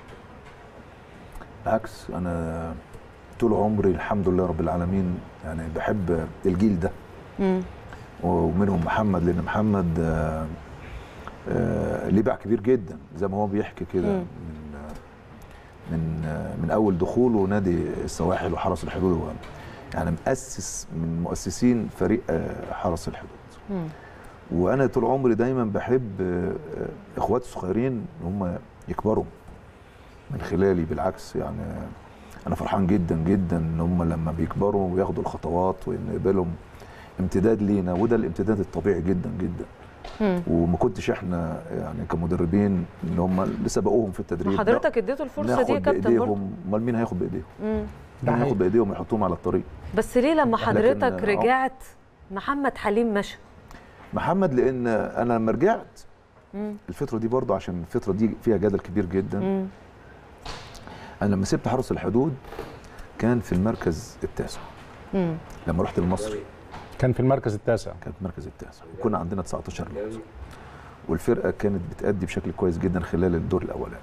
بالعكس انا طول عمري الحمد لله رب العالمين يعني بحب الجيل ده مم. ومنهم محمد لان محمد آه، آه، ليه باع كبير جدا زي ما هو بيحكي كده مم. من آه، من آه، من اول دخوله نادي السواحل وحرس الحدود هو يعني مؤسس من مؤسسين فريق آه، حرس الحدود مم. وانا طول عمري دايما بحب آه، آه، اخواتي الصغيرين هم يكبروا من خلالي بالعكس يعني آه، انا فرحان جدا جدا ان هم لما بيكبروا وياخدوا الخطوات وان يقبلهم امتداد لينا وده الامتداد الطبيعي جدا جدا مم. وما كنتش احنا يعني كمدربين ان هم اللي سبقوهم في التدريب حضرتك اديته الفرصه دي يا ناخد كابتن برضه بايديهم امال مين هياخد بايديهم؟ مم. ده مين حقيقي. هياخد بايديهم ويحطوهم على الطريق؟ بس ليه لما حضرتك آه. رجعت محمد حليم مشى محمد لان انا لما رجعت مم. الفتره دي برضه عشان الفتره دي فيها جدل كبير جدا مم. انا لما سبت حرس الحدود كان في المركز التاسع مم. لما رحت المصري كان في المركز التاسع كانت المركز التاسع وكنا عندنا 19 نقطه والفرقه كانت بتأدي بشكل كويس جدا خلال الدور الاولاني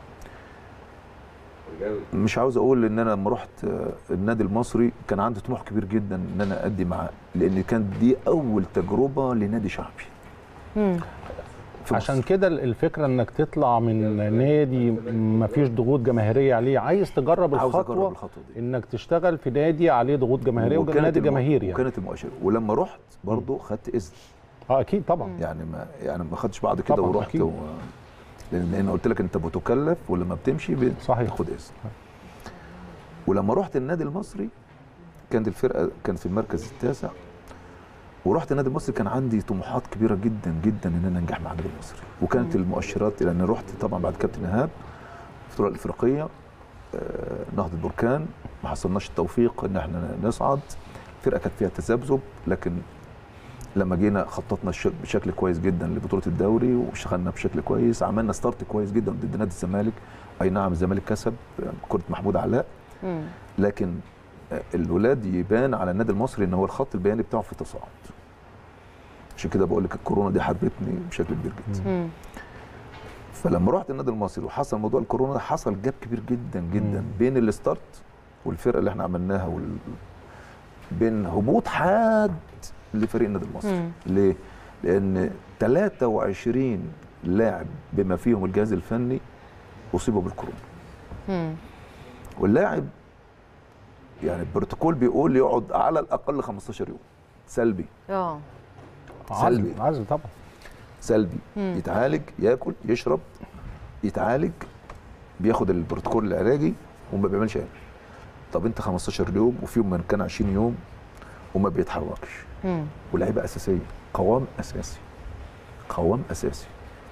مش عاوز اقول ان انا لما رحت آه، النادي المصري كان عندي طموح كبير جدا ان انا ادي معاه لان كانت دي اول تجربه لنادي شعبي مم. في عشان مصر. كده الفكره انك تطلع من نادي ما فيش ضغوط جماهيريه عليه عايز تجرب عاوز اجرب الخطوه الخطوه دي انك تشتغل في نادي عليه ضغوط جماهيريه وكانت ونادي الم- جماهيري يعني وكانت المؤشر ولما رحت برضه خدت اذن اه اكيد طبعا يعني ما يعني ما خدتش بعض كده طبعاً، ورحت أكيد. و... لان انا قلت لك انت بتكلف ولما بتمشي صحيح. بتاخد اذن ولما رحت النادي المصري كانت الفرقه كانت في المركز التاسع ورحت النادي المصري كان عندي طموحات كبيره جدا جدا ان انا انجح مع النادي المصري وكانت المؤشرات لان رحت طبعا بعد كابتن ايهاب في البطوله الافريقيه آه، نهضه بركان ما حصلناش التوفيق ان احنا نصعد الفرقه كانت فيها تذبذب لكن لما جينا خططنا الش- بشكل كويس جدا لبطوله الدوري واشتغلنا بشكل كويس عملنا ستارت كويس جدا ضد نادي الزمالك اي نعم الزمالك كسب يعني كره محمود علاء مم. لكن آه، الولاد يبان على النادي المصري ان هو الخط البياني بتاعه في تصاعد عشان كده بقول لك الكورونا دي حاربتني بشكل كبير جدا مم. فلما رحت النادي المصري وحصل موضوع الكورونا ده حصل جاب كبير جدا جدا مم. بين الستارت والفرقه اللي احنا عملناها وال... بين هبوط حاد لفريق النادي المصري مم. ليه؟ لان 23 لاعب بما فيهم الجهاز الفني اصيبوا بالكورونا مم. واللاعب يعني البروتوكول بيقول يقعد على الاقل 15 يوم سلبي اه سلبي. عزل عزل طبعا سلبي مم. يتعالج ياكل يشرب يتعالج بياخد البروتوكول العلاجي وما بيعملش اي حاجة. طب انت 15 يوم وفيهم من كان 20 يوم وما بيتحركش مم. ولاعيبه اساسيه قوام اساسي قوام اساسي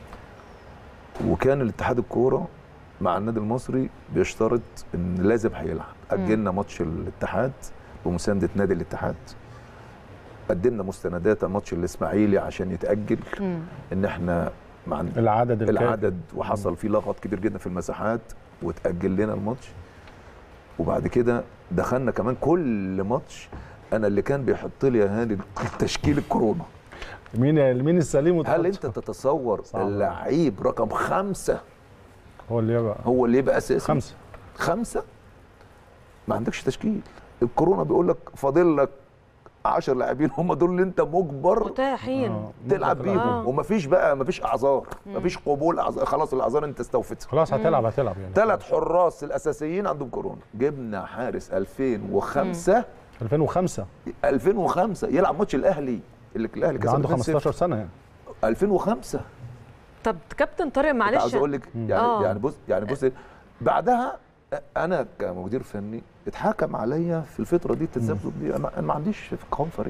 وكان الاتحاد الكوره مع النادي المصري بيشترط ان لازم هيلعب اجلنا ماتش الاتحاد بمسانده نادي الاتحاد قدمنا مستندات على ماتش الاسماعيلي عشان يتاجل مم. ان احنا مع العدد الكافي. العدد وحصل فيه لغط كبير جدا في المساحات وتاجل لنا الماتش وبعد كده دخلنا كمان كل ماتش انا اللي كان بيحط لي يا هاني التشكيل الكورونا مين مين السليم هل وتحط- انت تتصور صعب. اللعيب رقم خمسة هو اللي يبقى هو اللي يبقى اساسي خمسه خمسة ما عندكش تشكيل الكورونا بيقول لك فاضل لك 10 لاعبين هم دول اللي انت مجبر متاحين آه، تلعب ممكن بيهم آه. ومفيش بقى مفيش اعذار مفيش قبول اعذار خلاص الاعذار انت استوفتها خلاص هتلعب هتلعب يعني ثلاث حراس الاساسيين عندهم كورونا جبنا حارس 2005 2005 2005 يلعب ماتش الاهلي اللي الاهلي ده كسب عنده 2-0. 15 سنه يعني 2005 طب كابتن طارق معلش معلش عاوز اقول لك يعني آه. يعني بص يعني بص بعدها انا كمدير فني اتحكم عليا في الفتره دي التذبذب دي انا أنا ما عنديش في قوام فريق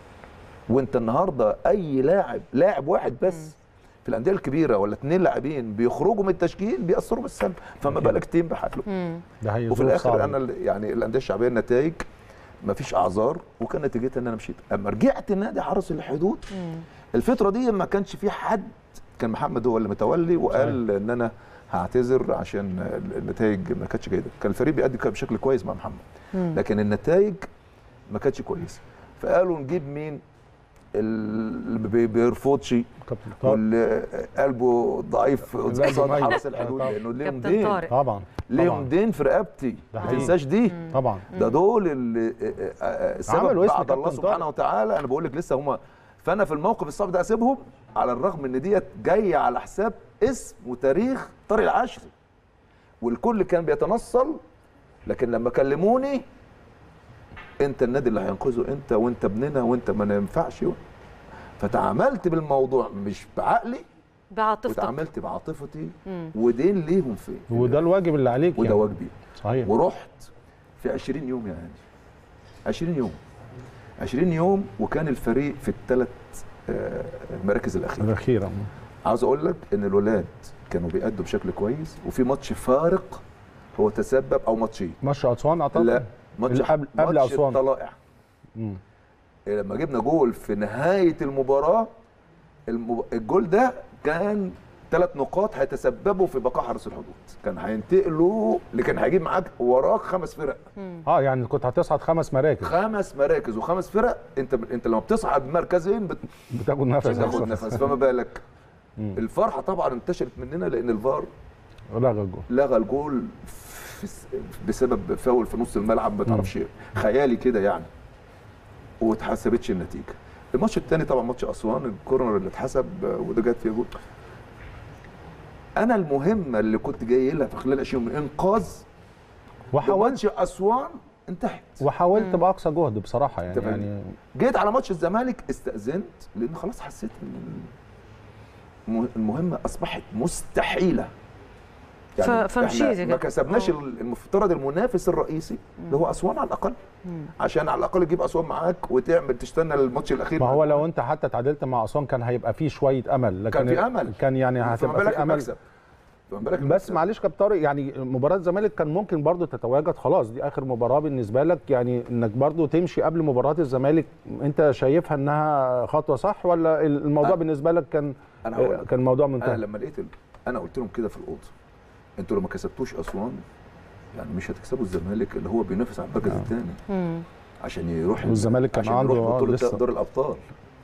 وانت النهارده اي لاعب لاعب واحد بس في الانديه الكبيره ولا اثنين لاعبين بيخرجوا من التشكيل بيأثروا بالسلب فما بالك تيم بحاله مم. ده هي وفي ظروف الاخر صعبة. انا ال- يعني الانديه الشعبيه النتائج ما فيش اعذار وكان نتيجتها ان انا مشيت اما رجعت نادي حرس الحدود مم. الفتره دي ما كانش في حد كان محمد هو اللي متولي وقال ان انا هعتذر عشان النتائج ما كانتش جيده كان الفريق بيأدي بشكل كويس مع محمد مم. لكن النتائج ما كانتش كويسه فقالوا نجيب مين اللي ما بي- بيرفضش كابتن طارق. واللي قلبه ضعيف قلبه قصاد ميت. حرس آه، الحدود طبعا. لانه ليهم كابتن دين طارق طبعا ليهم طبعا دين في رقبتي ده ما حقيقي. تنساش دي طبعا ده دول اللي آه، آه، السبب عملوا اسم بعد الله كابتن سبحانه طارق. وتعالى انا بقول لك لسه هم فانا في الموقف الصعب ده اسيبهم على الرغم ان ديت جايه على حساب اسم وتاريخ طارق العشري والكل كان بيتنصل لكن لما كلموني انت النادي اللي هينقذه انت وانت ابننا وانت ما ينفعش فتعاملت بالموضوع مش بعقلي بعاطفتك وتعاملت بعاطفتي مم. ودين ليهم فيه وده الواجب اللي عليك وده يعني. واجبي صحيح ورحت في 20 يوم يا هاني 20 يوم 20 يوم وكان الفريق في الثلاث المراكز الاخيره الاخيره عاوز اقول لك ان الولاد كانوا بيأدوا بشكل كويس وفي ماتش فارق هو تسبب او ماتشين ماتش اسوان اعتقد لا ماتش اللي قبل قبل ماتش اسوان الطلائع مم. لما جبنا جول في نهايه المباراه المب... الجول ده كان ثلاث نقاط هيتسببوا في بقاء حرس الحدود كان هينتقلوا اللي كان هيجيب معاك وراك خمس فرق اه يعني كنت هتصعد خمس مراكز خمس مراكز وخمس فرق انت انت لما بتصعد مركزين بت... بتاخد نفس بتاخد نفس فما بالك الفرحه طبعا انتشرت مننا لان الفار لغى الجول لغى الجول في بسبب فاول في نص الملعب ما تعرفش خيالي كده يعني واتحسبتش النتيجه الماتش الثاني طبعا ماتش اسوان الكورنر اللي اتحسب وده جت فيه جول انا المهمه اللي كنت جاي لها في خلال 20 يوم انقاذ وحاولت ماتش اسوان انتهت وحاولت باقصى جهد بصراحه يعني تمام. يعني جيت على ماتش الزمالك استاذنت لان خلاص حسيت ان الم- المهمه اصبحت مستحيله ف- فمشيت إحنا كده. ما كسبناش آه. المفترض المنافس الرئيسي اللي هو اسوان على الاقل عشان على الاقل تجيب اسوان معاك وتعمل تستنى الماتش الاخير ما هو لو انت حتى تعادلت مع اسوان كان هيبقى فيه شويه امل لكن كان في امل كان يعني فما هتبقى بالك في امل المكسب فما بالك بس المكسب. معلش كابتن طارق يعني مباراه الزمالك كان ممكن برضو تتواجد خلاص دي اخر مباراه بالنسبه لك يعني انك برضو تمشي قبل مباراه الزمالك انت شايفها انها خطوه صح ولا الموضوع أه. بالنسبه لك كان أنا هقول لك. كان موضوع انا منتهي لما لقيت ال... انا قلت لهم كده في الاوضه انتوا لو ما كسبتوش اسوان يعني مش هتكسبوا الزمالك اللي هو بينافس على المركز الثاني عشان يروح والزمالك كان عشان عنده يروح آه بطوله لسه. دور الابطال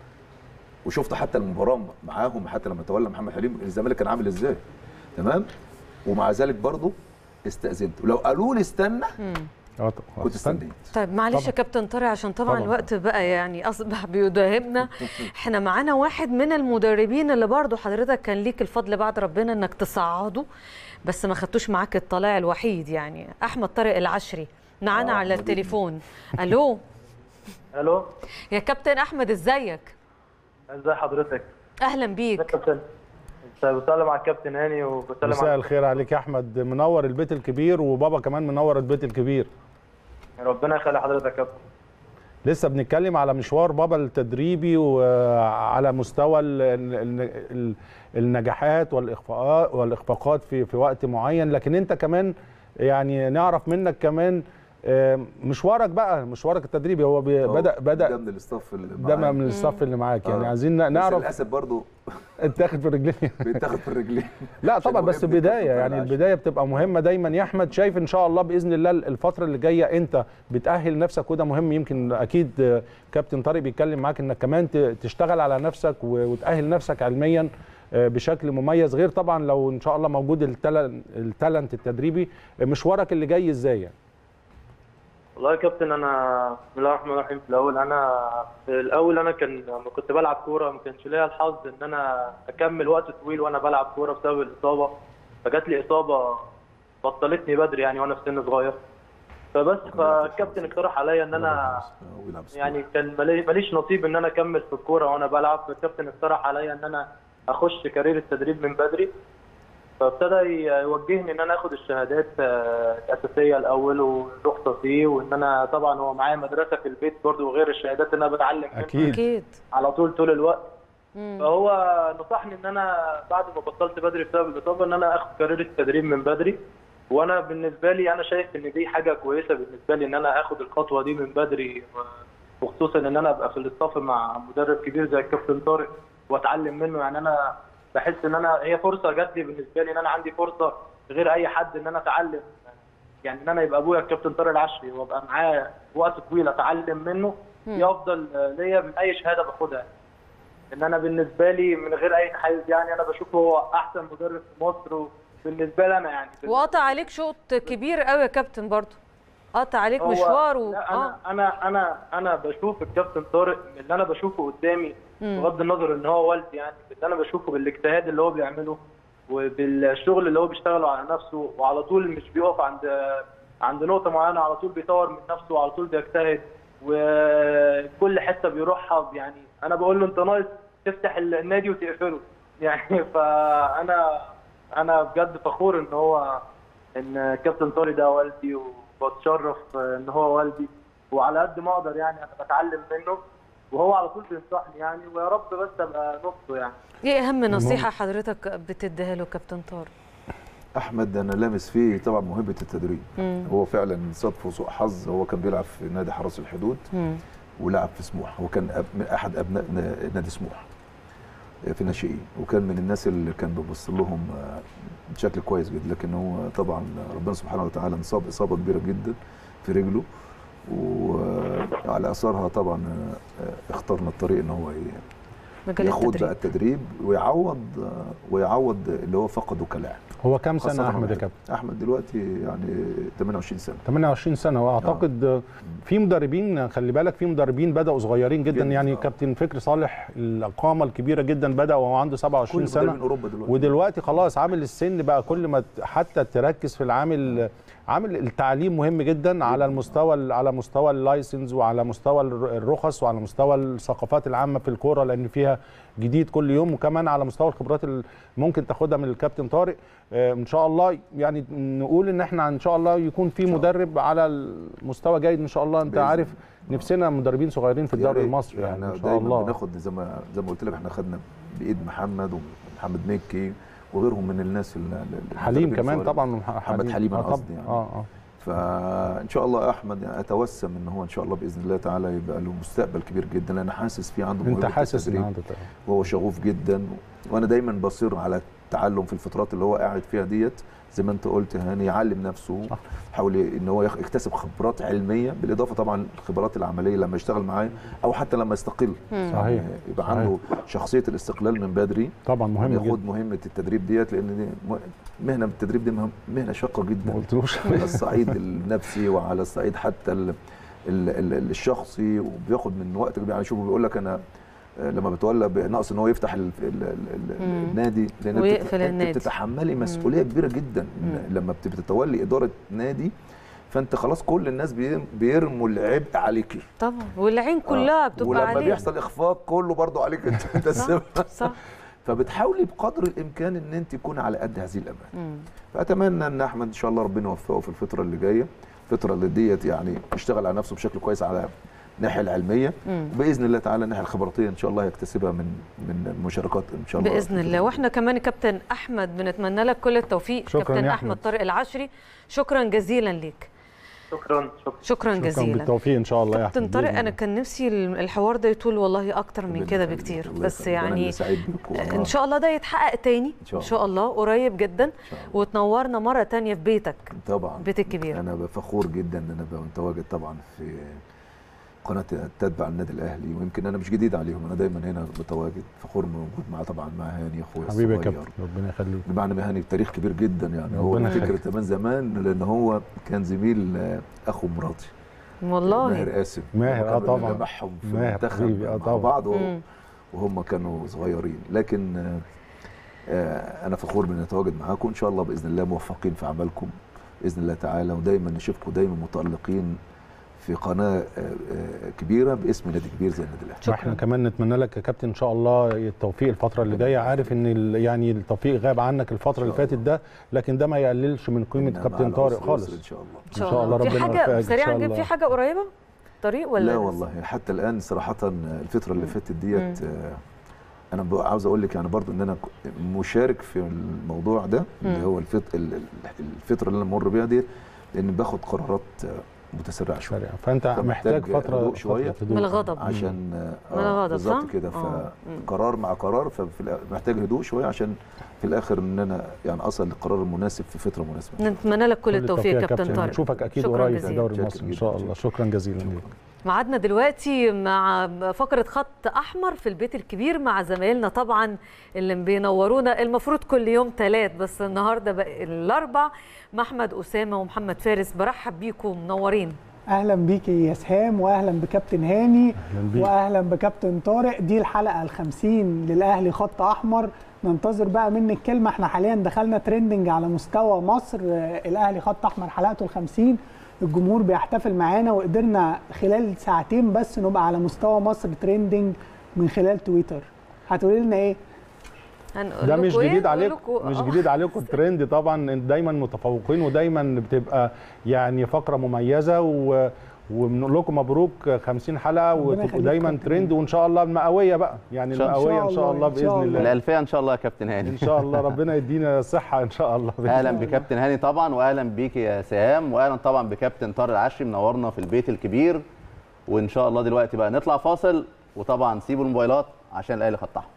وشفت حتى المباراه معاهم حتى لما تولى محمد حليم الزمالك كان عامل ازاي تمام ومع ذلك برضه استاذنت ولو قالوا لي استنى اه طب خلاص، كنت استنى. استنيت طيب معلش طبعا. يا كابتن طارق عشان طبعا, طبعا. الوقت بقى يعني اصبح بيداهمنا احنا معانا واحد من المدربين اللي برضه حضرتك كان ليك الفضل بعد ربنا انك تصعده بس ما خدتوش معاك الطلائع الوحيد يعني احمد طارق العشري معانا آه، على أحمد التليفون الو الو يا كابتن احمد ازيك ازي حضرتك اهلا ازيك بيك يا كابتن انت بسلم على الكابتن هاني وبسلم مساء على الخير عليك يا احمد منور البيت الكبير وبابا كمان منور البيت الكبير ربنا يخلي حضرتك يا كابتن لسه بنتكلم على مشوار بابا التدريبي وعلى مستوى ال ال ال النجاحات والاخفاقات والاخفاقات في في وقت معين لكن انت كمان يعني نعرف منك كمان آه، مشوارك بقى مشوارك التدريبي هو بي- أهو، بدا ده بدا من الاستاف اللي ده معايا. من الصف اللي معاك يعني آه. عايزين بس نعرف للاسف برضه اتاخد في رجلين بيتاخد في الرجلين لا عشان طبعا هو بس ابني بدايه كابتن يعني طارق البدايه بتبقى مهمه دايما يا احمد شايف ان شاء الله باذن الله الفتره اللي جايه انت بتاهل نفسك وده مهم يمكن اكيد آه، كابتن طارق بيتكلم معاك انك كمان ت- تشتغل على نفسك و- وتاهل نفسك علميا آه، بشكل مميز غير طبعا لو ان شاء الله موجود التالنت التالنت التدريبي آه، مشوارك اللي جاي ازاي يعني والله يا كابتن انا بسم الله الرحمن الرحيم في الاول انا في الاول انا كان لما كنت بلعب كوره ما كانش ليا الحظ ان انا اكمل وقت طويل وانا بلعب كوره بسبب الاصابه فجات لي اصابه بطلتني بدري يعني وانا في سن صغير فبس فالكابتن اقترح عليا ان انا ويلعب سبورت. يعني كان مالي- ماليش نصيب ان انا اكمل في الكوره وانا بلعب فالكابتن اقترح عليا ان انا اخش كارير التدريب من بدري فابتدى يوجهني ان انا اخد الشهادات آه، الاساسيه الاول والرخصه فيه وان انا طبعا هو معايا مدرسه في البيت برضو وغير الشهادات اللي انا بتعلم منها اكيد اكيد على طول طول الوقت مم. فهو نصحني ان انا بعد ما بطلت بدري بسبب الاصابه ان انا اخد كارير التدريب من بدري وانا بالنسبه لي انا شايف ان دي حاجه كويسه بالنسبه لي ان انا اخد الخطوه دي من بدري و- وخصوصا ان انا ابقى في الاستاف مع مدرب كبير زي الكابتن طارق واتعلم منه يعني انا بحس ان انا هي فرصه جات لي بالنسبه لي ان انا عندي فرصه غير اي حد ان انا اتعلم يعني ان انا يبقى ابويا الكابتن طارق العشري وابقى معاه وقت طويل اتعلم منه دي افضل ليا من اي شهاده باخدها ان انا بالنسبه لي من غير اي تحيز يعني انا بشوفه هو احسن مدرب في مصر وبالنسبه لي انا يعني وقطع عليك شوط كبير قوي يا كابتن برضه قطع عليك هو- مشوار و... لا اه انا انا انا انا بشوف الكابتن طارق من اللي انا بشوفه قدامي بغض النظر ان هو والدي يعني اللي انا بشوفه بالاجتهاد اللي هو بيعمله وبالشغل اللي هو بيشتغله على نفسه وعلى طول مش بيقف عند عند نقطه معينه على طول بيطور من نفسه وعلى طول بيجتهد وكل حته بيروحها يعني انا بقول له انت ناقص تفتح النادي وتقفله يعني فانا انا بجد فخور ان هو ان كابتن طارق ده والدي و... واتشرف آه، ان هو والدي وعلى قد ما اقدر يعني انا بتعلم منه وهو على طول بينصحني يعني ويا رب بس ابقى نصه يعني ايه اهم نصيحه حضرتك بتديها له كابتن طارق احمد انا لامس فيه طبعا موهبه التدريب مم. هو فعلا صدفه سوء حظ هو كان بيلعب في نادي حرس الحدود مم. ولعب في سموحه هو كان أب... من احد ابناء نا- نادي سموحه في الناشئين وكان من الناس اللي كان بيبص لهم آه، بشكل كويس جدا لكن هو طبعا ربنا سبحانه وتعالى انصاب اصابه كبيره جدا في رجله وعلى اثرها طبعا آه، آه، اخترنا الطريق ان هو ي- مجال يخوض بقى التدريب التدريب ويعوض آه، ويعوض اللي هو فقده كلاعب هو كام خاصة سنه احمد يا واحد. كابتن احمد دلوقتي يعني 28 سنه 28 سنه واعتقد في مدربين خلي بالك في مدربين بداوا صغيرين جدا جداً، يعني آه. كابتن فكري صالح القامه الكبيره جدا بدا وهو عنده 27 كل سنه مدرب من اوروبا دلوقتي ودلوقتي خلاص عامل السن بقى كل ما ت- حتى تركز في العامل عامل التعليم مهم جدا على المستوى ال- على مستوى اللايسنس وعلى مستوى الر- الرخص وعلى مستوى الثقافات العامه في الكوره لان فيها جديد كل يوم وكمان على مستوى الخبرات اللي ممكن تاخدها من الكابتن طارق آه، ان شاء الله يعني نقول ان احنا ان شاء الله يكون في شاء الله. مدرب على المستوى جيد ان شاء الله انت بإذن عارف الله. نفسنا مدربين صغيرين في يا الدوري ريت. المصري يعني احنا ان شاء دايما الله بناخد زي ما زي ما قلت لك احنا خدنا بايد محمد ومحمد مكي وغيرهم من الناس ال- ال- حليم المدربين كمان الصغيرين. طبعا محمد حليم أنا آه طب- قصدي يعني. اه اه فان شاء الله احمد يعني اتوسم ان هو ان شاء الله باذن الله تعالى يبقى له مستقبل كبير جدا لان حاسس فيه عنده انت موهبة حاسس ان التدريب عنده تغيير. وهو شغوف جدا وانا دايما بصر على التعلم في الفترات اللي هو قاعد فيها ديت زي ما انت قلت هاني يعلم نفسه صح. يحاول ان هو يخ- يكتسب خبرات علميه بالاضافه طبعا الخبرات العمليه لما يشتغل معايا او حتى لما يستقل مم. صحيح. يعني يبقى صحيح. عنده شخصيه الاستقلال من بدري طبعا مهم ياخد جدا مهمه التدريب ديت لان دي م- مهنه التدريب دي مهم- مهنه شاقه ما جدا قلتلوش على الصعيد النفسي وعلى الصعيد حتى ال ال ال الشخصي وبياخد من وقت كبير يعني شوفوا بيقول لك انا آه، لما بتولى بنقص ان هو يفتح ال ال ال مم. النادي لان أنت ويقفل بت- النادي. انت بتتحملي مسؤوليه كبيره جدا مم. لما بت- بتتولي اداره نادي فانت خلاص كل الناس بيرم- بيرموا العبء عليكي طبعا والعين كلها آه. بتبقى ولما عليه بيحصل اخفاق كله برضه عليك انت انت السبب صح صح فبتحاولي بقدر الامكان ان انت تكون على قد هذه الامانه مم. فاتمنى ان احمد ان شاء الله ربنا يوفقه في الفتره اللي جايه الفتره اللي ديت يعني يشتغل على نفسه بشكل كويس على الناحيه العلميه مم. باذن الله تعالى الناحيه الخبراتيه ان شاء الله يكتسبها من من المشاركات ان شاء الله باذن الله واحنا كمان كابتن احمد بنتمنى لك كل التوفيق شكراً كابتن يا احمد أحمد. طارق العشري شكرا جزيلا ليك شكرا شكرا شكرا شكرا جزيلا بالتوفيق ان شاء الله يا كابتن احمد طارق بإذن انا الله. كان نفسي الحوار ده يطول والله اكتر من ربنا كده يخليك. بكتير الله بس يخليك. وأنا اللي يعني سعيد بيك والله. ان شاء الله ده يتحقق تاني إن شاء ان شاء الله قريب جدا إن شاء الله. وتنورنا مره تانية في بيتك طبعا بيت الكبير انا فخور جدا ان انا بقى متواجد طبعا في قناه تتبع النادي الاهلي ويمكن انا مش جديد عليهم انا دايما هنا متواجد فخور موجود مع طبعا مع هاني اخويا حبيبي يا الصغير. كابتن ربنا يخليك بمعنى مهني تاريخ كبير جدا يعني هو ربنا فكره يخليك. كمان زمان لان هو كان زميل آه، اخو مراتي والله ماهر قاسم ماهر، لما آه كان طبعا. بنجمعهم في ماهر المنتخب حبيبي، آه مع طبعا. بعض وهو- مم. وهم كانوا صغيرين لكن آه، آه، انا فخور بان اتواجد معاكم ان شاء الله باذن الله موفقين في عملكم باذن الله تعالى ودايما نشوفكم دايما متالقين في قناه آه، آه، كبيره باسم نادي كبير زي النادي الاهلي شكراً. واحنا كمان نتمنى لك يا كابتن ان شاء الله التوفيق الفتره اللي جايه عارف ان ال- يعني التوفيق غاب عنك الفتره اللي شاء فاتت ده لكن ده ما يقللش من قيمه إنما كابتن على طارق عسر خالص يسر ان شاء الله ان شاء, شاء الله في ربنا حاجه يوفقك إن سريعا شاء جدا الله. في حاجه قريبه طريق ولا لا لسه؟ والله حتى الان صراحه الفتره اللي مم. فاتت ديت آه، انا ب- عاوز اقول لك يعني برضو ان انا ك- مشارك في الموضوع ده اللي مم. هو الفت... ال- ال- الفتره اللي انا بمر بيها ديت لان باخد قرارات آه، متسرعه شويه سريع. فانت فمحتاج محتاج فتره هدوء شوية. فترة هدوء. من الغضب. عشان آه، من الغضب، بالظبط صح؟ كده آه. مم. فقرار مع قرار ففي الآ- محتاج هدوء شويه عشان في الاخر ان انا يعني اصل للقرار المناسب في فتره مناسبه نتمنى لك كل التوفيق يا يا كابتن طارق نشوفك اكيد شكراً قريب في جزيلاً. الدوري شكراً المصري ان جداً. شاء الله شكرا جزيلا ليك معادنا دلوقتي مع فقرة خط أحمر في البيت الكبير مع زمايلنا طبعا اللي بينورونا المفروض كل يوم ثلاث بس النهاردة بقى الأربع محمد أسامة ومحمد فارس برحب بيكم منورين اهلا بيكي يا سهام واهلا بكابتن هاني أهلاً بيك. واهلا بكابتن طارق دي الحلقه الخمسين للاهلي خط احمر ننتظر بقى منك كلمه احنا حاليا دخلنا ترندنج على مستوى مصر آه، الاهلي خط احمر حلقته الخمسين الجمهور بيحتفل معانا وقدرنا خلال ساعتين بس نبقى على مستوى مصر ترندنج من خلال تويتر هتقولي لنا ايه هنقول ده مش لكم إيه؟ جديد نقول عليكم لكم- مش آه. جديد عليكم الترند طبعا دايما متفوقين ودايما بتبقى يعني فقره مميزه و وبنقول لكم مبروك 50 حلقه ربنا وتبقوا يخليك دايما كابتن. ترند وان شاء الله المئويه بقى يعني إن شاء- المئويه ان إن شاء شاء الله الله، إن شاء باذن الله. الله الألفية إن شاء الله يا كابتن هاني ان شاء الله ربنا يدينا صحه ان شاء الله بإذن اهلا الله. بكابتن هاني طبعا واهلا بيك يا سهام واهلا طبعا بكابتن طارق العشري منورنا في البيت الكبير وان شاء الله دلوقتي بقى نطلع فاصل وطبعا سيبوا الموبايلات عشان الاهلي خط احمر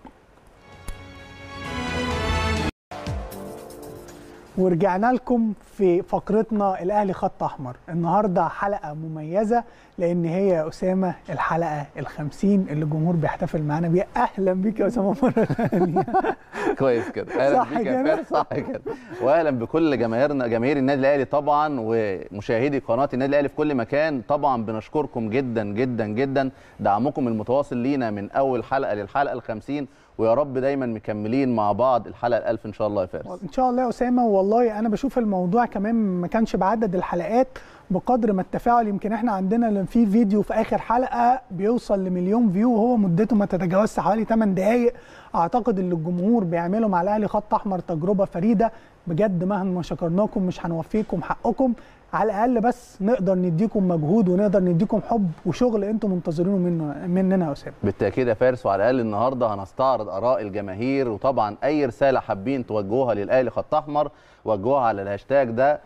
ورجعنا لكم في فقرتنا الاهلي خط احمر النهارده حلقه مميزه لان هي يا اسامه الحلقه ال50 اللي الجمهور بيحتفل معانا بيها اهلا بيك يا اسامه مره ثانيه كويس كده اهلا صح بيك يا كده؟ فارس صح كده واهلا بكل جماهيرنا جماهير النادي الاهلي طبعا ومشاهدي قناه النادي الاهلي في كل مكان طبعا بنشكركم جدا جدا جدا دعمكم المتواصل لينا من اول حلقه للحلقه ال50 ويا رب دايما مكملين مع بعض الحلقه الألف ان شاء الله يا فارس ان شاء الله يا اسامه والله انا بشوف الموضوع كمان ما كانش بعدد الحلقات بقدر ما التفاعل يمكن احنا عندنا في فيديو في اخر حلقه بيوصل لمليون فيو وهو مدته ما تتجاوزش حوالي 8 دقائق اعتقد ان الجمهور بيعملوا مع الاهلي خط احمر تجربه فريده بجد مهما شكرناكم مش هنوفيكم حقكم على الاقل بس نقدر نديكم مجهود ونقدر نديكم حب وشغل انتم منتظرينه منه مننا يا اسامه بالتاكيد يا فارس وعلى الاقل النهارده هنستعرض اراء الجماهير وطبعا اي رساله حابين توجهوها للاهلي خط احمر وجهوها على الهاشتاج ده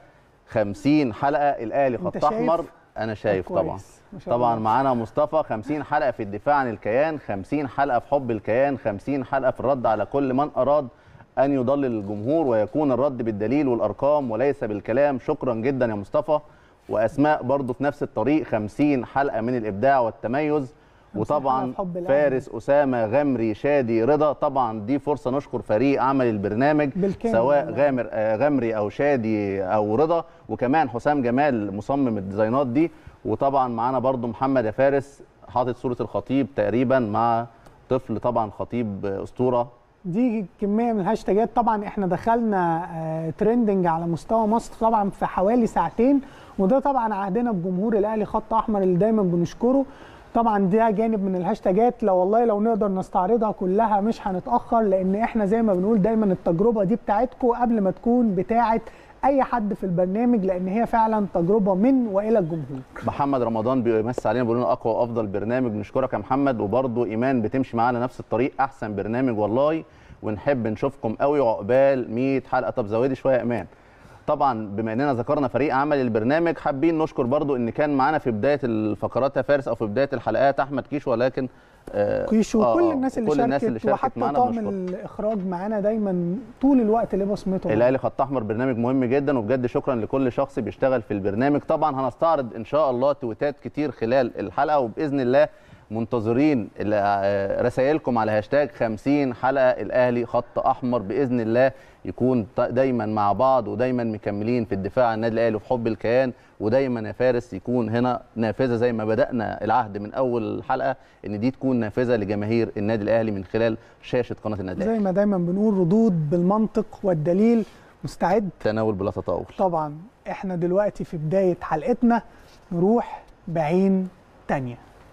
50 حلقه الاهلي أنت خط شايف؟ احمر انا شايف كويس. طبعا ما شاء طبعا الله. معانا مصطفى 50 حلقه في الدفاع عن الكيان 50 حلقه في حب الكيان 50 حلقه في الرد على كل من اراد ان يضلل الجمهور ويكون الرد بالدليل والارقام وليس بالكلام شكرا جدا يا مصطفى واسماء برضو في نفس الطريق 50 حلقه من الابداع والتميز حلقة وطبعا في حب الأهلي. فارس اسامه غمري شادي رضا طبعا دي فرصه نشكر فريق عمل البرنامج بالكامل سواء والله. غامر آه، غمري او شادي او رضا وكمان حسام جمال مصمم الديزاينات دي وطبعا معانا برضو محمد يا فارس حاطط صوره الخطيب تقريبا مع طفل طبعا خطيب آه، اسطوره دي كميه من الهاشتاجات طبعا احنا دخلنا آه، ترندنج على مستوى مصر طبعا في حوالي ساعتين وده طبعا عهدنا بجمهور الاهلي خط احمر اللي دايما بنشكره طبعا ده جانب من الهاشتاجات لو والله لو نقدر نستعرضها كلها مش هنتاخر لان احنا زي ما بنقول دايما التجربه دي بتاعتكم قبل ما تكون بتاعه اي حد في البرنامج لان هي فعلا تجربه من والى الجمهور محمد رمضان بيمسي علينا بيقول لنا اقوى وافضل برنامج نشكرك يا محمد وبرضه ايمان بتمشي معانا نفس الطريق احسن برنامج والله ونحب نشوفكم قوي وعقبال 100 حلقه طب زودي شويه يا ايمان طبعا بما اننا ذكرنا فريق عمل البرنامج حابين نشكر برضو ان كان معانا في بدايه الفقرات يا فارس او في بدايه الحلقات احمد كيش ولكن آه كيشو آه، وكل آه، الناس اللي كل شاركت الناس اللي شاركت وحتى معانا طاقم بنشكرهم. الاخراج معانا دايما طول الوقت ليه بصمته الاهلي خط احمر برنامج مهم جدا وبجد شكرا لكل شخص بيشتغل في البرنامج طبعا هنستعرض ان شاء الله تويتات كتير خلال الحلقه وباذن الله منتظرين ال- آه، رسائلكم على هاشتاج 50 حلقه الاهلي خط احمر باذن الله يكون ط- دايما مع بعض ودايما مكملين في الدفاع عن النادي الاهلي وفي حب الكيان ودايما يا فارس يكون هنا نافذه زي ما بدانا العهد من اول حلقه ان دي تكون نافذه لجماهير النادي الاهلي من خلال شاشه قناه النادي الاهلي زي ما دايما بنقول ردود بالمنطق والدليل مستعد تناول بلا تطاول طبعا احنا دلوقتي في بداية حلقتنا نروح بعين تانية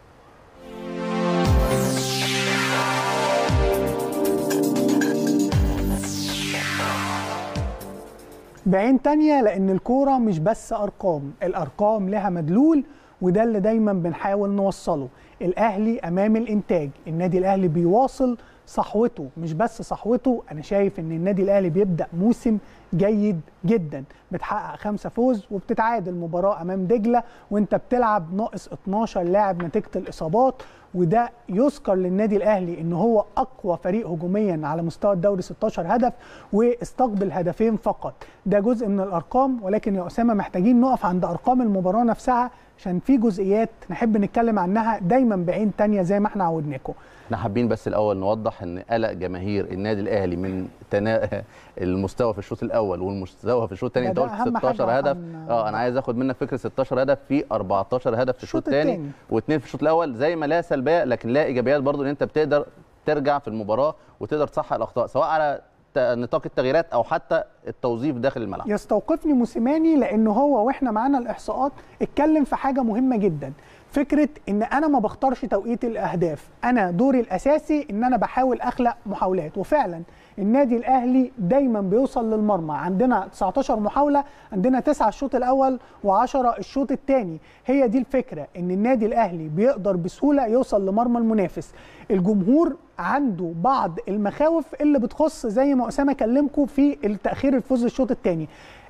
بعين تانية لأن الكورة مش بس أرقام الأرقام لها مدلول وده اللي دايما بنحاول نوصله الأهلي أمام الإنتاج النادي الأهلي بيواصل صحوته مش بس صحوته أنا شايف إن النادي الأهلي بيبدأ موسم جيد جدا بتحقق خمسة فوز وبتتعادل مباراة أمام دجلة وانت بتلعب ناقص 12 لاعب نتيجة الإصابات وده يذكر للنادي الاهلي ان هو اقوى فريق هجوميا على مستوى الدوري 16 هدف واستقبل هدفين فقط ده جزء من الارقام ولكن يا اسامه محتاجين نقف عند ارقام المباراه نفسها عشان في جزئيات نحب نتكلم عنها دايما بعين تانية زي ما احنا عودناكم احنا حابين بس الاول نوضح ان قلق جماهير النادي الاهلي من تنا... المستوى في الشوط الاول والمستوى في الشوط الثاني انت ده قلت أهم حاجة 16 هدف عشان- اه انا عايز اخد منك فكره 16 هدف في 14 هدف في الشوط الشوط الثاني التاني. واثنين في الشوط الاول زي ما لها سلبيه لكن لها ايجابيات برضو ان انت بتقدر ترجع في المباراه وتقدر تصحح الاخطاء سواء على ت- نطاق التغييرات او حتى التوظيف داخل الملعب يستوقفني موسيماني لان هو واحنا معانا الاحصاءات اتكلم في حاجه مهمه جدا فكره ان انا ما بختارش توقيت الاهداف انا دوري الاساسي ان انا بحاول اخلق محاولات وفعلا النادي الاهلي دايما بيوصل للمرمى عندنا 19 محاوله عندنا 9 الشوط الاول و10 الشوط الثاني هي دي الفكره ان النادي الاهلي بيقدر بسهوله يوصل لمرمى المنافس الجمهور عنده بعض المخاوف اللي بتخص زي ما اسامه كلمكم في التاخير الفوز الشوط الثاني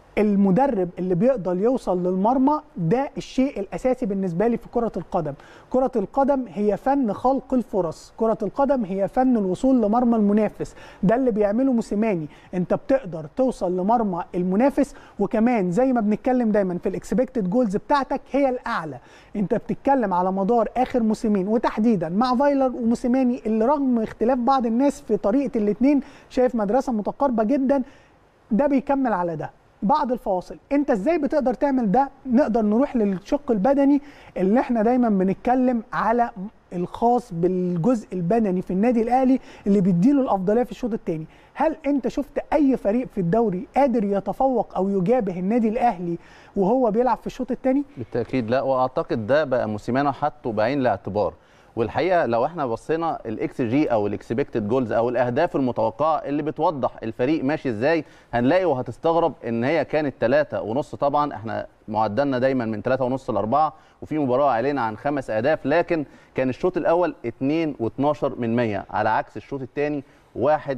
المدرب اللي بيقدر يوصل للمرمى ده الشيء الاساسي بالنسبه لي في كره القدم كره القدم هي فن خلق الفرص كره القدم هي فن الوصول لمرمى المنافس ده اللي بيعمله موسيماني انت بتقدر توصل لمرمى المنافس وكمان زي ما بنتكلم دايما في الاكسبكتد جولز بتاعتك هي الاعلى انت بتتكلم على مدار اخر موسمين وتحديدا مع فايلر وموسيماني اللي رغم اختلاف بعض الناس في طريقه الاثنين شايف مدرسه متقاربه جدا ده بيكمل على ده بعض الفواصل انت ازاي بتقدر تعمل ده نقدر نروح للشق البدني اللي احنا دايما بنتكلم على الخاص بالجزء البدني في النادي الاهلي اللي بيديله الافضليه في الشوط الثاني هل انت شفت اي فريق في الدوري قادر يتفوق او يجابه النادي الاهلي وهو بيلعب في الشوط الثاني بالتاكيد لا واعتقد ده بقى موسيمانو حطه بعين الاعتبار والحقيقه لو احنا بصينا الاكس جي او الاكسبكتد جولز او الاهداف المتوقعه اللي بتوضح الفريق ماشي ازاي هنلاقي وهتستغرب ان هي كانت 3 ونص طبعا احنا معدلنا دايما من 3 ونص ل 4 وفي مباراه علينا عن خمس اهداف لكن كان الشوط الاول 2 و12 من 100 على عكس الشوط الثاني 1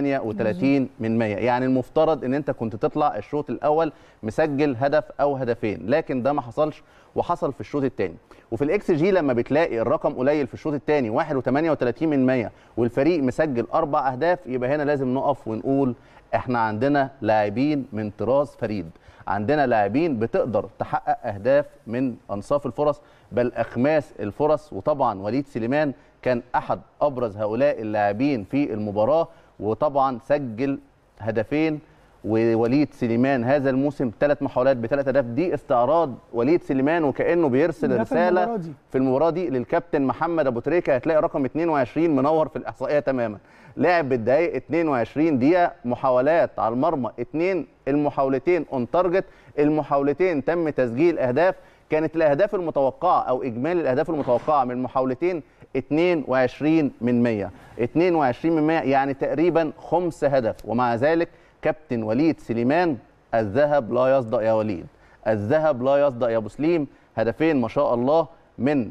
و38 من 100 يعني المفترض ان انت كنت تطلع الشوط الاول مسجل هدف او هدفين لكن ده ما حصلش وحصل في الشوط الثاني وفي الاكس جي لما بتلاقي الرقم قليل في الشوط الثاني 1 و38 من 100 والفريق مسجل اربع اهداف يبقى هنا لازم نقف ونقول احنا عندنا لاعبين من طراز فريد عندنا لاعبين بتقدر تحقق اهداف من انصاف الفرص بل اخماس الفرص وطبعا وليد سليمان كان احد ابرز هؤلاء اللاعبين في المباراه وطبعا سجل هدفين ووليد سليمان هذا الموسم ثلاث محاولات بثلاث اهداف دي استعراض وليد سليمان وكانه بيرسل ده في رساله المباراة دي. في المباراه دي للكابتن محمد ابو تريكه هتلاقي رقم 22 منور في الاحصائيه تماما لعب بالدقائق 22 دقيقه محاولات على المرمى اثنين المحاولتين اون تارجت المحاولتين تم تسجيل اهداف كانت الاهداف المتوقعه او اجمالي الاهداف المتوقعه من المحاولتين 22 من 100 22 من 100 يعني تقريبا خمس هدف ومع ذلك كابتن وليد سليمان الذهب لا يصدق يا وليد الذهب لا يصدق يا ابو سليم هدفين ما شاء الله من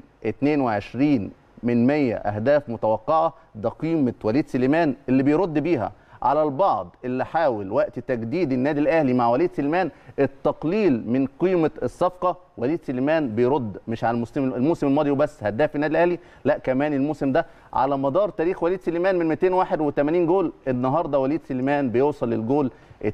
22 من 100 اهداف متوقعه ده قيمه وليد سليمان اللي بيرد بيها على البعض اللي حاول وقت تجديد النادي الاهلي مع وليد سليمان التقليل من قيمه الصفقه وليد سليمان بيرد مش على الموسم الموسم الماضي وبس هداف النادي الاهلي لا كمان الموسم ده على مدار تاريخ وليد سليمان من 281 جول النهارده وليد سليمان بيوصل للجول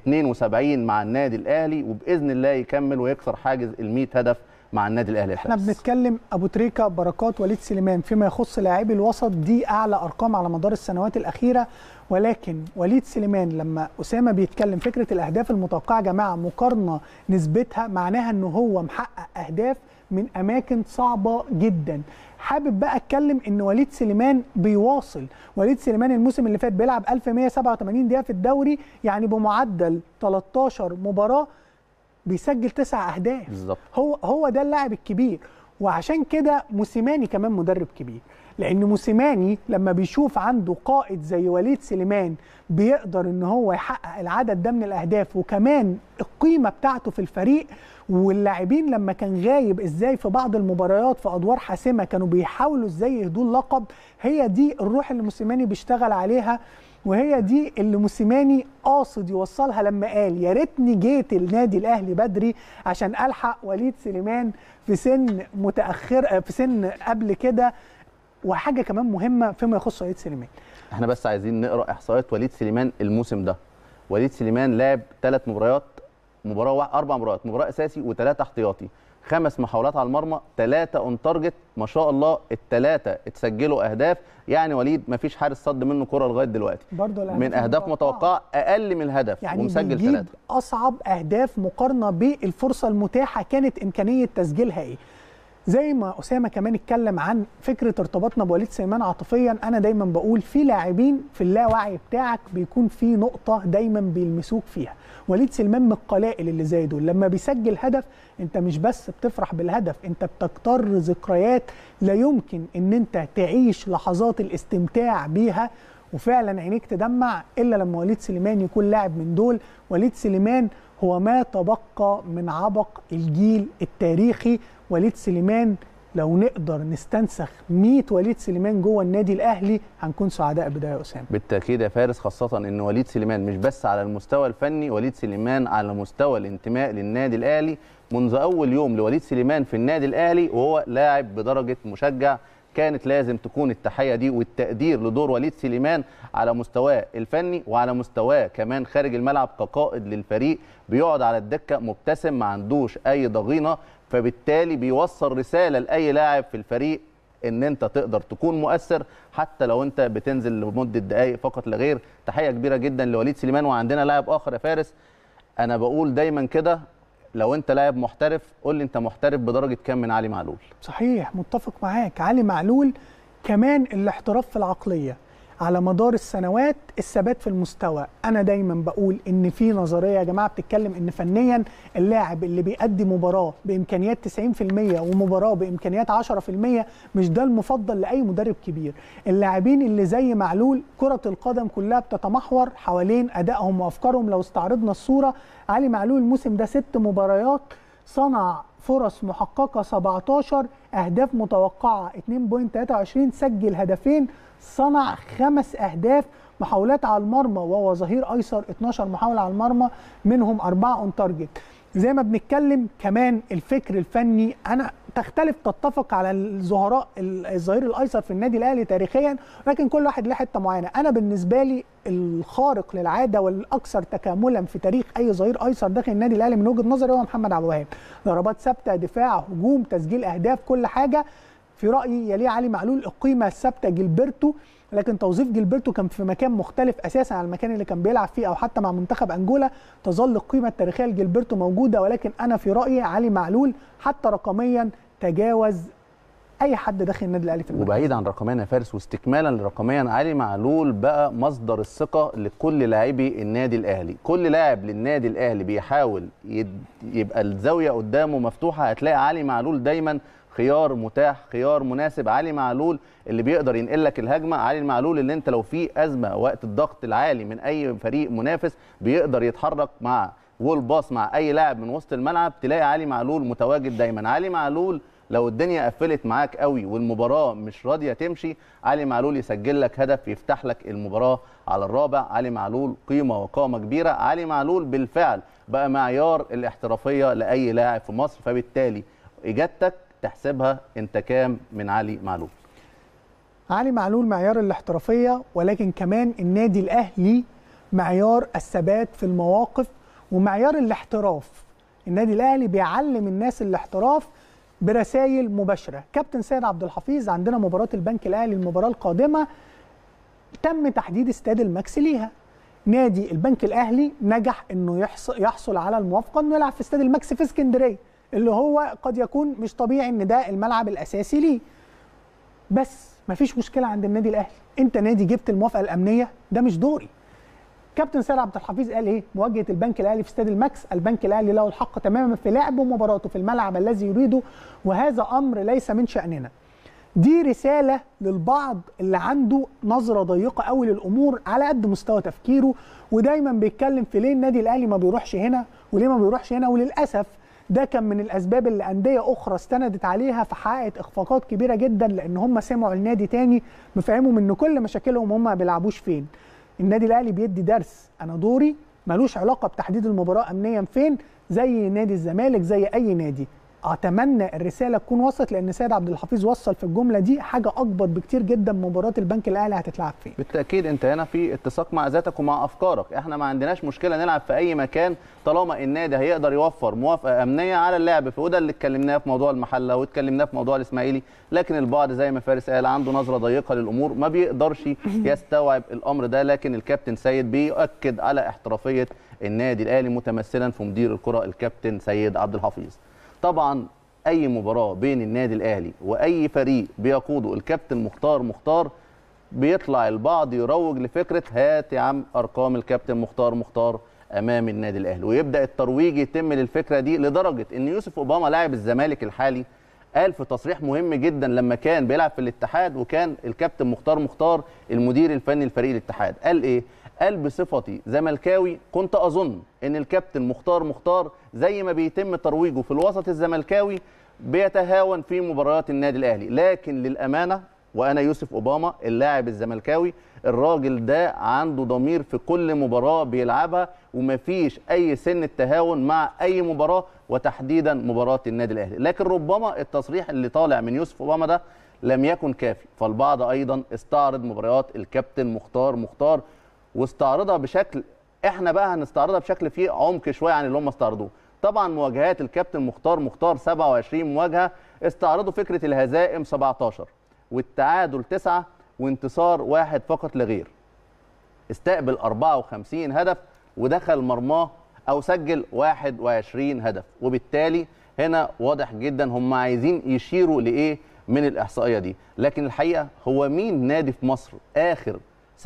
72 مع النادي الاهلي وباذن الله يكمل ويكسر حاجز ال 100 هدف مع النادي الاهلي احنا الحارس. بنتكلم ابو تريكه بركات وليد سليمان فيما يخص لاعبي الوسط دي اعلى ارقام على مدار السنوات الاخيره ولكن وليد سليمان لما اسامه بيتكلم فكره الاهداف المتوقعه يا جماعه مقارنه نسبتها معناها ان هو محقق اهداف من اماكن صعبه جدا حابب بقى اتكلم ان وليد سليمان بيواصل وليد سليمان الموسم اللي فات بيلعب 1187 دقيقه في الدوري يعني بمعدل 13 مباراه بيسجل تسع اهداف بالظبط. هو هو ده اللاعب الكبير وعشان كده موسيماني كمان مدرب كبير لان موسيماني لما بيشوف عنده قائد زي وليد سليمان بيقدر ان هو يحقق العدد ده من الاهداف وكمان القيمه بتاعته في الفريق واللاعبين لما كان غايب ازاي في بعض المباريات في ادوار حاسمه كانوا بيحاولوا ازاي يهدوا اللقب هي دي الروح اللي موسيماني بيشتغل عليها وهي دي اللي موسيماني قاصد يوصلها لما قال يا ريتني جيت النادي الاهلي بدري عشان الحق وليد سليمان في سن متاخر في سن قبل كده وحاجه كمان مهمه فيما يخص وليد سليمان احنا بس عايزين نقرا احصائيات وليد سليمان الموسم ده وليد سليمان لعب ثلاث مباريات مباراه واحد اربع مباريات مباراه اساسي وثلاثه احتياطي خمس محاولات على المرمى ثلاثه اون تارجت ما شاء الله الثلاثه اتسجلوا اهداف يعني وليد ما فيش حارس صد منه كره لغايه دلوقتي برضه الأهداف من اهداف المتوقعة. متوقعه اقل من الهدف يعني ومسجل بيجيب ثلاثه اصعب اهداف مقارنه بالفرصه المتاحه كانت امكانيه تسجيلها ايه زي ما اسامه كمان اتكلم عن فكره ارتباطنا بوليد سليمان عاطفيا انا دايما بقول في لاعبين في اللاوعي بتاعك بيكون في نقطه دايما بيلمسوك فيها وليد سليمان من القلائل اللي زي دول لما بيسجل هدف انت مش بس بتفرح بالهدف انت بتكتر ذكريات لا يمكن ان انت تعيش لحظات الاستمتاع بيها وفعلا عينيك تدمع الا لما وليد سليمان يكون لاعب من دول وليد سليمان هو ما تبقى من عبق الجيل التاريخي وليد سليمان لو نقدر نستنسخ 100 وليد سليمان جوه النادي الاهلي هنكون سعداء بده يا اسامه بالتاكيد يا فارس خاصه ان وليد سليمان مش بس على المستوى الفني وليد سليمان على مستوى الانتماء للنادي الاهلي منذ اول يوم لوليد سليمان في النادي الاهلي وهو لاعب بدرجه مشجع كانت لازم تكون التحيه دي والتقدير لدور وليد سليمان على مستواه الفني وعلى مستواه كمان خارج الملعب كقائد للفريق بيقعد على الدكه مبتسم ما عندوش اي ضغينه فبالتالي بيوصل رساله لاي لاعب في الفريق ان انت تقدر تكون مؤثر حتى لو انت بتنزل لمده دقائق فقط لا غير تحيه كبيره جدا لوليد سليمان وعندنا لاعب اخر يا فارس انا بقول دايما كده لو انت لاعب محترف قول لي انت محترف بدرجه كام من علي معلول صحيح متفق معاك علي معلول كمان الاحتراف في العقليه على مدار السنوات الثبات في المستوى انا دايما بقول ان في نظريه يا جماعه بتتكلم ان فنيا اللاعب اللي بيأدي مباراه بامكانيات 90% ومباراه بامكانيات 10% مش ده المفضل لاي مدرب كبير اللاعبين اللي زي معلول كره القدم كلها بتتمحور حوالين ادائهم وافكارهم لو استعرضنا الصوره علي معلول الموسم ده ست مباريات صنع فرص محققة 17 أهداف متوقعة 2.23 سجل هدفين صنع خمس أهداف محاولات على المرمى وهو ظهير أيسر 12 محاولة على المرمى منهم أربعة أون تارجت زي ما بنتكلم كمان الفكر الفني أنا تختلف تتفق على الظهراء الظهير الايسر في النادي الاهلي تاريخيا لكن كل واحد له حته معينه انا بالنسبه لي الخارق للعاده والاكثر تكاملا في تاريخ اي ظهير ايسر داخل النادي الاهلي من وجهه نظري هو محمد عبد الوهاب ضربات ثابته دفاع هجوم تسجيل اهداف كل حاجه في رايي يليه علي معلول القيمه الثابته جilberto لكن توظيف جilberto كان في مكان مختلف اساسا عن المكان اللي كان بيلعب فيه او حتى مع منتخب انجولا تظل القيمه التاريخيه لجilberto موجوده ولكن انا في رايي علي معلول حتى رقميا تجاوز اي حد داخل النادي الاهلي في المركز وبعيد عن رقميا يا فارس واستكمالا لرقميا علي معلول بقى مصدر الثقه لكل لاعبي النادي الاهلي كل لاعب للنادي الاهلي بيحاول يد... يبقى الزاويه قدامه مفتوحه هتلاقي علي معلول دايما خيار متاح خيار مناسب علي معلول اللي بيقدر ينقل لك الهجمه علي المعلول اللي انت لو في ازمه وقت الضغط العالي من اي فريق منافس بيقدر يتحرك مع وول باص مع اي لاعب من وسط الملعب تلاقي علي معلول متواجد دايما علي معلول لو الدنيا قفلت معاك قوي والمباراه مش راضيه تمشي علي معلول يسجل لك هدف يفتح لك المباراه على الرابع علي معلول قيمه وقامه كبيره علي معلول بالفعل بقى معيار الاحترافيه لاي لاعب في مصر فبالتالي اجابتك تحسبها انت كام من علي معلول علي معلول معيار الاحترافيه ولكن كمان النادي الاهلي معيار الثبات في المواقف ومعيار الاحتراف النادي الاهلي بيعلم الناس الاحتراف برسائل مباشره كابتن سيد عبد الحفيظ عندنا مباراه البنك الاهلي المباراه القادمه تم تحديد استاد الماكس ليها نادي البنك الاهلي نجح انه يحصل, يحصل على الموافقه انه يلعب في استاد الماكس في اسكندريه اللي هو قد يكون مش طبيعي ان ده الملعب الاساسي ليه بس مفيش مشكله عند النادي الاهلي انت نادي جبت الموافقه الامنيه ده مش دوري كابتن سيد عبد الحفيظ قال ايه مواجهه البنك الاهلي في استاد الماكس البنك الاهلي له الحق تماما في لعب مباراته في الملعب الذي يريده وهذا امر ليس من شاننا دي رساله للبعض اللي عنده نظره ضيقه قوي للامور على قد مستوى تفكيره ودايما بيتكلم في ليه النادي الاهلي ما بيروحش هنا وليه ما بيروحش هنا وللاسف ده كان من الاسباب اللي انديه اخرى استندت عليها فحققت اخفاقات كبيره جدا لان هم سمعوا النادي تاني مفهمهم ان كل مشاكلهم هم ما بيلعبوش فين النادي الاهلي بيدي درس انا دوري ملوش علاقه بتحديد المباراه امنيا فين زي نادي الزمالك زي اي نادي اتمنى الرساله تكون وصلت لان سيد عبد الحفيظ وصل في الجمله دي حاجه اكبر بكتير جدا من مباراه البنك الاهلي هتتلعب فين بالتاكيد انت هنا في اتساق مع ذاتك ومع افكارك احنا ما عندناش مشكله نلعب في اي مكان طالما النادي هيقدر يوفر موافقه امنيه على اللعب في وده اللي اتكلمناه في موضوع المحله واتكلمناه في موضوع الاسماعيلي لكن البعض زي ما فارس قال عنده نظره ضيقه للامور ما بيقدرش يستوعب الامر ده لكن الكابتن سيد بيؤكد على احترافيه النادي الاهلي متمثلا في مدير الكره الكابتن سيد عبد الحفيظ طبعا اي مباراه بين النادي الاهلي واي فريق بيقوده الكابتن مختار مختار بيطلع البعض يروج لفكره هات يا عم ارقام الكابتن مختار مختار امام النادي الاهلي ويبدا الترويج يتم للفكره دي لدرجه ان يوسف اوباما لاعب الزمالك الحالي قال في تصريح مهم جدا لما كان بيلعب في الاتحاد وكان الكابتن مختار مختار المدير الفني لفريق الاتحاد قال ايه قال بصفتي زملكاوي كنت اظن ان الكابتن مختار مختار زي ما بيتم ترويجه في الوسط الزملكاوي بيتهاون في مباريات النادي الاهلي لكن للامانه وانا يوسف اوباما اللاعب الزملكاوي الراجل ده عنده ضمير في كل مباراه بيلعبها ومفيش اي سن التهاون مع اي مباراه وتحديدا مباراه النادي الاهلي لكن ربما التصريح اللي طالع من يوسف اوباما ده لم يكن كافي فالبعض ايضا استعرض مباريات الكابتن مختار مختار واستعرضها بشكل احنا بقى هنستعرضها بشكل فيه عمق شويه عن اللي هم استعرضوه طبعا مواجهات الكابتن مختار مختار 27 مواجهه استعرضوا فكره الهزائم 17 والتعادل 9 وانتصار واحد فقط لا غير استقبل 54 هدف ودخل مرماه او سجل 21 هدف وبالتالي هنا واضح جدا هم عايزين يشيروا لايه من الاحصائيه دي لكن الحقيقه هو مين نادي في مصر اخر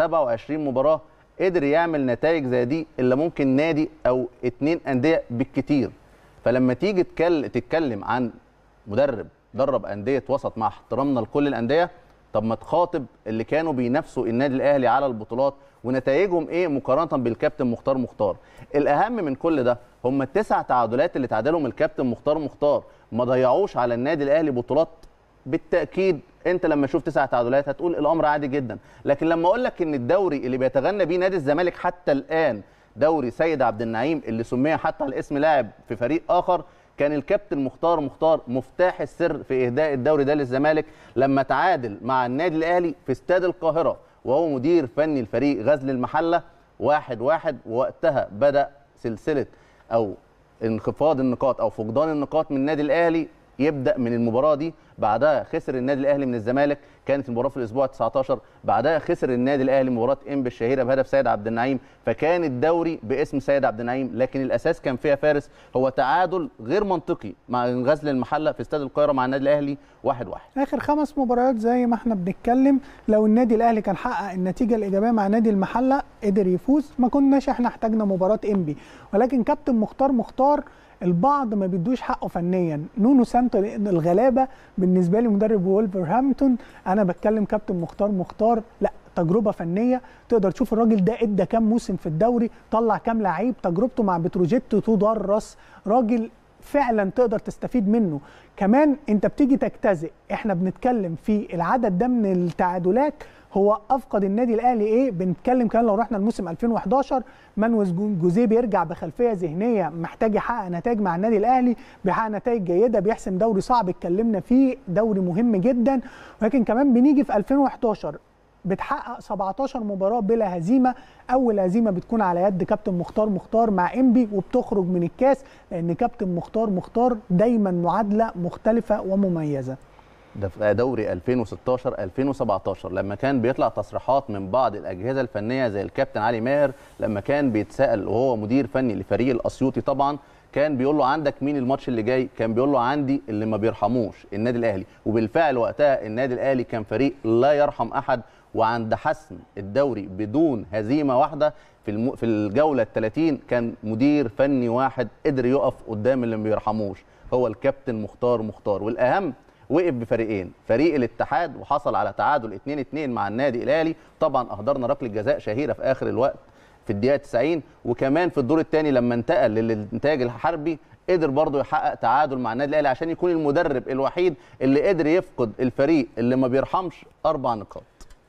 27 مباراه قدر يعمل نتائج زي دي الا ممكن نادي او اتنين انديه بالكتير فلما تيجي تكل- تتكلم عن مدرب درب انديه وسط مع احترامنا لكل الانديه طب ما تخاطب اللي كانوا بينافسوا النادي الاهلي على البطولات ونتائجهم ايه مقارنه بالكابتن مختار مختار الاهم من كل ده هم التسع تعادلات اللي تعادلهم الكابتن مختار مختار ما ضيعوش على النادي الاهلي بطولات بالتاكيد انت لما تشوف تسع تعادلات هتقول الامر عادي جدا لكن لما اقول لك ان الدوري اللي بيتغنى بيه نادي الزمالك حتى الان دوري سيد عبد النعيم اللي سمي حتى على اسم لاعب في فريق اخر كان الكابتن مختار مختار مفتاح السر في اهداء الدوري ده للزمالك لما تعادل مع النادي الاهلي في استاد القاهره وهو مدير فني الفريق غزل المحله واحد واحد ووقتها بدا سلسله او انخفاض النقاط او فقدان النقاط من النادي الاهلي يبدا من المباراه دي بعدها خسر النادي الاهلي من الزمالك كانت المباراه في الاسبوع 19 بعدها خسر النادي الاهلي مباراه انبي الشهيره بهدف سيد عبد النعيم فكان الدوري باسم سيد عبد النعيم لكن الاساس كان فيها فارس هو تعادل غير منطقي مع غزل المحله في استاد القاهره مع النادي الاهلي 1 1 اخر خمس مباريات زي ما احنا بنتكلم لو النادي الاهلي كان حقق النتيجه الايجابيه مع نادي المحله قدر يفوز ما كناش احنا احتاجنا مباراه انبي ولكن كابتن مختار مختار البعض ما بيدوش حقه فنيا نونو سانتو الغلابه بالنسبه لي مدرب وولفرهامبتون انا بتكلم كابتن مختار مختار لا تجربه فنيه تقدر تشوف الراجل ده ادى كام موسم في الدوري طلع كام لعيب تجربته مع بتروجيت تدرس راجل فعلا تقدر تستفيد منه كمان انت بتيجي تجتزئ احنا بنتكلم في العدد ده من التعادلات هو افقد النادي الاهلي ايه بنتكلم كمان لو رحنا الموسم 2011 مانويز جوزيه بيرجع بخلفيه ذهنيه محتاج يحقق نتائج مع النادي الاهلي بيحقق نتائج جيده بيحسم دوري صعب اتكلمنا فيه دوري مهم جدا ولكن كمان بنيجي في 2011 بتحقق 17 مباراه بلا هزيمه اول هزيمه بتكون على يد كابتن مختار مختار مع انبي وبتخرج من الكاس لان كابتن مختار مختار دايما معادله مختلفه ومميزه ده في دوري 2016 2017 لما كان بيطلع تصريحات من بعض الاجهزه الفنيه زي الكابتن علي ماهر لما كان بيتسال وهو مدير فني لفريق الاسيوطي طبعا كان بيقول له عندك مين الماتش اللي جاي كان بيقول له عندي اللي ما بيرحموش النادي الاهلي وبالفعل وقتها النادي الاهلي كان فريق لا يرحم احد وعند حسم الدوري بدون هزيمه واحده في الم... في الجوله ال 30 كان مدير فني واحد قدر يقف قدام اللي ما بيرحموش هو الكابتن مختار مختار والاهم وقف بفريقين فريق الاتحاد وحصل على تعادل 2 2 مع النادي الاهلي طبعا اهدرنا ركله جزاء شهيره في اخر الوقت في الدقيقه 90 وكمان في الدور الثاني لما انتقل للانتاج الحربي قدر برضه يحقق تعادل مع النادي الاهلي عشان يكون المدرب الوحيد اللي قدر يفقد الفريق اللي ما بيرحمش اربع نقاط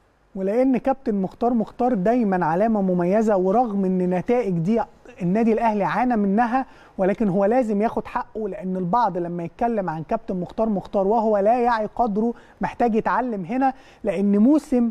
ولان كابتن مختار مختار دايما علامه مميزه ورغم ان النتائج دي النادي الاهلي عانى منها ولكن هو لازم ياخد حقه لان البعض لما يتكلم عن كابتن مختار مختار وهو لا يعي قدره محتاج يتعلم هنا لان موسم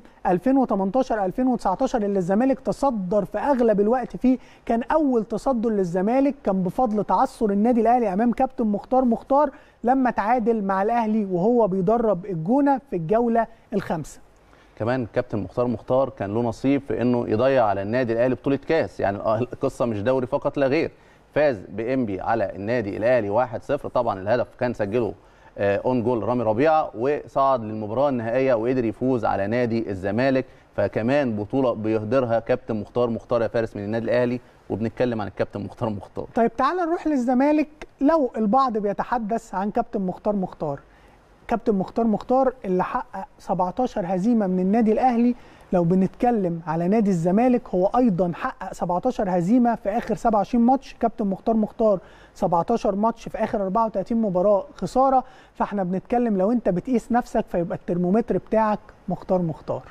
2018 2019 اللي الزمالك تصدر في اغلب الوقت فيه كان اول تصدر للزمالك كان بفضل تعثر النادي الاهلي امام كابتن مختار مختار لما تعادل مع الاهلي وهو بيدرب الجونه في الجوله الخامسه كمان كابتن مختار مختار كان له نصيب في انه يضيع على النادي الاهلي بطوله كاس يعني القصه مش دوري فقط لا غير فاز بانبي على النادي الاهلي 1-0 طبعا الهدف كان سجله اون جول رامي ربيعه وصعد للمباراه النهائيه وقدر يفوز على نادي الزمالك فكمان بطوله بيهدرها كابتن مختار مختار يا فارس من النادي الاهلي وبنتكلم عن الكابتن مختار مختار طيب تعال نروح للزمالك لو البعض بيتحدث عن كابتن مختار مختار كابتن مختار مختار اللي حقق 17 هزيمه من النادي الاهلي لو بنتكلم على نادي الزمالك هو ايضا حقق 17 هزيمه في اخر 27 ماتش كابتن مختار مختار 17 ماتش في اخر 34 مباراه خساره فاحنا بنتكلم لو انت بتقيس نفسك فيبقى الترمومتر بتاعك مختار مختار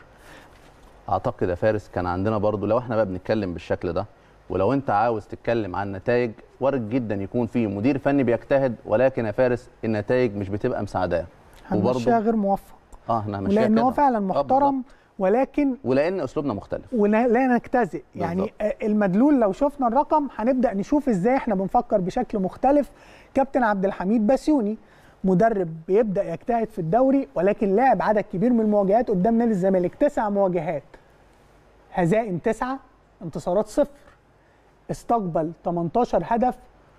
اعتقد يا فارس كان عندنا برضو لو احنا بقى بنتكلم بالشكل ده ولو انت عاوز تتكلم عن نتائج وارد جدا يكون في مدير فني بيجتهد ولكن يا فارس النتائج مش بتبقى مساعداه هنمشيها غير موفق اه احنا هنمشيها ولان هو كده. فعلا آه، محترم بالظبط. ولكن ولان اسلوبنا مختلف ولا لا نجتزئ يعني بالظبط. آه، المدلول لو شفنا الرقم هنبدا نشوف ازاي احنا بنفكر بشكل مختلف كابتن عبد الحميد بسيوني مدرب بيبدا يجتهد في الدوري ولكن لعب عدد كبير من المواجهات قدام نادي الزمالك تسع مواجهات هزائم تسعه انتصارات صفر استقبل 18 هدف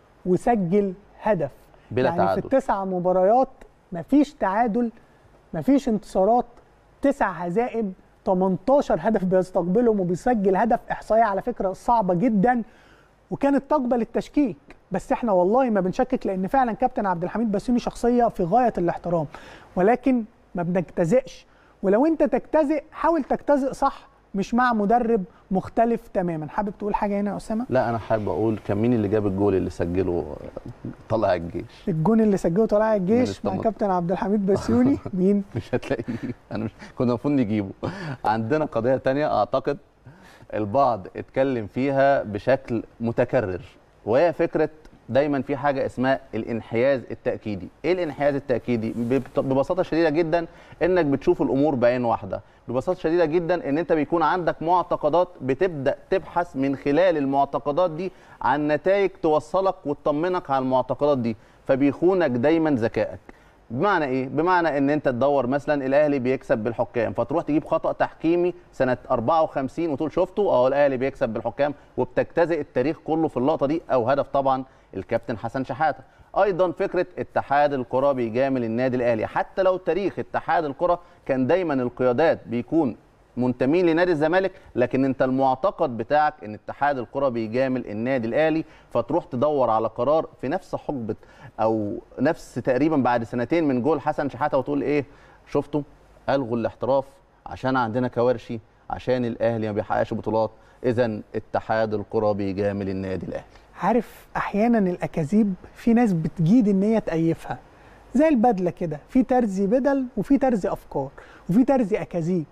وسجل هدف بلا يعني تعادل. في التسع مباريات مفيش تعادل مفيش انتصارات تسع هزائم 18 هدف بيستقبلهم وبيسجل هدف احصائيه على فكره صعبه جدا وكانت تقبل التشكيك بس احنا والله ما بنشكك لان فعلا كابتن عبد الحميد بسيوني شخصيه في غايه الاحترام ولكن ما بنجتزئش ولو انت تجتزئ حاول تجتزئ صح مش مع مدرب مختلف تماما حابب تقول حاجه هنا يا اسامه لا انا حابب اقول كان مين اللي جاب الجول اللي سجله طلع الجيش الجون اللي سجله طلائع الجيش مع التمر. كابتن عبد الحميد بسيوني مين مش هتلاقيه انا مش كنا المفروض نجيبه عندنا قضيه تانية اعتقد البعض اتكلم فيها بشكل متكرر وهي فكره دايما في حاجه اسمها الانحياز التاكيدي ايه الانحياز التاكيدي ببط- ببساطه شديده جدا انك بتشوف الامور بعين واحده ببساطه شديده جدا ان انت بيكون عندك معتقدات بتبدا تبحث من خلال المعتقدات دي عن نتائج توصلك وتطمنك على المعتقدات دي فبيخونك دايما ذكائك بمعنى ايه؟ بمعنى ان انت تدور مثلا الاهلي بيكسب بالحكام فتروح تجيب خطا تحكيمي سنه 54 وتقول شفته اه الاهلي بيكسب بالحكام وبتجتزئ التاريخ كله في اللقطه دي او هدف طبعا الكابتن حسن شحاته. ايضا فكره اتحاد الكره بيجامل النادي الاهلي حتى لو تاريخ اتحاد الكره كان دايما القيادات بيكون منتمين لنادي الزمالك لكن انت المعتقد بتاعك ان اتحاد الكره بيجامل النادي الاهلي فتروح تدور على قرار في نفس حقبه او نفس تقريبا بعد سنتين من جول حسن شحاته وتقول ايه شفتوا الغوا الاحتراف عشان عندنا كوارشي عشان الاهلي ما بيحققش بطولات اذا اتحاد الكره بيجامل النادي الاهلي عارف احيانا الاكاذيب في ناس بتجيد ان هي تأيفها زي البدله كده في ترزي بدل وفي ترزي افكار وفي ترزي اكاذيب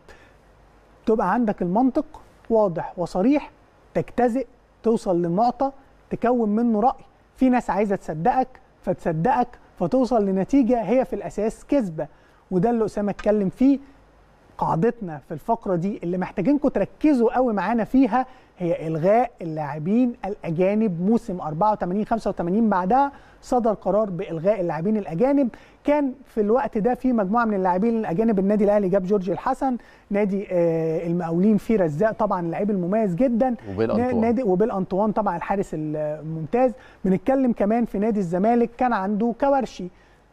تبقى عندك المنطق واضح وصريح تجتزئ توصل للنقطه تكون منه راي في ناس عايزه تصدقك فتصدقك فتوصل لنتيجه هي في الاساس كذبه وده اللي اسامه اتكلم فيه قاعدتنا في الفقره دي اللي محتاجينكم تركزوا قوي معانا فيها هي الغاء اللاعبين الاجانب موسم 84 85 بعدها صدر قرار بالغاء اللاعبين الاجانب كان في الوقت ده في مجموعه من اللاعبين الاجانب النادي الاهلي جاب جورج الحسن نادي آه المقاولين فيه رزاق طبعا اللاعب المميز جدا وبيل أنطوان. نادي وبيل انطوان طبعا الحارس الممتاز بنتكلم كمان في نادي الزمالك كان عنده كوارشي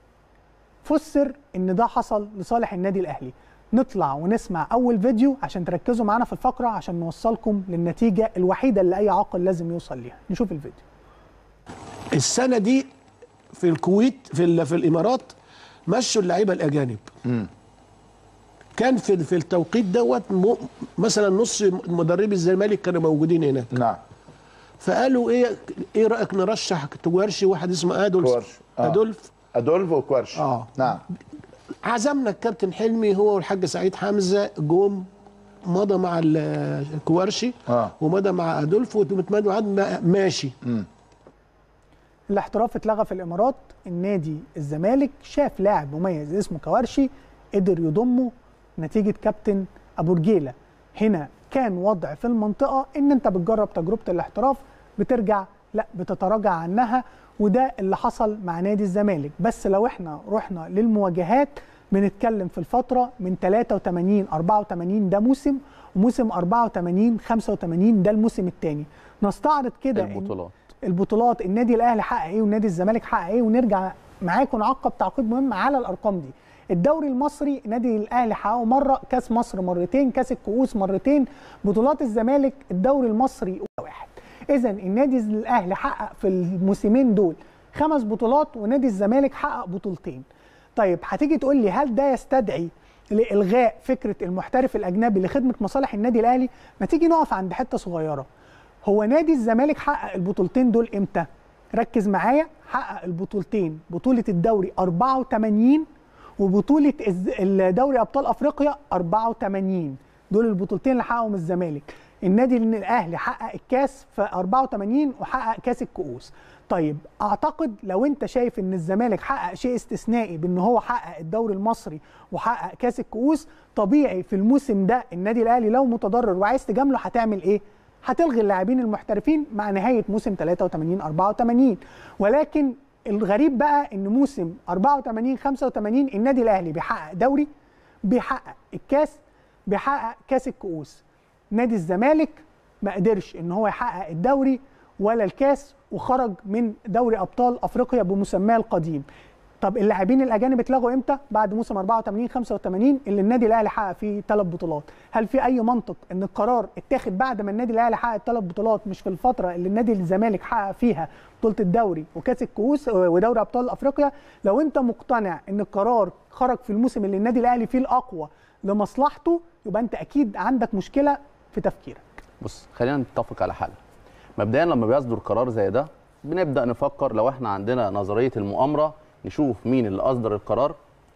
فسر ان ده حصل لصالح النادي الاهلي نطلع ونسمع اول فيديو عشان تركزوا معانا في الفقره عشان نوصلكم للنتيجه الوحيده اللي اي عاقل لازم يوصل ليها نشوف الفيديو السنه دي في الكويت في ال- في الامارات مشوا اللعيبه الاجانب كان في في التوقيت دوت م- مثلا نص مدربي الزمالك كانوا موجودين هنا نعم فقالوا ايه ايه رايك نرشح توارشي واحد اسمه ادولف كوارش. آه. ادولف ادولف وكوارش آه. نعم عزمنا الكابتن حلمي هو والحاج سعيد حمزه جم مضى مع ال- كوارشي آه. ومضى مع ادولف ومتمنى وعد ما- ماشي الاحتراف اتلغى في الامارات النادي الزمالك شاف لاعب مميز اسمه كوارشي قدر يضمه نتيجه كابتن ابو رجيله هنا كان وضع في المنطقه ان انت بتجرب تجربه الاحتراف بترجع لا بتتراجع عنها وده اللي حصل مع نادي الزمالك بس لو احنا رحنا للمواجهات بنتكلم في الفتره من 83 84 ده موسم وموسم 84 85 ده الموسم الثاني نستعرض كده إن- البطولات البطولات النادي الاهلي حقق ايه والنادي الزمالك حقق ايه ونرجع معاكم نعقب تعقيب مهم على الارقام دي الدوري المصري نادي الاهلي حققه مره كاس مصر مرتين كاس الكؤوس مرتين بطولات الزمالك الدوري المصري واحد اذا النادي الاهلي حقق في الموسمين دول خمس بطولات ونادي الزمالك حقق بطولتين طيب هتيجي تقول لي هل ده يستدعي لالغاء فكره المحترف الاجنبي لخدمه مصالح النادي الاهلي ما تيجي نقف عند حته صغيره هو نادي الزمالك حقق البطولتين دول امتى ركز معايا حقق البطولتين بطوله الدوري 84 وبطوله الز- الدوري ابطال افريقيا 84 دول البطولتين اللي حققهم الزمالك النادي الاهلي حقق الكاس في 84 وحقق كاس الكؤوس طيب اعتقد لو انت شايف ان الزمالك حقق شيء استثنائي بان هو حقق الدوري المصري وحقق كاس الكؤوس طبيعي في الموسم ده النادي الاهلي لو متضرر وعايز تجامله هتعمل ايه هتلغي اللاعبين المحترفين مع نهايه موسم 83 84 ولكن الغريب بقى ان موسم 84 85 النادي الاهلي بيحقق دوري بيحقق الكاس بيحقق كاس الكؤوس نادي الزمالك ما قدرش ان هو يحقق الدوري ولا الكاس وخرج من دوري ابطال افريقيا بمسماه القديم طب اللاعبين الاجانب اتلغوا امتى بعد موسم 84 85 اللي النادي الاهلي حقق فيه ثلاث بطولات هل في اي منطق ان القرار اتاخد بعد ما النادي الاهلي حقق ثلاث بطولات مش في الفتره اللي النادي الزمالك حقق فيها بطوله الدوري وكاس الكؤوس ودوري ابطال افريقيا لو انت مقتنع ان القرار خرج في الموسم اللي النادي الاهلي فيه الاقوى لمصلحته يبقى انت اكيد عندك مشكله في تفكيرك بص خلينا نتفق على حاجه مبدئيا لما بيصدر قرار زي ده بنبدا نفكر لو احنا عندنا نظريه المؤامره نشوف مين اللي اصدر القرار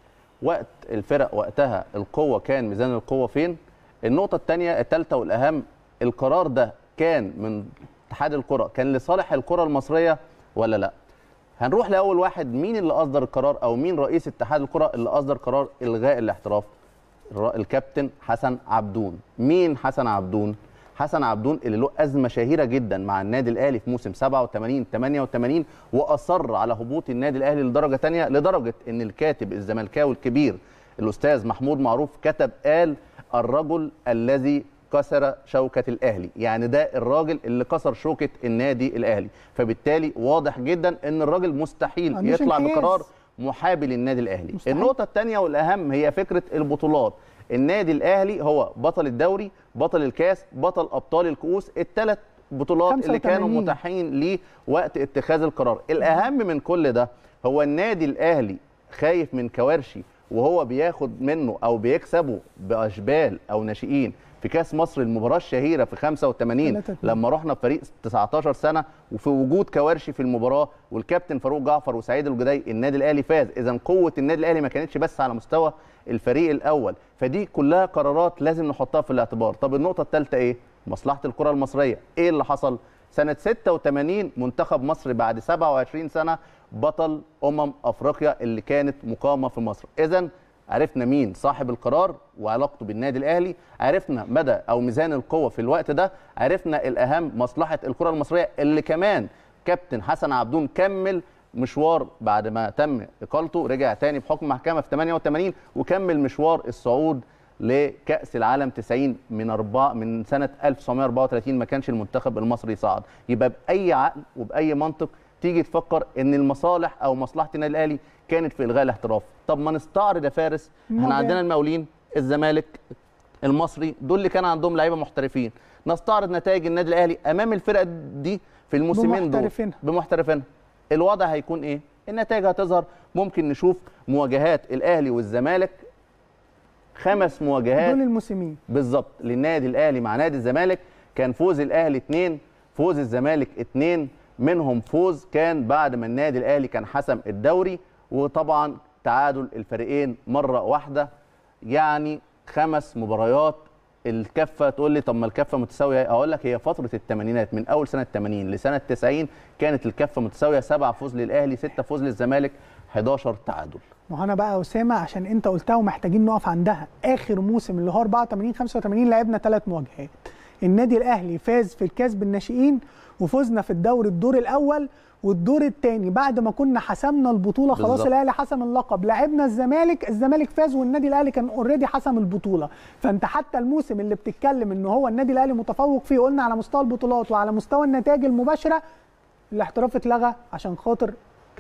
وقت الفرق وقتها القوه كان ميزان القوه فين النقطه الثانيه الثالثه والاهم القرار ده كان من اتحاد الكره كان لصالح الكره المصريه ولا لا هنروح لاول واحد مين اللي اصدر القرار او مين رئيس اتحاد الكره اللي اصدر قرار الغاء الاحتراف الر- الكابتن حسن عبدون مين حسن عبدون حسن عبدون اللي له ازمه شهيره جدا مع النادي الاهلي في موسم 87 88 واصر على هبوط النادي الاهلي لدرجه تانية لدرجه ان الكاتب الزملكاوي الكبير الاستاذ محمود معروف كتب قال الرجل الذي كسر شوكه الاهلي يعني ده الراجل اللي كسر شوكه النادي الاهلي فبالتالي واضح جدا ان الراجل مستحيل عندوش يطلع انحياز. بقرار محابي للنادي الاهلي مستحيل. النقطه الثانيه والاهم هي فكره البطولات النادي الاهلي هو بطل الدوري بطل الكاس بطل ابطال الكؤوس الثلاث بطولات اللي كانوا 85. متاحين ليه وقت اتخاذ القرار الاهم من كل ده هو النادي الاهلي خايف من كوارشي وهو بياخد منه او بيكسبه باشبال او ناشئين في كاس مصر المباراه الشهيره في 85 3-2. لما رحنا بفريق 19 سنه وفي وجود كوارشي في المباراه والكابتن فاروق جعفر وسعيد الجدي النادي الاهلي فاز اذا قوه النادي الاهلي ما كانتش بس على مستوى الفريق الاول فدي كلها قرارات لازم نحطها في الاعتبار طب النقطه الثالثه ايه مصلحه الكره المصريه ايه اللي حصل سنه 86 منتخب مصر بعد 27 سنه بطل امم افريقيا اللي كانت مقامه في مصر اذا عرفنا مين صاحب القرار وعلاقته بالنادي الاهلي عرفنا مدى او ميزان القوه في الوقت ده عرفنا الاهم مصلحه الكره المصريه اللي كمان كابتن حسن عبدون كمل مشوار بعد ما تم اقالته رجع تاني بحكم محكمه في 88 وكمل مشوار الصعود لكاس العالم 90 من أربعة من سنه 1934 ما كانش المنتخب المصري صعد يبقى باي عقل وباي منطق تيجي تفكر ان المصالح او مصلحه النادي الاهلي كانت في الغاء الاحتراف طب ما نستعرض يا فارس احنا الموجة. عندنا المقاولين الزمالك المصري دول اللي كان عندهم لعيبه محترفين نستعرض نتائج النادي الاهلي امام الفرق دي في الموسمين دول بمحترفينها. بمحترفينها الوضع هيكون ايه النتائج هتظهر ممكن نشوف مواجهات الاهلي والزمالك خمس مواجهات دول الموسمين بالظبط للنادي الاهلي مع نادي الزمالك كان فوز الاهلي اثنين فوز الزمالك اثنين منهم فوز كان بعد ما النادي الاهلي كان حسم الدوري وطبعا تعادل الفريقين مره واحده يعني خمس مباريات الكفه تقول لي طب ما الكفه متساويه اقول لك هي فتره الثمانينات من اول سنه 80 لسنه 90 كانت الكفه متساويه سبعه فوز للاهلي سته فوز للزمالك 11 تعادل ما هو انا بقى يا اسامه عشان انت قلتها ومحتاجين نقف عندها اخر موسم اللي هو 84 85 لعبنا ثلاث مواجهات النادي الاهلي فاز في الكاس بالناشئين وفزنا في الدوري الدور الاول والدور الثاني بعد ما كنا حسمنا البطوله خلاص بالظبط. الاهلي حسم اللقب لعبنا الزمالك الزمالك فاز والنادي الاهلي كان اوريدي حسم البطوله فانت حتى الموسم اللي بتتكلم ان هو النادي الاهلي متفوق فيه قلنا على مستوى البطولات وعلى مستوى النتائج المباشره الاحتراف اتلغى عشان خاطر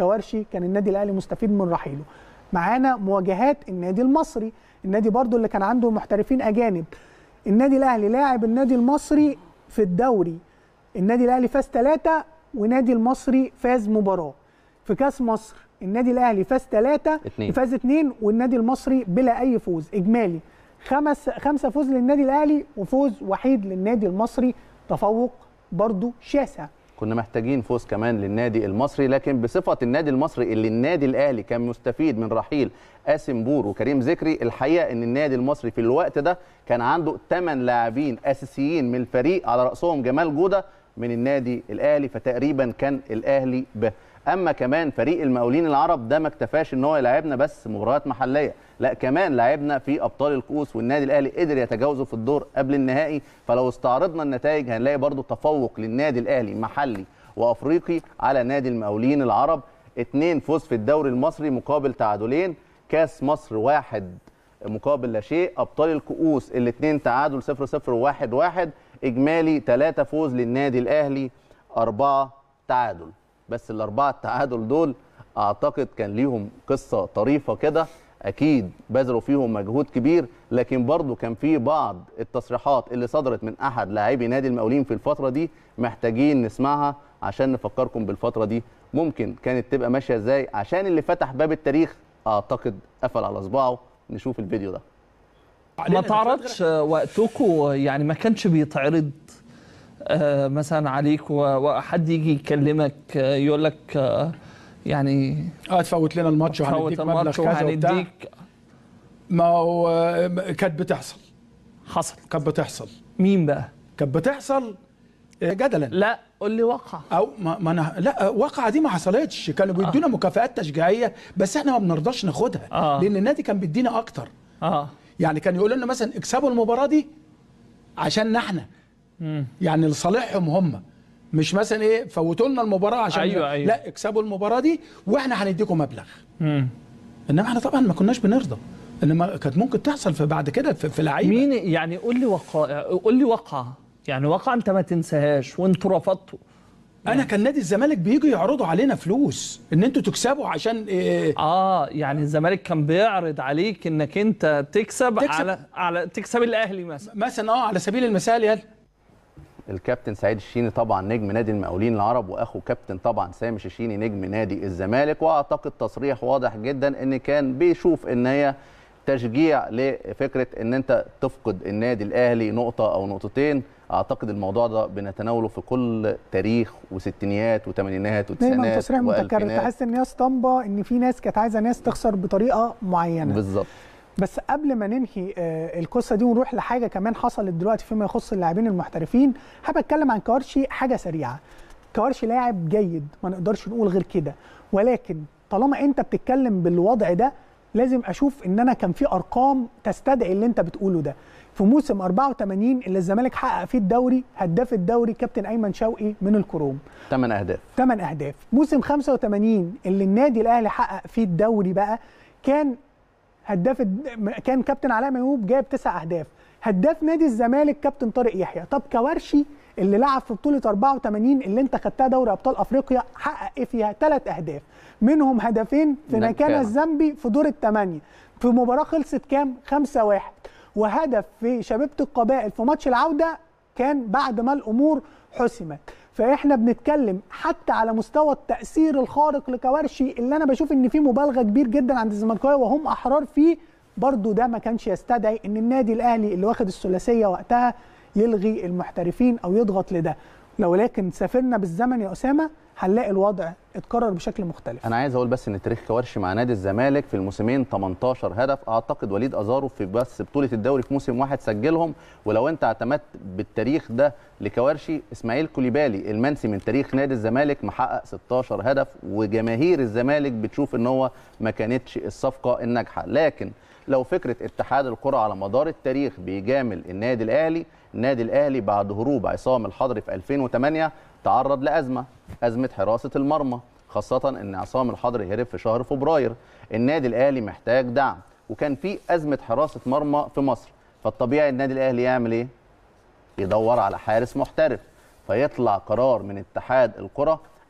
كوارشي كان النادي الاهلي مستفيد من رحيله معانا مواجهات النادي المصري النادي برضو اللي كان عنده محترفين اجانب النادي الاهلي لاعب النادي المصري في الدوري النادي الاهلي فاز ثلاثة ونادي المصري فاز مباراه في كاس مصر النادي الاهلي فاز ثلاثة اتنين. فاز اثنين والنادي المصري بلا اي فوز اجمالي خمس خمسه فوز للنادي الاهلي وفوز وحيد للنادي المصري تفوق برضو شاسع كنا محتاجين فوز كمان للنادي المصري لكن بصفه النادي المصري اللي النادي الاهلي كان مستفيد من رحيل قاسم بور وكريم ذكري الحقيقه ان النادي المصري في الوقت ده كان عنده 8 لاعبين اساسيين من الفريق على راسهم جمال جوده من النادي الاهلي فتقريبا كان الاهلي به اما كمان فريق المقاولين العرب ده ما اكتفاش ان هو يلعبنا بس مباريات محليه لا كمان لعبنا في ابطال الكؤوس والنادي الاهلي قدر يتجاوزه في الدور قبل النهائي فلو استعرضنا النتائج هنلاقي برضو تفوق للنادي الاهلي محلي وافريقي على نادي المقاولين العرب اتنين فوز في الدوري المصري مقابل تعادلين كاس مصر واحد مقابل لا شيء ابطال الكؤوس الاثنين تعادل 0 0 1 1 اجمالي ثلاثة فوز للنادي الاهلي أربعة تعادل بس الأربعة تعادل دول أعتقد كان ليهم قصة طريفة كده أكيد بذلوا فيهم مجهود كبير لكن برضو كان في بعض التصريحات اللي صدرت من أحد لاعبي نادي المقاولين في الفترة دي محتاجين نسمعها عشان نفكركم بالفترة دي ممكن كانت تبقى ماشية ازاي عشان اللي فتح باب التاريخ أعتقد قفل على صباعه نشوف الفيديو ده ما تعرضش وقتكم يعني ما كانش بيتعرض آه، مثلا عليك و- وحد يجي يكلمك آه، يقول لك آه، يعني اه تفوت لنا الماتش فوت وهنديك مبلغ الماتش كذا وبتاع وهنديك ما هو آه، كانت بتحصل حصل كانت بتحصل مين بقى؟ كانت بتحصل آه، جدلا لا قول لي وقع او ما, ما انا لا واقعه دي ما حصلتش كانوا بيدونا مكافآت تشجيعيه بس احنا ما بنرضاش ناخدها آه. لان النادي كان بيدينا اكتر اه يعني كان يقول لنا مثلا اكسبوا المباراه دي عشان احنا مم. يعني لصالحهم هم مش مثلا ايه فوتوا لنا المباراه عشان أيوة، أيوة. لا اكسبوا المباراه دي واحنا هنديكم مبلغ مم. انما احنا طبعا ما كناش بنرضى انما كانت ممكن تحصل في بعد كده في, في لعيبه مين يعني قول لي وقع قول لي وقع يعني وقع انت ما تنساهاش وانتوا رفضتوا انا كان نادي الزمالك بييجوا يعرضوا علينا فلوس ان انتوا تكسبوا عشان إيه اه يعني الزمالك كان بيعرض عليك انك انت تكسب, تكسب. على على تكسب الاهلي مثلا مثلا اه على سبيل المثال يلا الكابتن سعيد الشيني طبعا نجم نادي المقاولين العرب واخو كابتن طبعا سامي الشيني نجم نادي الزمالك واعتقد تصريح واضح جدا ان كان بيشوف ان هي تشجيع لفكره ان انت تفقد النادي الاهلي نقطه او نقطتين اعتقد الموضوع ده بنتناوله في كل تاريخ وستينيات وثمانينات دايما وتسعينات تصريح متكرر والفينات تحس ان هي اسطمبه ان في ناس كانت عايزه ناس تخسر بطريقه معينه بالظبط بس قبل ما ننهي آه، القصه دي ونروح لحاجه كمان حصلت دلوقتي فيما يخص اللاعبين المحترفين حابب اتكلم عن كوارشي حاجه سريعه كوارشي لاعب جيد ما نقدرش نقول غير كده ولكن طالما انت بتتكلم بالوضع ده لازم اشوف ان انا كان في ارقام تستدعي اللي انت بتقوله ده في موسم 84 اللي الزمالك حقق فيه الدوري هداف الدوري كابتن ايمن شوقي من الكروم 8 اهداف 8 اهداف موسم 85 اللي النادي الاهلي حقق فيه الدوري بقى كان هداف الد- كان كابتن علاء ميهوب جايب تسع اهداف هداف نادي الزمالك كابتن طارق يحيى طب كوارشي اللي لعب في بطوله 84 اللي انت خدتها دوري ابطال افريقيا حقق ايه فيها ثلاث اهداف منهم هدفين في نكانة. نكانه الزامبي في دور الثمانيه في مباراه خلصت كام 5 1 وهدف في شبيبه القبائل في ماتش العوده كان بعد ما الامور حسمت فاحنا بنتكلم حتى على مستوى التاثير الخارق لكوارشي اللي انا بشوف ان فيه مبالغه كبير جدا عند الزملكاويه وهم احرار فيه برضو ده ما كانش يستدعي ان النادي الاهلي اللي واخد الثلاثيه وقتها يلغي المحترفين او يضغط لده لو لكن سافرنا بالزمن يا اسامه هنلاقي الوضع اتكرر بشكل مختلف انا عايز اقول بس ان تاريخ كوارشي مع نادي الزمالك في الموسمين 18 هدف اعتقد وليد ازارو في بس بطوله الدوري في موسم واحد سجلهم ولو انت اعتمدت بالتاريخ ده لكوارشي اسماعيل كوليبالي المنسي من تاريخ نادي الزمالك محقق 16 هدف وجماهير الزمالك بتشوف ان هو ما كانتش الصفقه الناجحه لكن لو فكره اتحاد الكره على مدار التاريخ بيجامل النادي الاهلي النادي الاهلي بعد هروب عصام الحضري في 2008 تعرض لازمه ازمه حراسه المرمى خاصه ان عصام الحضري هرب في شهر فبراير النادي الاهلي محتاج دعم وكان في ازمه حراسه مرمى في مصر فالطبيعي النادي الاهلي يعمل ايه يدور على حارس محترف فيطلع قرار من اتحاد الكره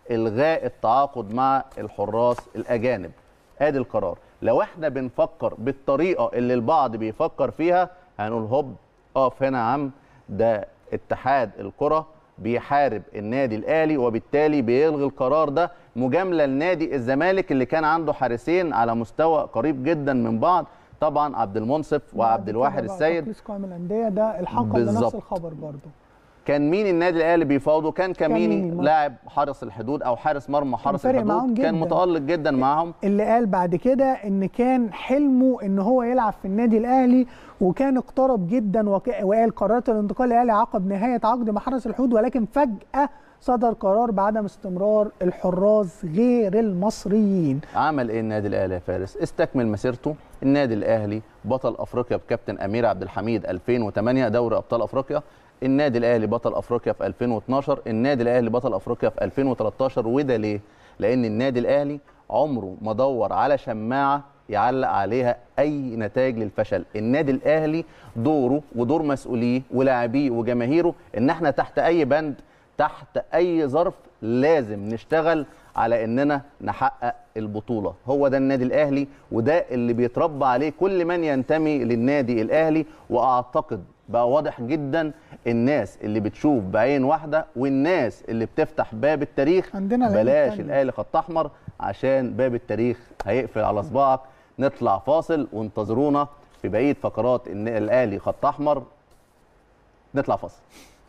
الغاء التعاقد مع الحراس الاجانب ادي القرار لو احنا بنفكر بالطريقه اللي البعض بيفكر فيها هنقول هوب اقف هنا يا عم ده اتحاد الكره بيحارب النادي الاهلي وبالتالي بيلغي القرار ده مجامله لنادي الزمالك اللي كان عنده حارسين على مستوى قريب جدا من بعض طبعا عبد المنصف وعبد الواحد السيد رئيس قائمه الانديه ده الحق بنفس بالظبط. الخبر برضه كان مين النادي الاهلي بيفاوضه كان كميني كميني. لاعب حرس الحدود او حارس مرمى حرس فارق معاهم الحدود كان جداً. متالق جدا معاهم اللي قال بعد كده ان كان حلمه ان هو يلعب في النادي الاهلي وكان اقترب جدا وك- وقال قررت الانتقال الاهلي عقب نهايه عقد مع حرس الحدود ولكن فجاه صدر قرار بعدم استمرار الحراس غير المصريين عمل ايه النادي الاهلي يا فارس استكمل مسيرته النادي الاهلي بطل افريقيا بكابتن امير عبد الحميد 2008 دوري ابطال افريقيا النادي الاهلي بطل افريقيا في 2012 النادي الاهلي بطل افريقيا في 2013 وده ليه لان النادي الاهلي عمره ما دور على شماعه يعلق عليها اي نتائج للفشل النادي الاهلي دوره ودور مسؤوليه ولاعبيه وجماهيره ان احنا تحت اي بند تحت اي ظرف لازم نشتغل على اننا نحقق البطوله هو ده النادي الاهلي وده اللي بيتربى عليه كل من ينتمي للنادي الاهلي واعتقد بقى واضح جدا الناس اللي بتشوف بعين واحده والناس اللي بتفتح باب التاريخ عندنا العين بلاش التانية. الاهلي خط احمر عشان باب التاريخ هيقفل على صباعك نطلع فاصل وانتظرونا في بقيه فقرات ان الاهلي خط احمر نطلع فاصل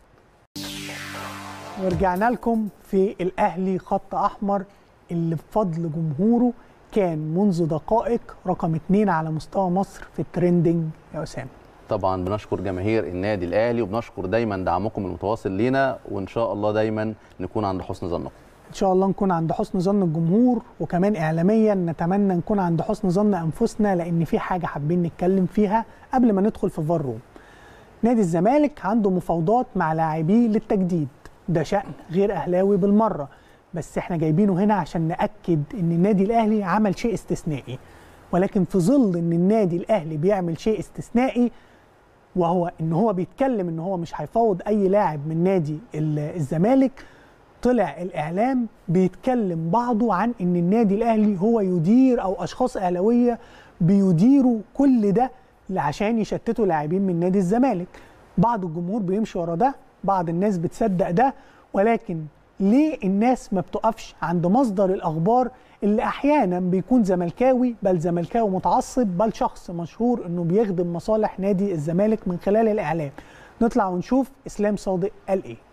ورجعنا لكم في الاهلي خط احمر اللي بفضل جمهوره كان منذ دقائق رقم اتنين على مستوى مصر في الترندنج يا اسامه طبعا بنشكر جماهير النادي الاهلي وبنشكر دايما دعمكم المتواصل لينا وان شاء الله دايما نكون عند حسن ظنكم ان شاء الله نكون عند حسن ظن الجمهور وكمان اعلاميا نتمنى نكون عند حسن ظن انفسنا لان في حاجه حابين نتكلم فيها قبل ما ندخل في فار روم نادي الزمالك عنده مفاوضات مع لاعبيه للتجديد ده شأن غير اهلاوي بالمره بس احنا جايبينه هنا عشان ناكد ان النادي الاهلي عمل شيء استثنائي ولكن في ظل ان النادي الاهلي بيعمل شيء استثنائي وهو ان هو بيتكلم ان هو مش هيفاوض اي لاعب من نادي ال- الزمالك طلع الاعلام بيتكلم بعضه عن ان النادي الاهلي هو يدير او اشخاص اهلاويه بيديروا كل ده عشان يشتتوا لاعبين من نادي الزمالك بعض الجمهور بيمشي ورا ده بعض الناس بتصدق ده ولكن ليه الناس ما بتقفش عند مصدر الاخبار اللي احيانا بيكون زملكاوي بل زملكاوي متعصب بل شخص مشهور انه بيخدم مصالح نادي الزمالك من خلال الاعلام نطلع ونشوف اسلام صادق قال ايه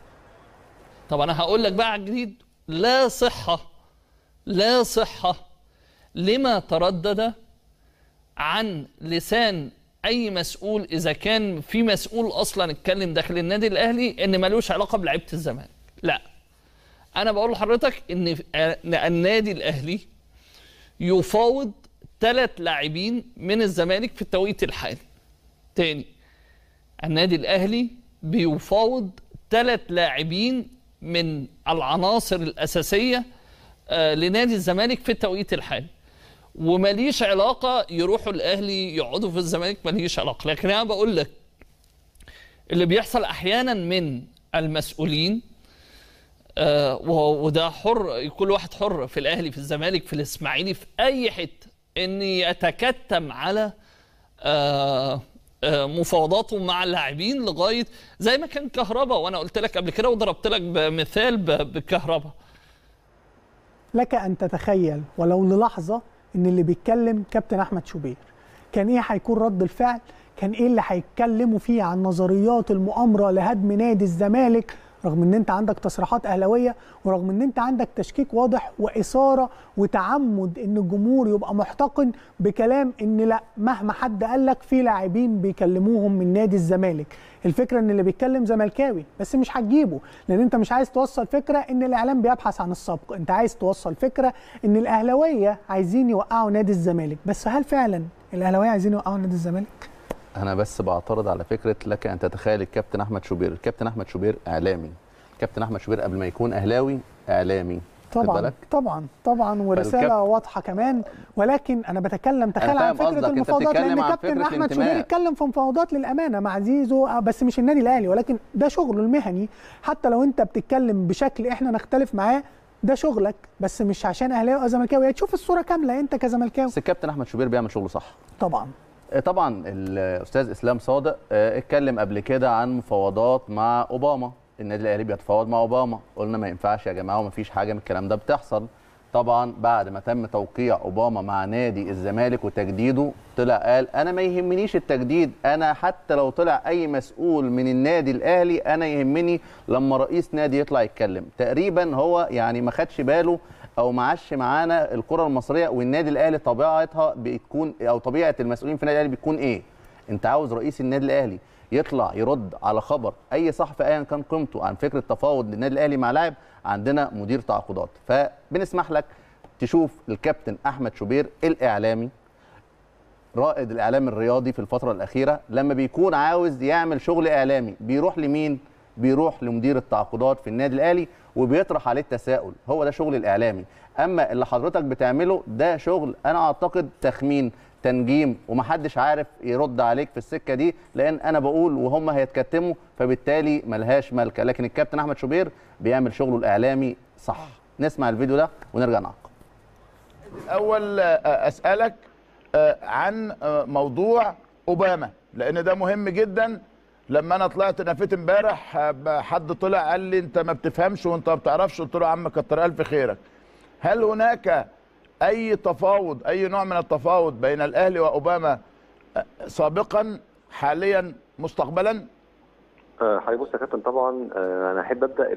طب انا هقول لك بقى على الجديد لا صحه لا صحه لما تردد عن لسان اي مسؤول اذا كان في مسؤول اصلا اتكلم داخل النادي الاهلي ان ملوش علاقه بلعيبه الزمالك لا انا بقول لحضرتك ان إن النادي الاهلي يفاوض ثلاث لاعبين من الزمالك في التوقيت الحالي تاني النادي الاهلي بيفاوض ثلاث لاعبين من العناصر الاساسيه آه، لنادي الزمالك في التوقيت الحالي ومليش علاقه يروحوا الاهلي يقعدوا في الزمالك مليش علاقه لكن انا بقول لك اللي بيحصل احيانا من المسؤولين آه، و- وده حر كل واحد حر في الاهلي في الزمالك في الاسماعيلي في اي حته ان يتكتم على آه، آه، مفاوضاته مع اللاعبين لغايه زي ما كان كهربا وانا قلت لك قبل كده وضربت لك بمثال ب- بكهربا لك ان تتخيل ولو للحظه ان اللي بيتكلم كابتن احمد شوبير كان ايه هيكون رد الفعل كان ايه اللي هيتكلموا فيه عن نظريات المؤامره لهدم نادي الزمالك رغم ان انت عندك تصريحات اهلاويه ورغم ان انت عندك تشكيك واضح واثاره وتعمد ان الجمهور يبقى محتقن بكلام ان لا مهما حد قال لك في لاعبين بيكلموهم من نادي الزمالك الفكره ان اللي بيتكلم زملكاوي بس مش هتجيبه لان انت مش عايز توصل فكره ان الاعلام بيبحث عن السبق انت عايز توصل فكره ان الاهلاويه عايزين يوقعوا نادي الزمالك بس هل فعلا الاهلاويه عايزين يوقعوا نادي الزمالك انا بس بعترض على فكره لك ان تتخيل الكابتن احمد شوبير الكابتن احمد شوبير اعلامي الكابتن احمد شوبير قبل ما يكون اهلاوي اعلامي خد طبعا بالك؟ طبعا طبعا ورساله فالكاب- واضحه كمان ولكن انا بتكلم تخيل عن فاهم قصدك، فكره أنت المفاوضات بتتكلم لان عن كابتن فكرة احمد الانتماء. شوبير اتكلم في مفاوضات للامانه مع زيزو آه، بس مش النادي الاهلي ولكن ده شغله المهني حتى لو انت بتتكلم بشكل احنا نختلف معاه ده شغلك بس مش عشان اهلاوي او زملكاوي تشوف الصوره كامله انت كزملكاوي بس الكابتن احمد شوبير بيعمل شغله صح طبعا آه، طبعا الاستاذ اسلام صادق آه، اتكلم قبل كده عن مفاوضات مع اوباما النادي الاهلي بيتفاوض مع اوباما قلنا ما ينفعش يا جماعه وما فيش حاجه من الكلام ده بتحصل طبعا بعد ما تم توقيع اوباما مع نادي الزمالك وتجديده طلع قال انا ما يهمنيش التجديد انا حتى لو طلع اي مسؤول من النادي الاهلي انا يهمني لما رئيس نادي يطلع يتكلم تقريبا هو يعني ما خدش باله او ما عادش معانا الكره المصريه والنادي الاهلي طبيعتها بتكون او طبيعه المسؤولين في النادي الاهلي بتكون ايه انت عاوز رئيس النادي الاهلي يطلع يرد على خبر اي صحفي ايا كان قيمته عن فكره تفاوض للنادي الاهلي مع لاعب عندنا مدير تعاقدات فبنسمح لك تشوف الكابتن احمد شوبير الاعلامي رائد الاعلام الرياضي في الفتره الاخيره لما بيكون عاوز يعمل شغل اعلامي بيروح لمين بيروح لمدير التعاقدات في النادي الاهلي وبيطرح عليه التساؤل هو ده شغل الاعلامي اما اللي حضرتك بتعمله ده شغل انا اعتقد تخمين تنجيم ومحدش عارف يرد عليك في السكه دي لان انا بقول وهم هيتكتموا فبالتالي ملهاش ملكه لكن الكابتن احمد شوبير بيعمل شغله الاعلامي صح نسمع الفيديو ده ونرجع نعقب اول اسالك عن موضوع اوباما لان ده مهم جدا لما انا طلعت نفيت امبارح حد طلع قال لي انت ما بتفهمش وانت ما بتعرفش قلت له يا عم كتر الف خيرك هل هناك اي تفاوض اي نوع من التفاوض بين الاهلي واوباما سابقا حاليا مستقبلا حضرتك بص يا كابتن طبعا انا احب ابدا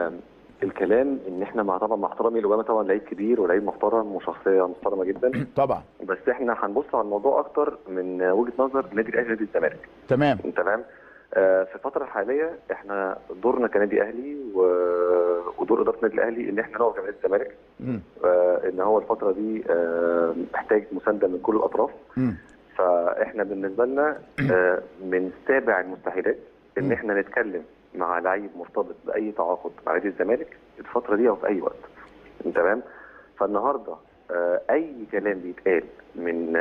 الكلام ان احنا مع طبعا مع احترامي لاوباما طبعا لعيب كبير ولعيب محترم وشخصيه محترمه جدا طبعا بس احنا هنبص على الموضوع اكتر من وجهه نظر النادي الاهلي ونادي الزمالك تمام تمام آه في الفتره الحاليه احنا دورنا كنادي اهلي و... ودور اداره النادي الاهلي ان احنا نقف جماهير الزمالك آه ان هو الفتره دي آه محتاج مسانده من كل الاطراف م. فاحنا بالنسبه لنا من سابع المستحيلات ان احنا نتكلم مع لعيب مرتبط باي تعاقد مع نادي الزمالك الفتره دي او في اي وقت تمام فالنهارده اي كلام بيتقال من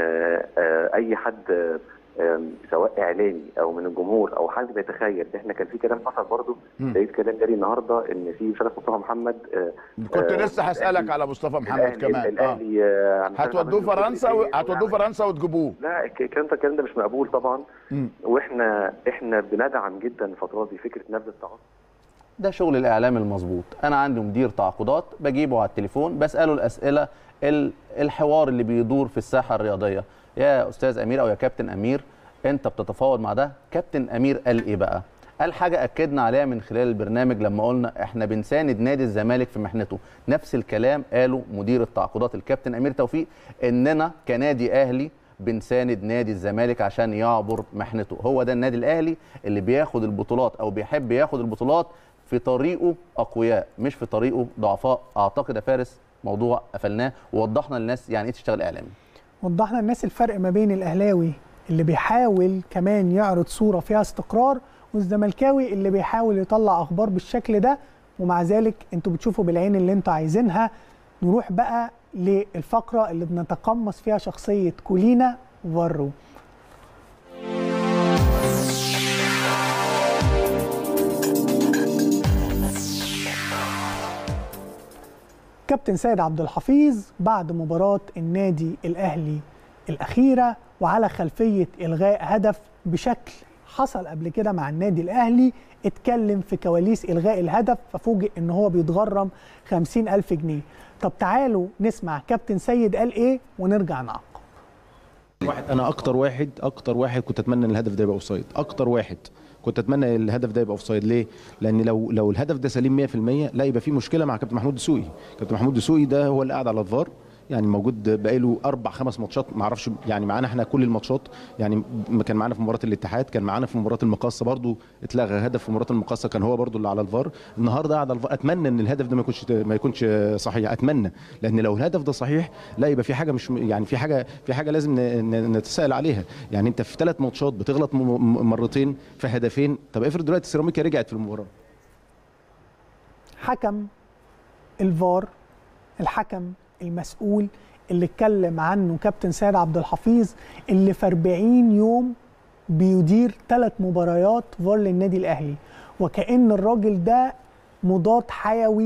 اي حد سواء اعلامي او من الجمهور او حد بيتخيل احنا كان في كلام حصل برضه لقيت كلام جاري النهارده ان في مش عارف مصطفى محمد كنت لسه هسالك على مصطفى محمد كمان الاهلي اه هتودوه فرنسا و... هتودوه فرنسا وتجيبوه لا الكلام ده الكلام ده مش مقبول طبعا م. واحنا احنا بندعم جدا الفترات دي فكره نبذ التعاقد ده شغل الاعلام المظبوط انا عندي مدير تعاقدات بجيبه على التليفون بساله الاسئله الحوار اللي بيدور في الساحه الرياضيه يا استاذ امير او يا كابتن امير انت بتتفاوض مع ده كابتن امير قال ايه بقى قال حاجه اكدنا عليها من خلال البرنامج لما قلنا احنا بنساند نادي الزمالك في محنته نفس الكلام قاله مدير التعاقدات الكابتن امير توفيق اننا كنادي اهلي بنساند نادي الزمالك عشان يعبر محنته هو ده النادي الاهلي اللي بياخد البطولات او بيحب ياخد البطولات في طريقه اقوياء مش في طريقه ضعفاء اعتقد يا فارس موضوع قفلناه ووضحنا للناس يعني ايه تشتغل اعلامي وضحنا الناس الفرق ما بين الاهلاوي اللي بيحاول كمان يعرض صوره فيها استقرار والزملكاوي اللي بيحاول يطلع اخبار بالشكل ده ومع ذلك انتوا بتشوفوا بالعين اللي انتوا عايزينها نروح بقى للفقره اللي بنتقمص فيها شخصيه كولينا فارو كابتن سيد عبد الحفيظ بعد مباراة النادي الأهلي الأخيرة وعلى خلفية إلغاء هدف بشكل حصل قبل كده مع النادي الأهلي اتكلم في كواليس إلغاء الهدف ففوجئ إن هو بيتغرم خمسين ألف جنيه طب تعالوا نسمع كابتن سيد قال إيه ونرجع نعقب واحد انا اكتر واحد اكتر واحد كنت اتمنى ان الهدف ده يبقى اوفسايد اكتر واحد كنت اتمنى الهدف ده يبقى اوفسايد ليه؟ لان لو لو الهدف ده سليم 100% لا يبقى في مشكله مع كابتن محمود دسوقي، كابتن محمود دسوقي ده هو اللي قاعد على الفار يعني موجود بقاله اربع خمس ماتشات ما اعرفش يعني معانا احنا كل الماتشات يعني كان معانا في مباراه الاتحاد كان معانا في مباراه المقاصه برضو اتلغى هدف في مباراه المقاصه كان هو برضو اللي على الفار النهارده قاعد على الفار اتمنى ان الهدف ده ما يكونش ما يكونش صحيح اتمنى لان لو الهدف ده صحيح لا يبقى في حاجه مش يعني في حاجه في حاجه لازم نتساءل عليها يعني انت في ثلاث ماتشات بتغلط مرتين في هدفين طب افرض دلوقتي سيراميكا رجعت في المباراه حكم الفار الحكم المسؤول اللي اتكلم عنه كابتن سيد عبد الحفيظ اللي في 40 يوم بيدير ثلاث مباريات فار للنادي الاهلي وكأن الراجل ده مضاد حيوي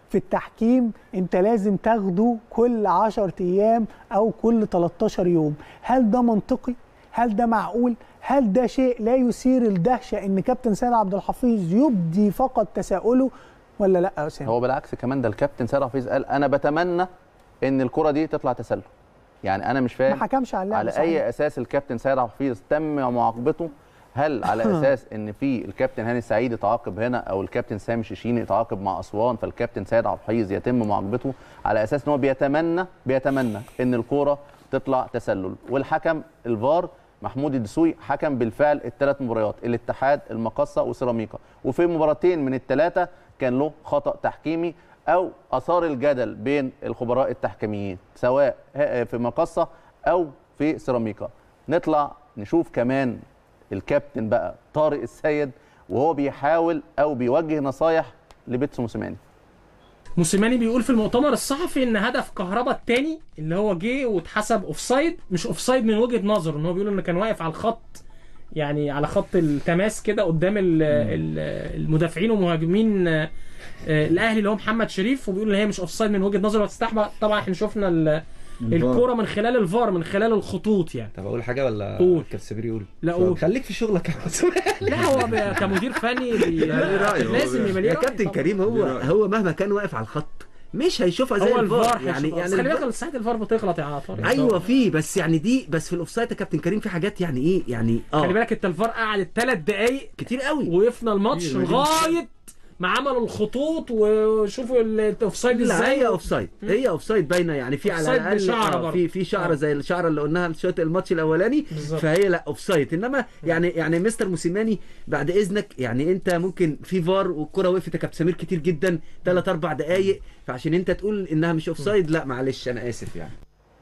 في التحكيم انت لازم تاخده كل 10 ايام او كل 13 يوم هل ده منطقي هل ده معقول هل ده شيء لا يثير الدهشه ان كابتن سيد عبد الحفيظ يبدي فقط تساؤله ولا لا يا اسامه هو بالعكس كمان ده الكابتن سيد حفيظ قال انا بتمنى ان الكره دي تطلع تسلل يعني انا مش فاهم ما حكمش على اللعب على صحيح. اي اساس الكابتن سيد عبد الحفيظ تم معاقبته هل على اساس ان في الكابتن هاني سعيد يتعاقب هنا او الكابتن سامي شيشيني يتعاقب مع اسوان فالكابتن سيد عبد الحفيظ يتم معاقبته على اساس ان هو بيتمنى بيتمنى ان الكوره تطلع تسلل والحكم الفار محمود الدسوقي حكم بالفعل الثلاث مباريات الاتحاد المقصه وسيراميكا وفي مباراتين من الثلاثه كان له خطا تحكيمي او اثار الجدل بين الخبراء التحكيميين سواء في مقصه او في سيراميكا نطلع نشوف كمان الكابتن بقى طارق السيد وهو بيحاول او بيوجه نصايح لبيتسو موسيماني موسيماني بيقول في المؤتمر الصحفي ان هدف كهربا الثاني اللي هو جه واتحسب اوفسايد مش اوفسايد من وجهه نظره ان هو بيقول انه كان واقف على الخط يعني على خط التماس كده قدام ال- ال- المدافعين ومهاجمين آه، آه، الاهلي اللي هو محمد شريف وبيقول ان هي مش اوفسايد من وجهه نظره وتستحبى طبعا احنا شفنا ال- الفار. الكوره من خلال الفار من خلال الخطوط يعني طب اقول حاجه ولا قول. كرسبير يقول لا قول. خليك في شغلك يا حسام لا هو ب- كمدير فني بي- ايه رايه لازم يبقى ليه يا رأي كابتن طبعاً. كريم هو هو مهما كان واقف على الخط مش هيشوفها زي هو الفار يعني يعني يعني خلي بالك الفار- ساعات الفار بتغلط يا طارق ايوه في بس يعني دي بس في الاوفسايد يا كابتن كريم في حاجات يعني ايه يعني اه خلي بالك انت الفار قعد ثلاث دقايق كتير قوي وقفنا الماتش كتير. لغايه ما عملوا الخطوط وشوفوا الاوفسايد لا ازاي هي اوفسايد هي اوفسايد باينه يعني في على أوفسايد الاقل بشعرة آه، برضه. في في شعره آه. زي الشعره اللي قلناها في شوط الماتش الاولاني بالظبط. فهي لا اوفسايد انما يعني يعني مستر موسيماني بعد اذنك يعني انت ممكن في فار والكره وقفت يا كابتن سمير كتير جدا ثلاث اربع دقائق فعشان انت تقول انها مش اوفسايد لا معلش انا اسف يعني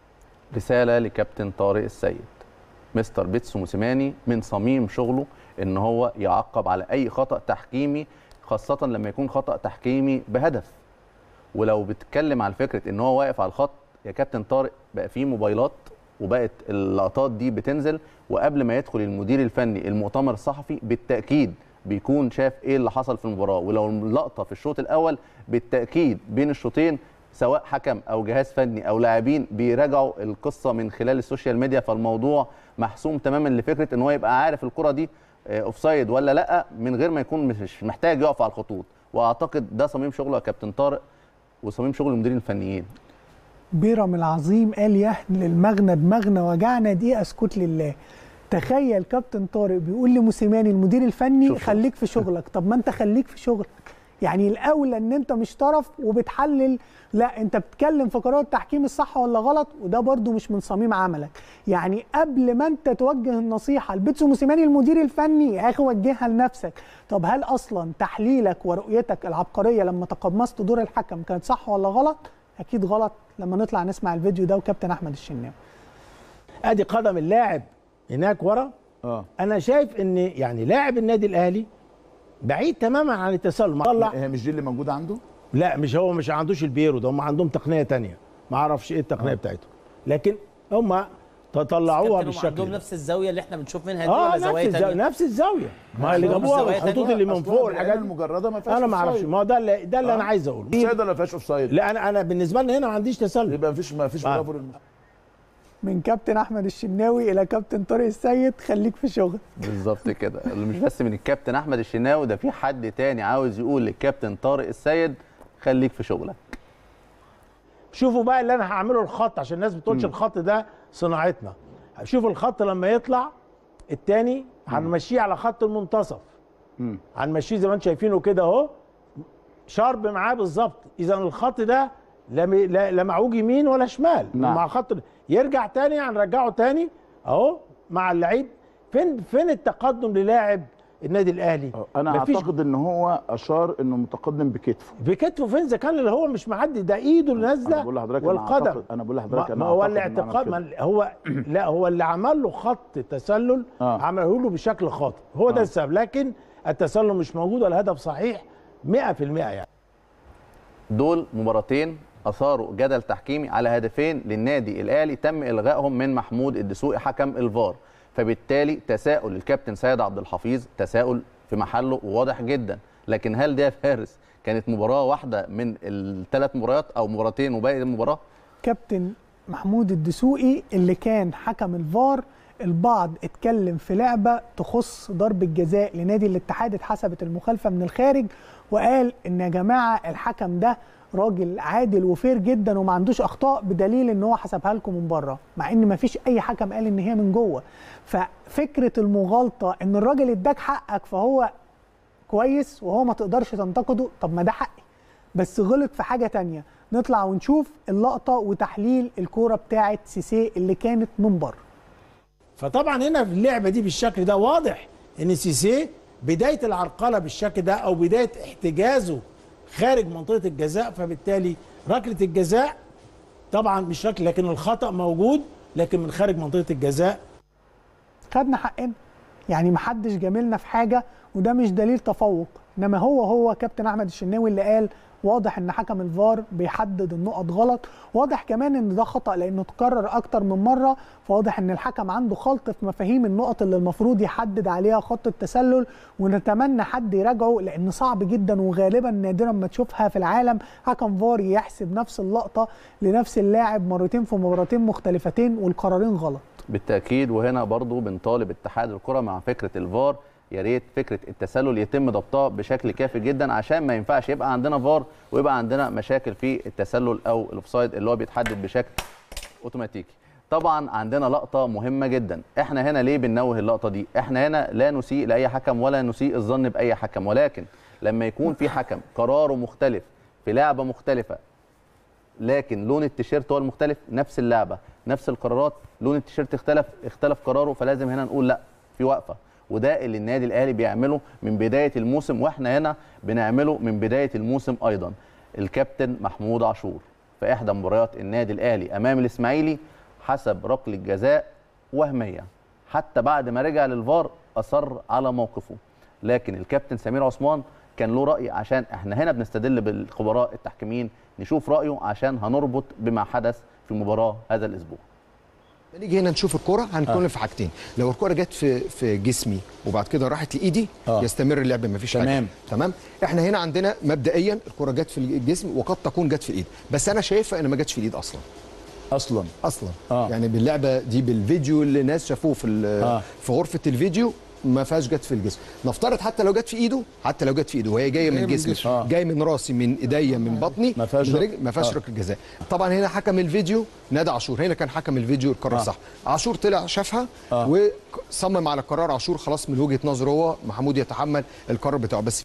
رساله لكابتن طارق السيد مستر بيتسو موسيماني من صميم شغله ان هو يعقب على اي خطا تحكيمي خاصه لما يكون خطا تحكيمي بهدف ولو بتتكلم على فكره ان هو واقف على الخط يا كابتن طارق بقى فيه موبايلات وبقت اللقطات دي بتنزل وقبل ما يدخل المدير الفني المؤتمر الصحفي بالتاكيد بيكون شاف ايه اللي حصل في المباراه ولو اللقطه في الشوط الاول بالتاكيد بين الشوطين سواء حكم او جهاز فني او لاعبين بيراجعوا القصه من خلال السوشيال ميديا فالموضوع محسوم تماما لفكره ان هو يبقى عارف الكره دي آه، اوفسايد ولا لا من غير ما يكون مش محتاج يقف على الخطوط واعتقد ده صميم شغله يا كابتن طارق وصميم شغل المديرين الفنيين بيرم العظيم قال يهن للمغنى دماغنا وجعنا دي اسكت لله تخيل كابتن طارق بيقول لموسيماني المدير الفني شوف. خليك في شغلك طب ما انت خليك في شغلك يعني الاولى ان انت مش طرف وبتحلل لا انت بتتكلم في قرار التحكيم الصح ولا غلط وده برضو مش من صميم عملك يعني قبل ما انت توجه النصيحه لبيتسو موسيماني المدير الفني يا اخي وجهها لنفسك طب هل اصلا تحليلك ورؤيتك العبقريه لما تقمصت دور الحكم كانت صح ولا غلط اكيد غلط لما نطلع نسمع الفيديو ده وكابتن احمد الشناوي ادي قدم اللاعب هناك ورا اه انا شايف ان يعني لاعب النادي الاهلي بعيد تماما عن التسلل طلع هي مش دي اللي موجوده عنده لا مش هو مش عندوش البيرو ده هم عندهم تقنيه تانية ما اعرفش ايه التقنيه بتاعتهم لكن هم طلعوها كابتن هم بالشكل عندهم ده نفس الزاويه اللي احنا بنشوف منها دي اه ولا نفس زوايا الزاويه تانية؟ نفس الزاويه ما اللي عندهم جابوها زوايا الخطوط تانية؟ اللي من أصلاً فوق بالعين الحاجات دي المجرده ما فيهاش انا ما اعرفش أوفسايد. ما هو ده اللي ده اللي آه. انا عايز اقوله اوفسايد ولا ما فيهاش اوفسايد لا انا انا بالنسبه لي هنا ما عنديش تسلل يبقى ما فيش ما فيش آه. برافو للم- من كابتن احمد الشناوي الى كابتن طارق السيد خليك في شغلك بالظبط كده اللي مش بس من الكابتن احمد الشناوي ده في حد تاني عاوز يقول للكابتن طارق السيد خليك في شغلك شوفوا بقى اللي انا هعمله الخط عشان الناس بتقولش الخط ده صناعتنا شوفوا الخط لما يطلع التاني هنمشيه على خط المنتصف هنمشيه زي ما انتم شايفينه كده اهو شارب معاه بالظبط اذا الخط ده لا م- لا لا معوج يمين ولا شمال نعم. مع خط يرجع تاني هنرجعه تاني اهو مع اللعيب فين فين التقدم للاعب النادي الاهلي انا مفيش اعتقد ان هو اشار انه متقدم بكتفه بكتفه فين اذا كان اللي هو مش معدي ده ايده اللي انا نازله بقول لحضرتك أنا والقدم أعتقد- انا بقول لحضرتك ما انا ما هو أعتقد إنه عمل الاعتقاد كده. ما هو لا هو اللي عمل له خط تسلل آه. عمله له بشكل خاطئ هو ده آه. السبب لكن التسلل مش موجود والهدف صحيح 100% يعني دول مباراتين اثاروا جدل تحكيمي على هدفين للنادي الاهلي تم الغائهم من محمود الدسوقي حكم الفار فبالتالي تساؤل الكابتن سيد عبد الحفيظ تساؤل في محله وواضح جدا لكن هل دي يا فارس كانت مباراه واحده من الثلاث مباريات او مباراتين وباقي المباراه كابتن محمود الدسوقي اللي كان حكم الفار البعض اتكلم في لعبه تخص ضرب الجزاء لنادي الاتحاد اتحسبت المخالفه من الخارج وقال ان يا جماعه الحكم ده راجل عادل وفير جدا وما عندوش اخطاء بدليل ان هو حسبها لكم من بره مع ان ما فيش اي حكم قال ان هي من جوه ففكره المغالطه ان الراجل اداك حقك فهو كويس وهو ما تقدرش تنتقده طب ما ده حقي بس غلط في حاجه تانية نطلع ونشوف اللقطه وتحليل الكوره بتاعه سيسي اللي كانت من بره فطبعا هنا في اللعبه دي بالشكل ده واضح ان سيسي بدايه العرقله بالشكل ده او بدايه احتجازه خارج منطقه الجزاء فبالتالي ركله الجزاء طبعا مش ركله لكن الخطا موجود لكن من خارج منطقه الجزاء خدنا حقنا يعني محدش جاملنا في حاجه وده مش دليل تفوق انما هو هو كابتن احمد الشناوي اللي قال واضح ان حكم الفار بيحدد النقط غلط واضح كمان ان ده خطا لانه اتكرر اكتر من مره فواضح ان الحكم عنده خلط في مفاهيم النقط اللي المفروض يحدد عليها خط التسلل ونتمنى حد يراجعه لان صعب جدا وغالبا نادرا ما تشوفها في العالم حكم فار يحسب نفس اللقطه لنفس اللاعب مرتين في مباراتين مختلفتين والقرارين غلط بالتاكيد وهنا برضو بنطالب اتحاد الكره مع فكره الفار يا ريت فكره التسلل يتم ضبطها بشكل كافي جدا عشان ما ينفعش يبقى عندنا فار ويبقى عندنا مشاكل في التسلل او الاوفسايد اللي هو بيتحدد بشكل اوتوماتيكي طبعا عندنا لقطه مهمه جدا احنا هنا ليه بننوه اللقطه دي احنا هنا لا نسيء لاي حكم ولا نسيء الظن باي حكم ولكن لما يكون في حكم قراره مختلف في لعبه مختلفه لكن لون التيشيرت هو المختلف نفس اللعبه نفس القرارات لون التيشيرت اختلف اختلف قراره فلازم هنا نقول لا في وقفه وده اللي النادي الاهلي بيعمله من بدايه الموسم واحنا هنا بنعمله من بدايه الموسم ايضا الكابتن محمود عاشور في احدى مباريات النادي الاهلي امام الاسماعيلي حسب ركله جزاء وهميه حتى بعد ما رجع للفار اصر على موقفه لكن الكابتن سمير عثمان كان له راي عشان احنا هنا بنستدل بالخبراء التحكيميين نشوف رايه عشان هنربط بما حدث في المباراه هذا الاسبوع نيجي هنا نشوف الكرة هنتكلم آه. في حاجتين لو الكرة جت في في جسمي وبعد كده راحت لايدي آه. يستمر اللعب مفيش تمام. حاجه تمام احنا هنا عندنا مبدئيا الكرة جت في الجسم وقد تكون جت في الايد بس انا شايفها ان ما جتش في الايد اصلا اصلا اصلا آه. يعني باللعبه دي بالفيديو اللي الناس شافوه في ال- آه. في غرفه الفيديو ما فيهاش جت في الجسم نفترض حتى لو جت في ايده حتى لو جت في ايده وهي جايه من جاية من جسمي الجسم. آه. جاي من راسي من ايديا من بطني ما فيهاش من رك- رجل- ما فيهاش آه. ركله جزاء طبعا هنا حكم الفيديو نادى عاشور هنا كان حكم الفيديو القرار آه. صح عاشور طلع شافها آه. وصمم على قرار عاشور خلاص من وجهه نظره هو محمود يتحمل القرار بتاعه بس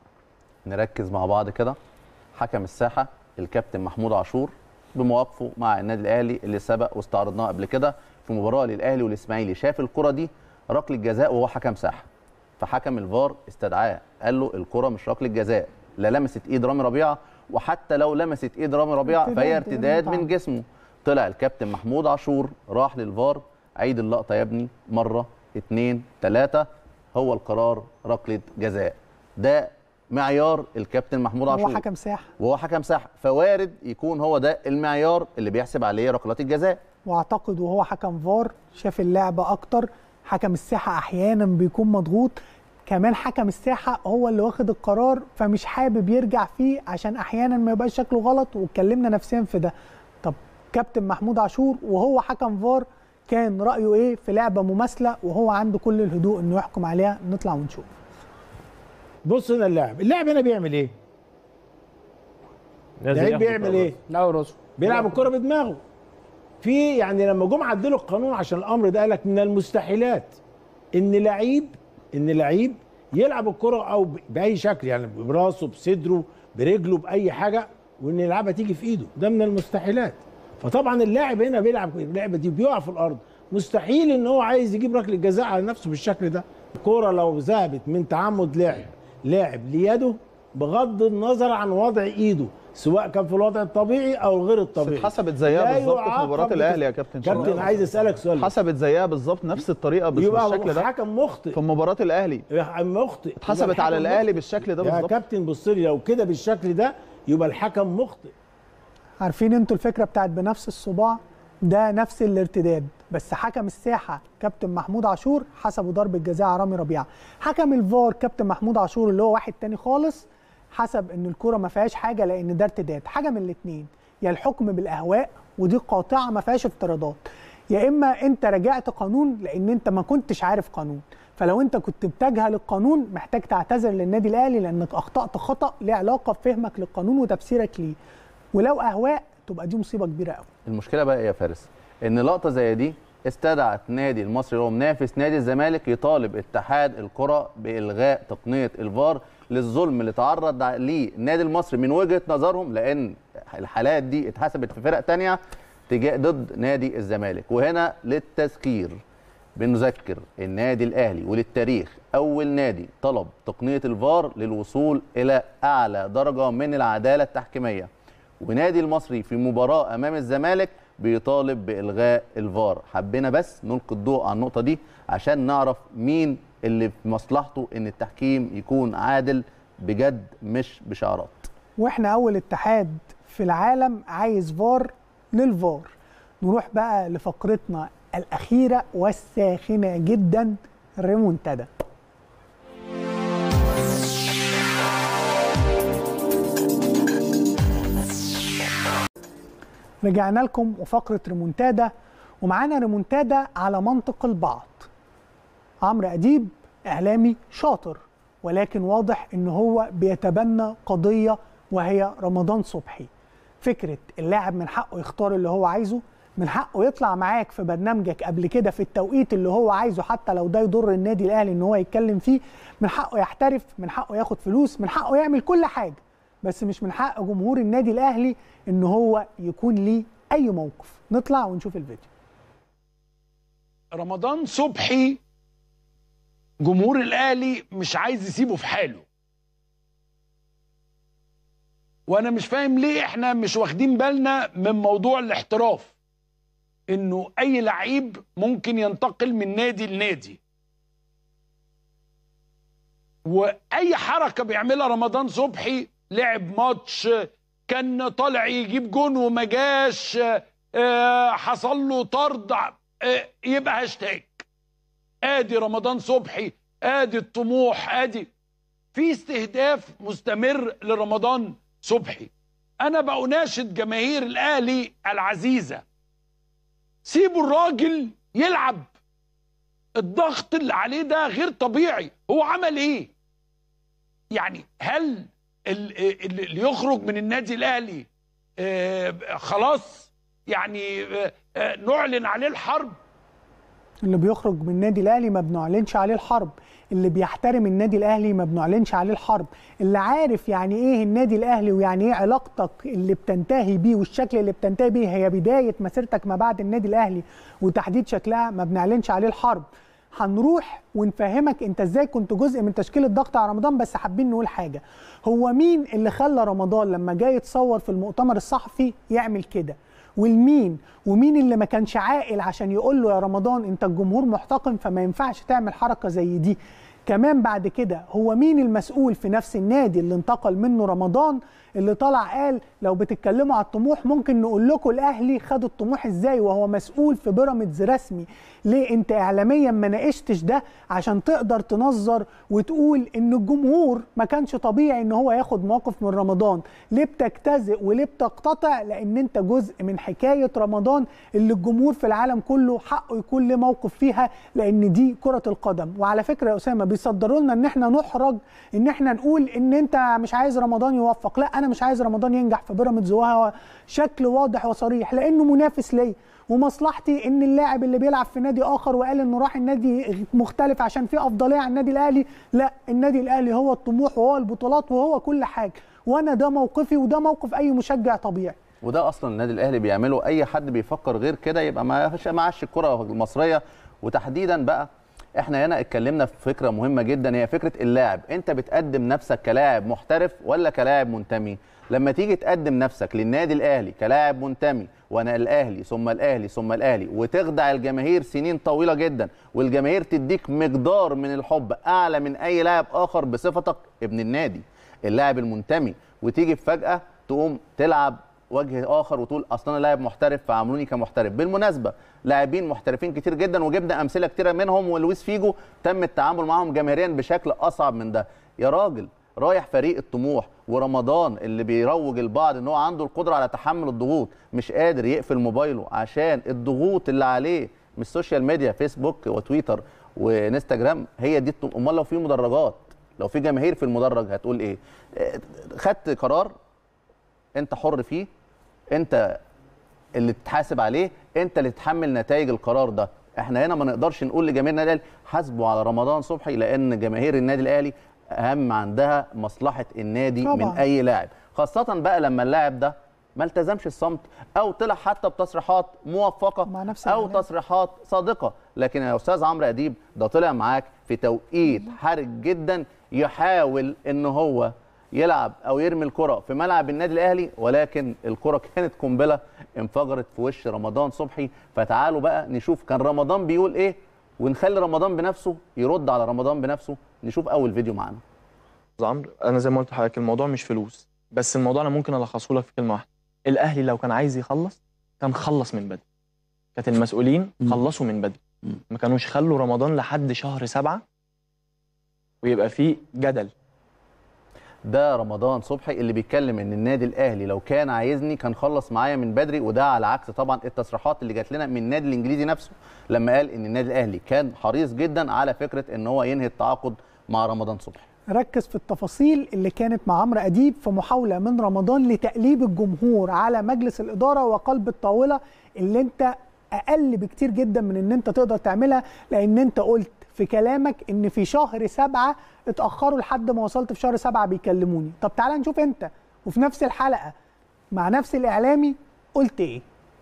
نركز مع بعض كده حكم الساحه الكابتن محمود عاشور بمواقفه مع النادي الاهلي اللي سبق واستعرضناه قبل كده في مباراه للاهلي والاسماعيلي شاف الكره دي ركله جزاء وهو حكم ساحه فحكم الفار استدعاه قال له الكره مش ركله جزاء لا لمست ايد رامي ربيعه وحتى لو لمست ايد رامي ربيعه فهي ارتداد ارتداد من من جسمه طلع الكابتن محمود عاشور راح للفار عيد اللقطه يا ابني مره اتنين تلاته هو القرار ركله جزاء ده معيار الكابتن محمود عاشور هو حكم ساحه وهو حكم ساحه فوارد يكون هو ده المعيار اللي بيحسب عليه ركلات الجزاء واعتقد وهو حكم فار شاف اللعبه اكتر حكم الساحه احيانا بيكون مضغوط كمان حكم الساحه هو اللي واخد القرار فمش حابب يرجع فيه عشان احيانا ما يبقاش شكله غلط واتكلمنا نفسيا في ده طب كابتن محمود عاشور وهو حكم فار كان رايه ايه في لعبه مماثله وهو عنده كل الهدوء انه يحكم عليها نطلع ونشوف بص هنا اللاعب اللاعب هنا بيعمل ايه اللعيب بيعمل ايه لا راسه بيلعب الكره بدماغه في يعني لما جم عدلوا القانون عشان الامر ده قال لك من المستحيلات ان لعيب ان لعيب يلعب الكره او ب- باي شكل يعني براسه بصدره برجله باي حاجه وان يلعبها تيجي في ايده ده من المستحيلات فطبعا اللاعب هنا بيلعب اللعبه دي بيقع في الارض مستحيل ان هو عايز يجيب ركله جزاء على نفسه بالشكل ده الكوره لو ذهبت من تعمد لاعب لاعب ليده بغض النظر عن وضع ايده سواء كان في الوضع الطبيعي او غير الطبيعي اتحسبت زيها لا بالظبط في يعاقب مباراه بت- الاهلي يا كابتن كابتن شوقي. عايز اسالك سؤال اتحسبت زيها بالظبط نفس الطريقه بس يبقى بالشكل ده حكم مخطئ في مباراه الاهلي مخطئ اتحسبت يبقى على الحكم الاهلي مخطئ. بالشكل ده يا بالظبط كابتن بص لي لو كده بالشكل ده يبقى الحكم مخطئ عارفين انتوا الفكره بتاعت بنفس الصباع ده نفس الارتداد بس حكم الساحه كابتن محمود عاشور حسبوا ضربه جزاء على رامي ربيعه حكم الفار كابتن محمود عاشور اللي هو واحد تاني خالص حسب ان الكره ما فيهاش حاجه لان ده ارتداد حاجه من الاثنين يا الحكم بالاهواء ودي قاطعه ما فيهاش افتراضات يا اما انت راجعت قانون لان انت ما كنتش عارف قانون فلو انت كنت بتجهل القانون محتاج تعتذر للنادي الاهلي لانك اخطات خطا ليه علاقه بفهمك للقانون وتفسيرك ليه ولو اهواء تبقى دي مصيبه كبيره قوي المشكله بقى ايه يا فارس ان لقطه زي دي استدعت نادي المصري اللي هو منافس نادي الزمالك يطالب اتحاد الكره بالغاء تقنيه الفار للظلم اللي تعرض ليه النادي المصري من وجهه نظرهم لان الحالات دي اتحسبت في فرق تانية تجاه ضد نادي الزمالك وهنا للتذكير بنذكر النادي الاهلي وللتاريخ اول نادي طلب تقنيه الفار للوصول الى اعلى درجه من العداله التحكيميه ونادي المصري في مباراه امام الزمالك بيطالب بالغاء الفار حبينا بس نلقي الضوء على النقطه دي عشان نعرف مين اللي في مصلحته ان التحكيم يكون عادل بجد مش بشعارات واحنا اول اتحاد في العالم عايز فار للفار نروح بقى لفقرتنا الاخيره والساخنه جدا ريمونتادا رجعنا لكم وفقره ريمونتادا ومعانا ريمونتادا على منطق البعض عمرو اديب اعلامي شاطر ولكن واضح ان هو بيتبنى قضيه وهي رمضان صبحي فكره اللاعب من حقه يختار اللي هو عايزه من حقه يطلع معاك في برنامجك قبل كده في التوقيت اللي هو عايزه حتى لو ده يضر النادي الاهلي ان هو يتكلم فيه من حقه يحترف من حقه ياخد فلوس من حقه يعمل كل حاجه بس مش من حق جمهور النادي الاهلي ان هو يكون ليه اي موقف نطلع ونشوف الفيديو رمضان صبحي جمهور الاهلي مش عايز يسيبه في حاله وانا مش فاهم ليه احنا مش واخدين بالنا من موضوع الاحتراف انه اي لعيب ممكن ينتقل من نادي لنادي واي حركه بيعملها رمضان صبحي لعب ماتش كان طالع يجيب جون وما جاش آه، حصل له طرد آه، يبقى هاشتاج ادي رمضان صبحي ادي الطموح ادي في استهداف مستمر لرمضان صبحي انا بأناشد جماهير الاهلي العزيزه سيبوا الراجل يلعب الضغط اللي عليه ده غير طبيعي هو عمل ايه يعني هل ال- ال- اللي يخرج من النادي الاهلي آه، خلاص يعني آه، آه، نعلن عليه الحرب اللي بيخرج من النادي الاهلي ما بنعلنش عليه الحرب اللي بيحترم النادي الاهلي ما بنعلنش عليه الحرب اللي عارف يعني ايه النادي الاهلي ويعني ايه علاقتك اللي بتنتهي بيه والشكل اللي بتنتهي بيه هي بدايه مسيرتك ما بعد النادي الاهلي وتحديد شكلها ما بنعلنش عليه الحرب هنروح ونفهمك انت ازاي كنت جزء من تشكيل الضغط على رمضان بس حابين نقول حاجه هو مين اللي خلى رمضان لما جاي يتصور في المؤتمر الصحفي يعمل كده والمين ومين اللي ما كانش عاقل عشان يقول له يا رمضان انت الجمهور محتقن فما ينفعش تعمل حركه زي دي كمان بعد كده هو مين المسؤول في نفس النادي اللي انتقل منه رمضان اللي طلع قال لو بتتكلموا على الطموح ممكن نقول لكم الاهلي خد الطموح ازاي وهو مسؤول في بيراميدز رسمي ليه انت اعلاميا ما ناقشتش ده عشان تقدر تنظر وتقول ان الجمهور ما كانش طبيعي ان هو ياخد موقف من رمضان ليه بتجتزئ وليه بتقتطع لان انت جزء من حكايه رمضان اللي الجمهور في العالم كله حقه يكون له موقف فيها لان دي كره القدم وعلى فكره يا اسامه بيصدروا لنا ان احنا نحرج ان احنا نقول ان انت مش عايز رمضان يوفق لا انا مش عايز رمضان ينجح في بيراميدز وهو شكل واضح وصريح لانه منافس ليا ومصلحتي ان اللاعب اللي بيلعب في نادي اخر وقال انه راح النادي مختلف عشان في افضليه عن النادي الاهلي لا النادي الاهلي هو الطموح وهو البطولات وهو كل حاجه وانا ده موقفي وده موقف اي مشجع طبيعي وده اصلا النادي الاهلي بيعمله اي حد بيفكر غير كده يبقى ما معاش الكره المصريه وتحديدا بقى احنا هنا اتكلمنا في فكره مهمه جدا هي فكره اللاعب انت بتقدم نفسك كلاعب محترف ولا كلاعب منتمي لما تيجي تقدم نفسك للنادي الاهلي كلاعب منتمي وانا الاهلي ثم الاهلي ثم الاهلي وتخدع الجماهير سنين طويله جدا والجماهير تديك مقدار من الحب اعلى من اي لاعب اخر بصفتك ابن النادي اللاعب المنتمي وتيجي فجاه تقوم تلعب وجه اخر وتقول اصل انا لاعب محترف فعاملوني كمحترف بالمناسبه لاعبين محترفين كتير جدا وجبنا امثله كتيره منهم ولويس فيجو تم التعامل معاهم جماهيريا بشكل اصعب من ده يا راجل رايح فريق الطموح ورمضان اللي بيروج البعض ان هو عنده القدره على تحمل الضغوط مش قادر يقفل موبايله عشان الضغوط اللي عليه من السوشيال ميديا فيسبوك وتويتر وانستجرام هي دي الطم- امال لو في مدرجات لو في جماهير في المدرج هتقول ايه آه، خدت قرار انت حر فيه انت اللي تتحاسب عليه انت اللي تتحمل نتائج القرار ده احنا هنا ما نقدرش نقول لجماهير النادي الاهلي حاسبوا على رمضان صبحي لان جماهير النادي الاهلي اهم عندها مصلحه النادي طبعاً. من اي لاعب خاصه بقى لما اللاعب ده ما التزمش الصمت او طلع حتى بتصريحات موفقه مع نفس او الإعلام. تصريحات صادقه لكن يا استاذ عمرو اديب ده طلع معاك في توقيت حرج جدا يحاول ان هو يلعب او يرمي الكره في ملعب النادي الاهلي ولكن الكره كانت قنبله انفجرت في وش رمضان صبحي فتعالوا بقى نشوف كان رمضان بيقول ايه ونخلي رمضان بنفسه يرد على رمضان بنفسه نشوف اول فيديو معانا استاذ عمرو انا زي ما قلت لحضرتك الموضوع مش فلوس بس الموضوع انا ممكن الخصه لك في كلمه واحده الاهلي لو كان عايز يخلص كان خلص من بدري كانت المسؤولين خلصوا من بدري ما كانوش خلوا رمضان لحد شهر سبعة ويبقى فيه جدل ده رمضان صبحي اللي بيتكلم ان النادي الاهلي لو كان عايزني كان خلص معايا من بدري وده على عكس طبعا التصريحات اللي جات لنا من النادي الانجليزي نفسه لما قال ان النادي الاهلي كان حريص جدا على فكره ان هو ينهي التعاقد مع رمضان صبحي ركز في التفاصيل اللي كانت مع عمرو اديب في محاوله من رمضان لتقليب الجمهور على مجلس الاداره وقلب الطاوله اللي انت اقل بكتير جدا من ان انت تقدر تعملها لان انت قلت في كلامك ان في شهر سبعة اتاخروا لحد ما وصلت في شهر سبعة بيكلموني طب تعالى نشوف انت وفي نفس الحلقه مع نفس الاعلامي قلت ايه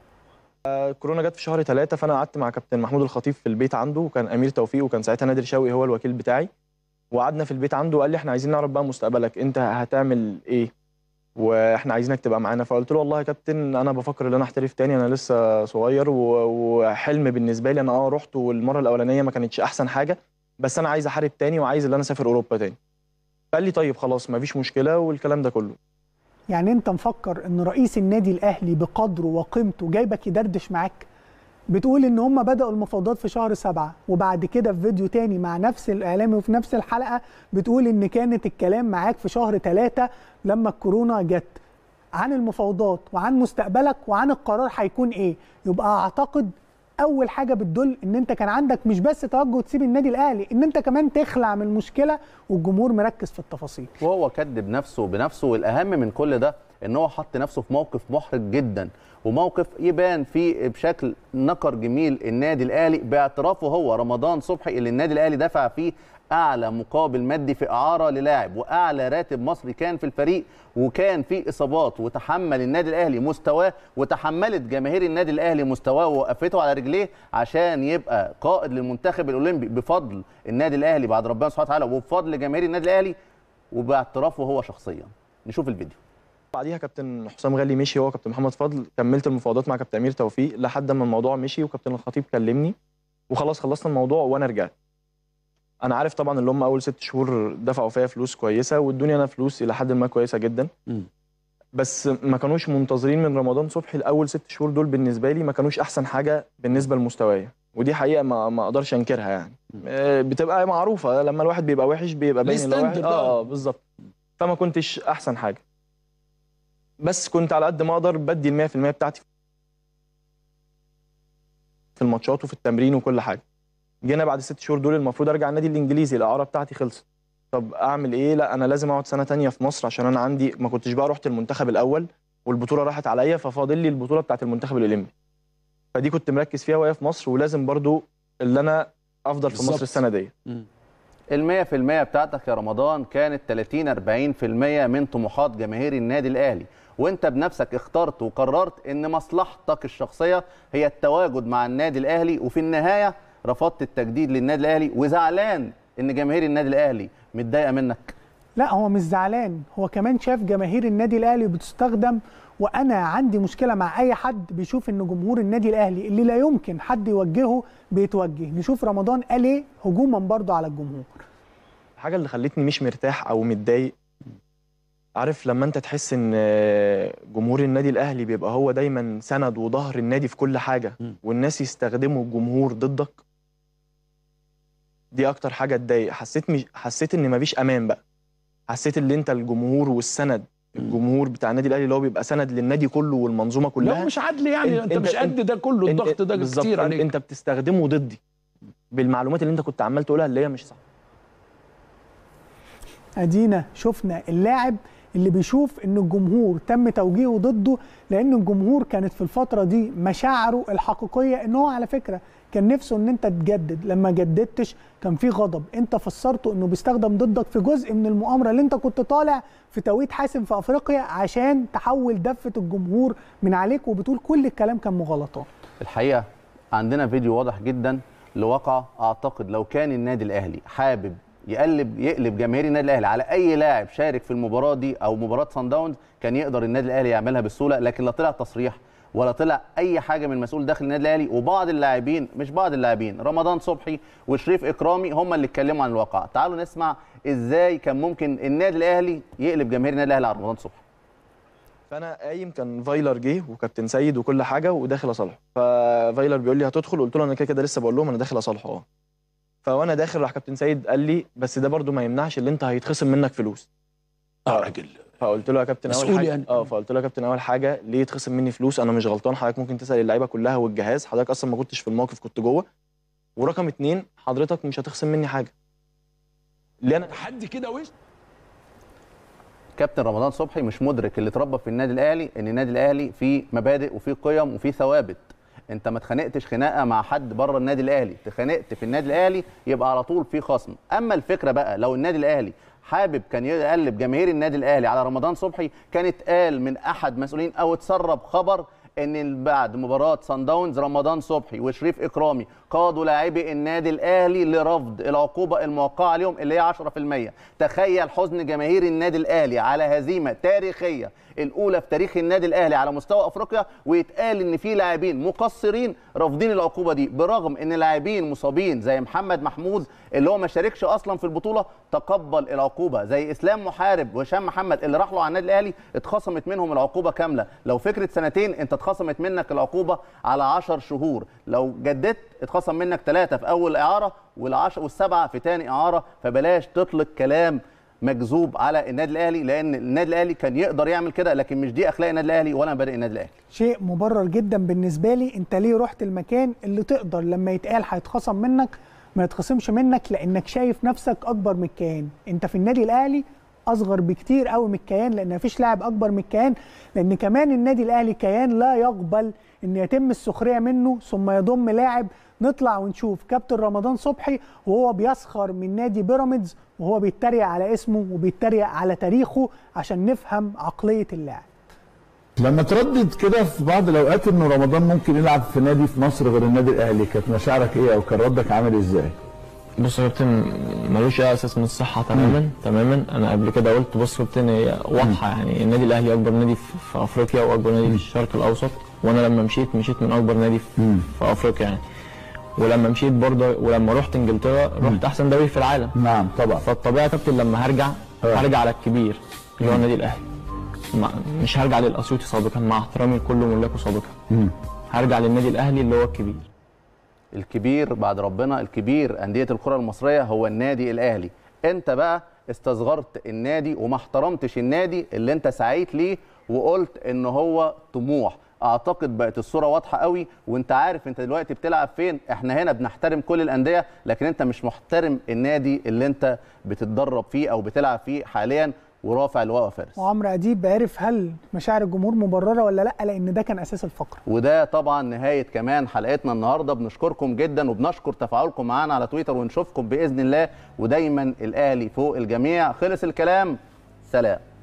آه، كورونا جت في شهر ثلاثة فانا قعدت مع كابتن محمود الخطيب في البيت عنده وكان امير توفيق وكان ساعتها نادر شوقي هو الوكيل بتاعي وقعدنا في البيت عنده وقال لي احنا عايزين نعرف بقى مستقبلك انت هتعمل ايه واحنا عايزينك تبقى معانا فقلت له والله يا كابتن انا بفكر ان انا احترف تاني انا لسه صغير و- وحلم بالنسبه لي انا اه رحت والمره الاولانيه ما كانتش احسن حاجه بس انا عايز احارب تاني وعايز ان انا اسافر اوروبا تاني قال لي طيب خلاص مفيش مشكله والكلام ده كله يعني انت مفكر ان رئيس النادي الاهلي بقدره وقيمته جايبك يدردش معاك بتقول ان هم بداوا المفاوضات في شهر سبعة وبعد كده في فيديو تاني مع نفس الاعلامي وفي نفس الحلقه بتقول ان كانت الكلام معاك في شهر ثلاثة لما الكورونا جت عن المفاوضات وعن مستقبلك وعن القرار هيكون ايه يبقى اعتقد اول حاجه بتدل ان انت كان عندك مش بس توجه تسيب النادي الاهلي ان انت كمان تخلع من المشكله والجمهور مركز في التفاصيل وهو كذب نفسه بنفسه والاهم من كل ده ان هو حط نفسه في موقف محرج جدا وموقف يبان فيه بشكل نكر جميل النادي الاهلي باعترافه هو رمضان صبحي اللي النادي الاهلي دفع فيه اعلى مقابل مادي في اعاره للاعب واعلى راتب مصري كان في الفريق وكان في اصابات وتحمل النادي الاهلي مستواه وتحملت جماهير النادي الاهلي مستواه ووقفته على رجليه عشان يبقى قائد للمنتخب الاولمبي بفضل النادي الاهلي بعد ربنا سبحانه وتعالى وبفضل جماهير النادي الاهلي وباعترافه هو شخصيا نشوف الفيديو بعديها كابتن حسام غالي مشي هو كابتن محمد فضل كملت المفاوضات مع كابتن امير توفيق لحد ما الموضوع مشي وكابتن الخطيب كلمني وخلاص خلصنا الموضوع وانا رجعت انا عارف طبعا اللي هم اول ست شهور دفعوا فيا فلوس كويسه وادوني انا فلوس الى حد ما كويسه جدا بس ما كانوش منتظرين من رمضان صبحي الاول ست شهور دول بالنسبه لي ما كانوش احسن حاجه بالنسبه لمستوايا ودي حقيقه ما ما اقدرش انكرها يعني آه، بتبقى معروفه لما الواحد بيبقى وحش بيبقى باين ان هو وحش الستاندرد اه آه. آه، بالظبط فما كنتش احسن حاجه بس كنت على قد ما اقدر بدي ال 100% بتاعتي في الماتشات وفي التمرين وكل حاجه جينا بعد ست شهور دول المفروض ارجع النادي الانجليزي الاعاره بتاعتي خلصت طب اعمل ايه لا انا لازم اقعد سنه تانية في مصر عشان انا عندي ما كنتش بقى رحت المنتخب الاول والبطوله راحت عليا ففاضل لي البطوله بتاعت المنتخب الاولمبي فدي كنت مركز فيها وهي في مصر ولازم برضو اللي انا افضل في بالظبط. مصر السنه دي المية في المية بتاعتك يا رمضان كانت 30 40 في المية من طموحات جماهير النادي الأهلي وانت بنفسك اخترت وقررت ان مصلحتك الشخصية هي التواجد مع النادي الأهلي وفي النهاية رفضت التجديد للنادي الأهلي وزعلان ان جماهير النادي الأهلي متضايقة منك لا هو مش زعلان هو كمان شاف جماهير النادي الاهلي بتستخدم وانا عندي مشكله مع اي حد بيشوف ان جمهور النادي الاهلي اللي لا يمكن حد يوجهه بيتوجه نشوف رمضان قال ايه هجوما برضه على الجمهور الحاجه اللي خلتني مش مرتاح او متضايق عارف لما انت تحس ان جمهور النادي الاهلي بيبقى هو دايما سند وظهر النادي في كل حاجه والناس يستخدموا الجمهور ضدك دي اكتر حاجه تضايق حسيت مش حسيت ان مفيش امان بقى حسيت ان انت الجمهور والسند الجمهور بتاع النادي الاهلي اللي هو بيبقى سند للنادي كله والمنظومه كلها لا مش عدل يعني انت, مش قد ده كله انت- الضغط ده بالظبط، كتير انت- عليك انت بتستخدمه ضدي بالمعلومات اللي انت كنت عمال تقولها اللي هي مش صح ادينا شفنا اللاعب اللي بيشوف ان الجمهور تم توجيهه ضده لان الجمهور كانت في الفتره دي مشاعره الحقيقيه ان هو على فكره كان نفسه ان انت تجدد لما جددتش كان في غضب انت فسرته انه بيستخدم ضدك في جزء من المؤامره اللي انت كنت طالع في توقيت حاسم في افريقيا عشان تحول دفه الجمهور من عليك وبتقول كل الكلام كان مغالطات الحقيقه عندنا فيديو واضح جدا لواقع اعتقد لو كان النادي الاهلي حابب يقلب يقلب جماهير النادي الاهلي على اي لاعب شارك في المباراه دي او مباراه سان داونز كان يقدر النادي الاهلي يعملها بسهوله لكن لا طلع تصريح ولا طلع اي حاجه من مسؤول داخل النادي الاهلي وبعض اللاعبين مش بعض اللاعبين رمضان صبحي وشريف اكرامي هم اللي اتكلموا عن الواقع تعالوا نسمع ازاي كان ممكن النادي الاهلي يقلب جماهير النادي الاهلي على رمضان صبحي فانا قايم كان فايلر جه وكابتن سيد وكل حاجه وداخل اصالحه ففايلر بيقول لي هتدخل قلت له انا كده كده لسه بقول لهم انا داخل اصالحه اه فوانا داخل راح كابتن سيد قال لي بس ده برضو ما يمنعش اللي انت هيتخصم منك فلوس اه راجل فقلت له يا كابتن اول مسؤول حاجه يعني. اه فقلت له يا كابتن اول حاجه ليه يتخصم مني فلوس انا مش غلطان حضرتك ممكن تسال اللعيبه كلها والجهاز حضرتك اصلا ما كنتش في الموقف كنت جوه ورقم اتنين حضرتك مش هتخصم مني حاجه ليه انا حد كده وش كابتن رمضان صبحي مش مدرك اللي اتربى في النادي الاهلي ان النادي الاهلي فيه مبادئ وفيه قيم وفيه ثوابت انت ما اتخانقتش خناقه مع حد بره النادي الاهلي اتخانقت في النادي الاهلي يبقى على طول في خصم اما الفكره بقى لو النادي الاهلي حابب كان يقلب جماهير النادي الاهلي على رمضان صبحي كان اتقال من احد مسؤولين او اتسرب خبر ان بعد مباراه سان داونز رمضان صبحي وشريف اكرامي قادوا لاعبي النادي الاهلي لرفض العقوبه الموقعه عليهم اللي هي 10% تخيل حزن جماهير النادي الاهلي على هزيمه تاريخيه الاولى في تاريخ النادي الاهلي على مستوى افريقيا ويتقال ان في لاعبين مقصرين رافضين العقوبه دي برغم ان لاعبين مصابين زي محمد محمود اللي هو ما شاركش اصلا في البطوله تقبل العقوبه زي اسلام محارب وهشام محمد اللي راح له على النادي الاهلي اتخصمت منهم العقوبه كامله لو فكره سنتين انت اتخصمت منك العقوبه على 10 شهور لو جددت اتخصم منك ثلاثه في اول اعاره والعشر والسبعه في ثاني اعاره فبلاش تطلق كلام مكذوب على النادي الاهلي لان النادي الاهلي كان يقدر يعمل كده لكن مش دي اخلاق النادي الاهلي ولا مبادئ النادي الاهلي شيء مبرر جدا بالنسبه لي انت ليه رحت المكان اللي تقدر لما يتقال هيتخصم منك ما يتخصمش منك لانك شايف نفسك اكبر من الكيان انت في النادي الاهلي اصغر بكتير قوي من الكيان لان مفيش لاعب اكبر من الكيان لان كمان النادي الاهلي كيان لا يقبل ان يتم السخريه منه ثم يضم لاعب نطلع ونشوف كابتن رمضان صبحي وهو بيسخر من نادي بيراميدز وهو بيتريق على اسمه وبيتريق على تاريخه عشان نفهم عقليه اللاعب لما تردد كده في بعض الاوقات ان رمضان ممكن يلعب في نادي في مصر غير النادي الاهلي كانت مشاعرك ايه او كان ردك عامل ازاي؟ بص يا كابتن ملوش اي اساس من الصحه تماما تماما انا قبل كده قلت بص يا كابتن هي واضحه يعني النادي الاهلي اكبر نادي في في افريقيا واكبر نادي في الشرق الاوسط وانا لما مشيت مشيت من اكبر نادي في, في افريقيا يعني ولما مشيت برضه ولما رحت انجلترا رحت احسن دوري في العالم نعم طبعا فالطبيعي يا كابتن لما هرجع هرجع على الكبير اللي هو النادي الاهلي مع- مش هرجع للاسيوطي سابقا مع احترامي لكل ملاكه سابقا هرجع للنادي الاهلي اللي هو الكبير الكبير بعد ربنا الكبير انديه الكره المصريه هو النادي الاهلي انت بقى استصغرت النادي وما احترمتش النادي اللي انت سعيت ليه وقلت ان هو طموح اعتقد بقت الصوره واضحه قوي وانت عارف انت دلوقتي بتلعب فين احنا هنا بنحترم كل الانديه لكن انت مش محترم النادي اللي انت بتتدرب فيه او بتلعب فيه حاليا ورافع لواء فارس وعمرو اديب عرف هل مشاعر الجمهور مبرره ولا لا لان ده كان اساس الفقره وده طبعا نهايه كمان حلقتنا النهارده بنشكركم جدا وبنشكر تفاعلكم معانا على تويتر ونشوفكم باذن الله ودايما الاهلي فوق الجميع خلص الكلام سلام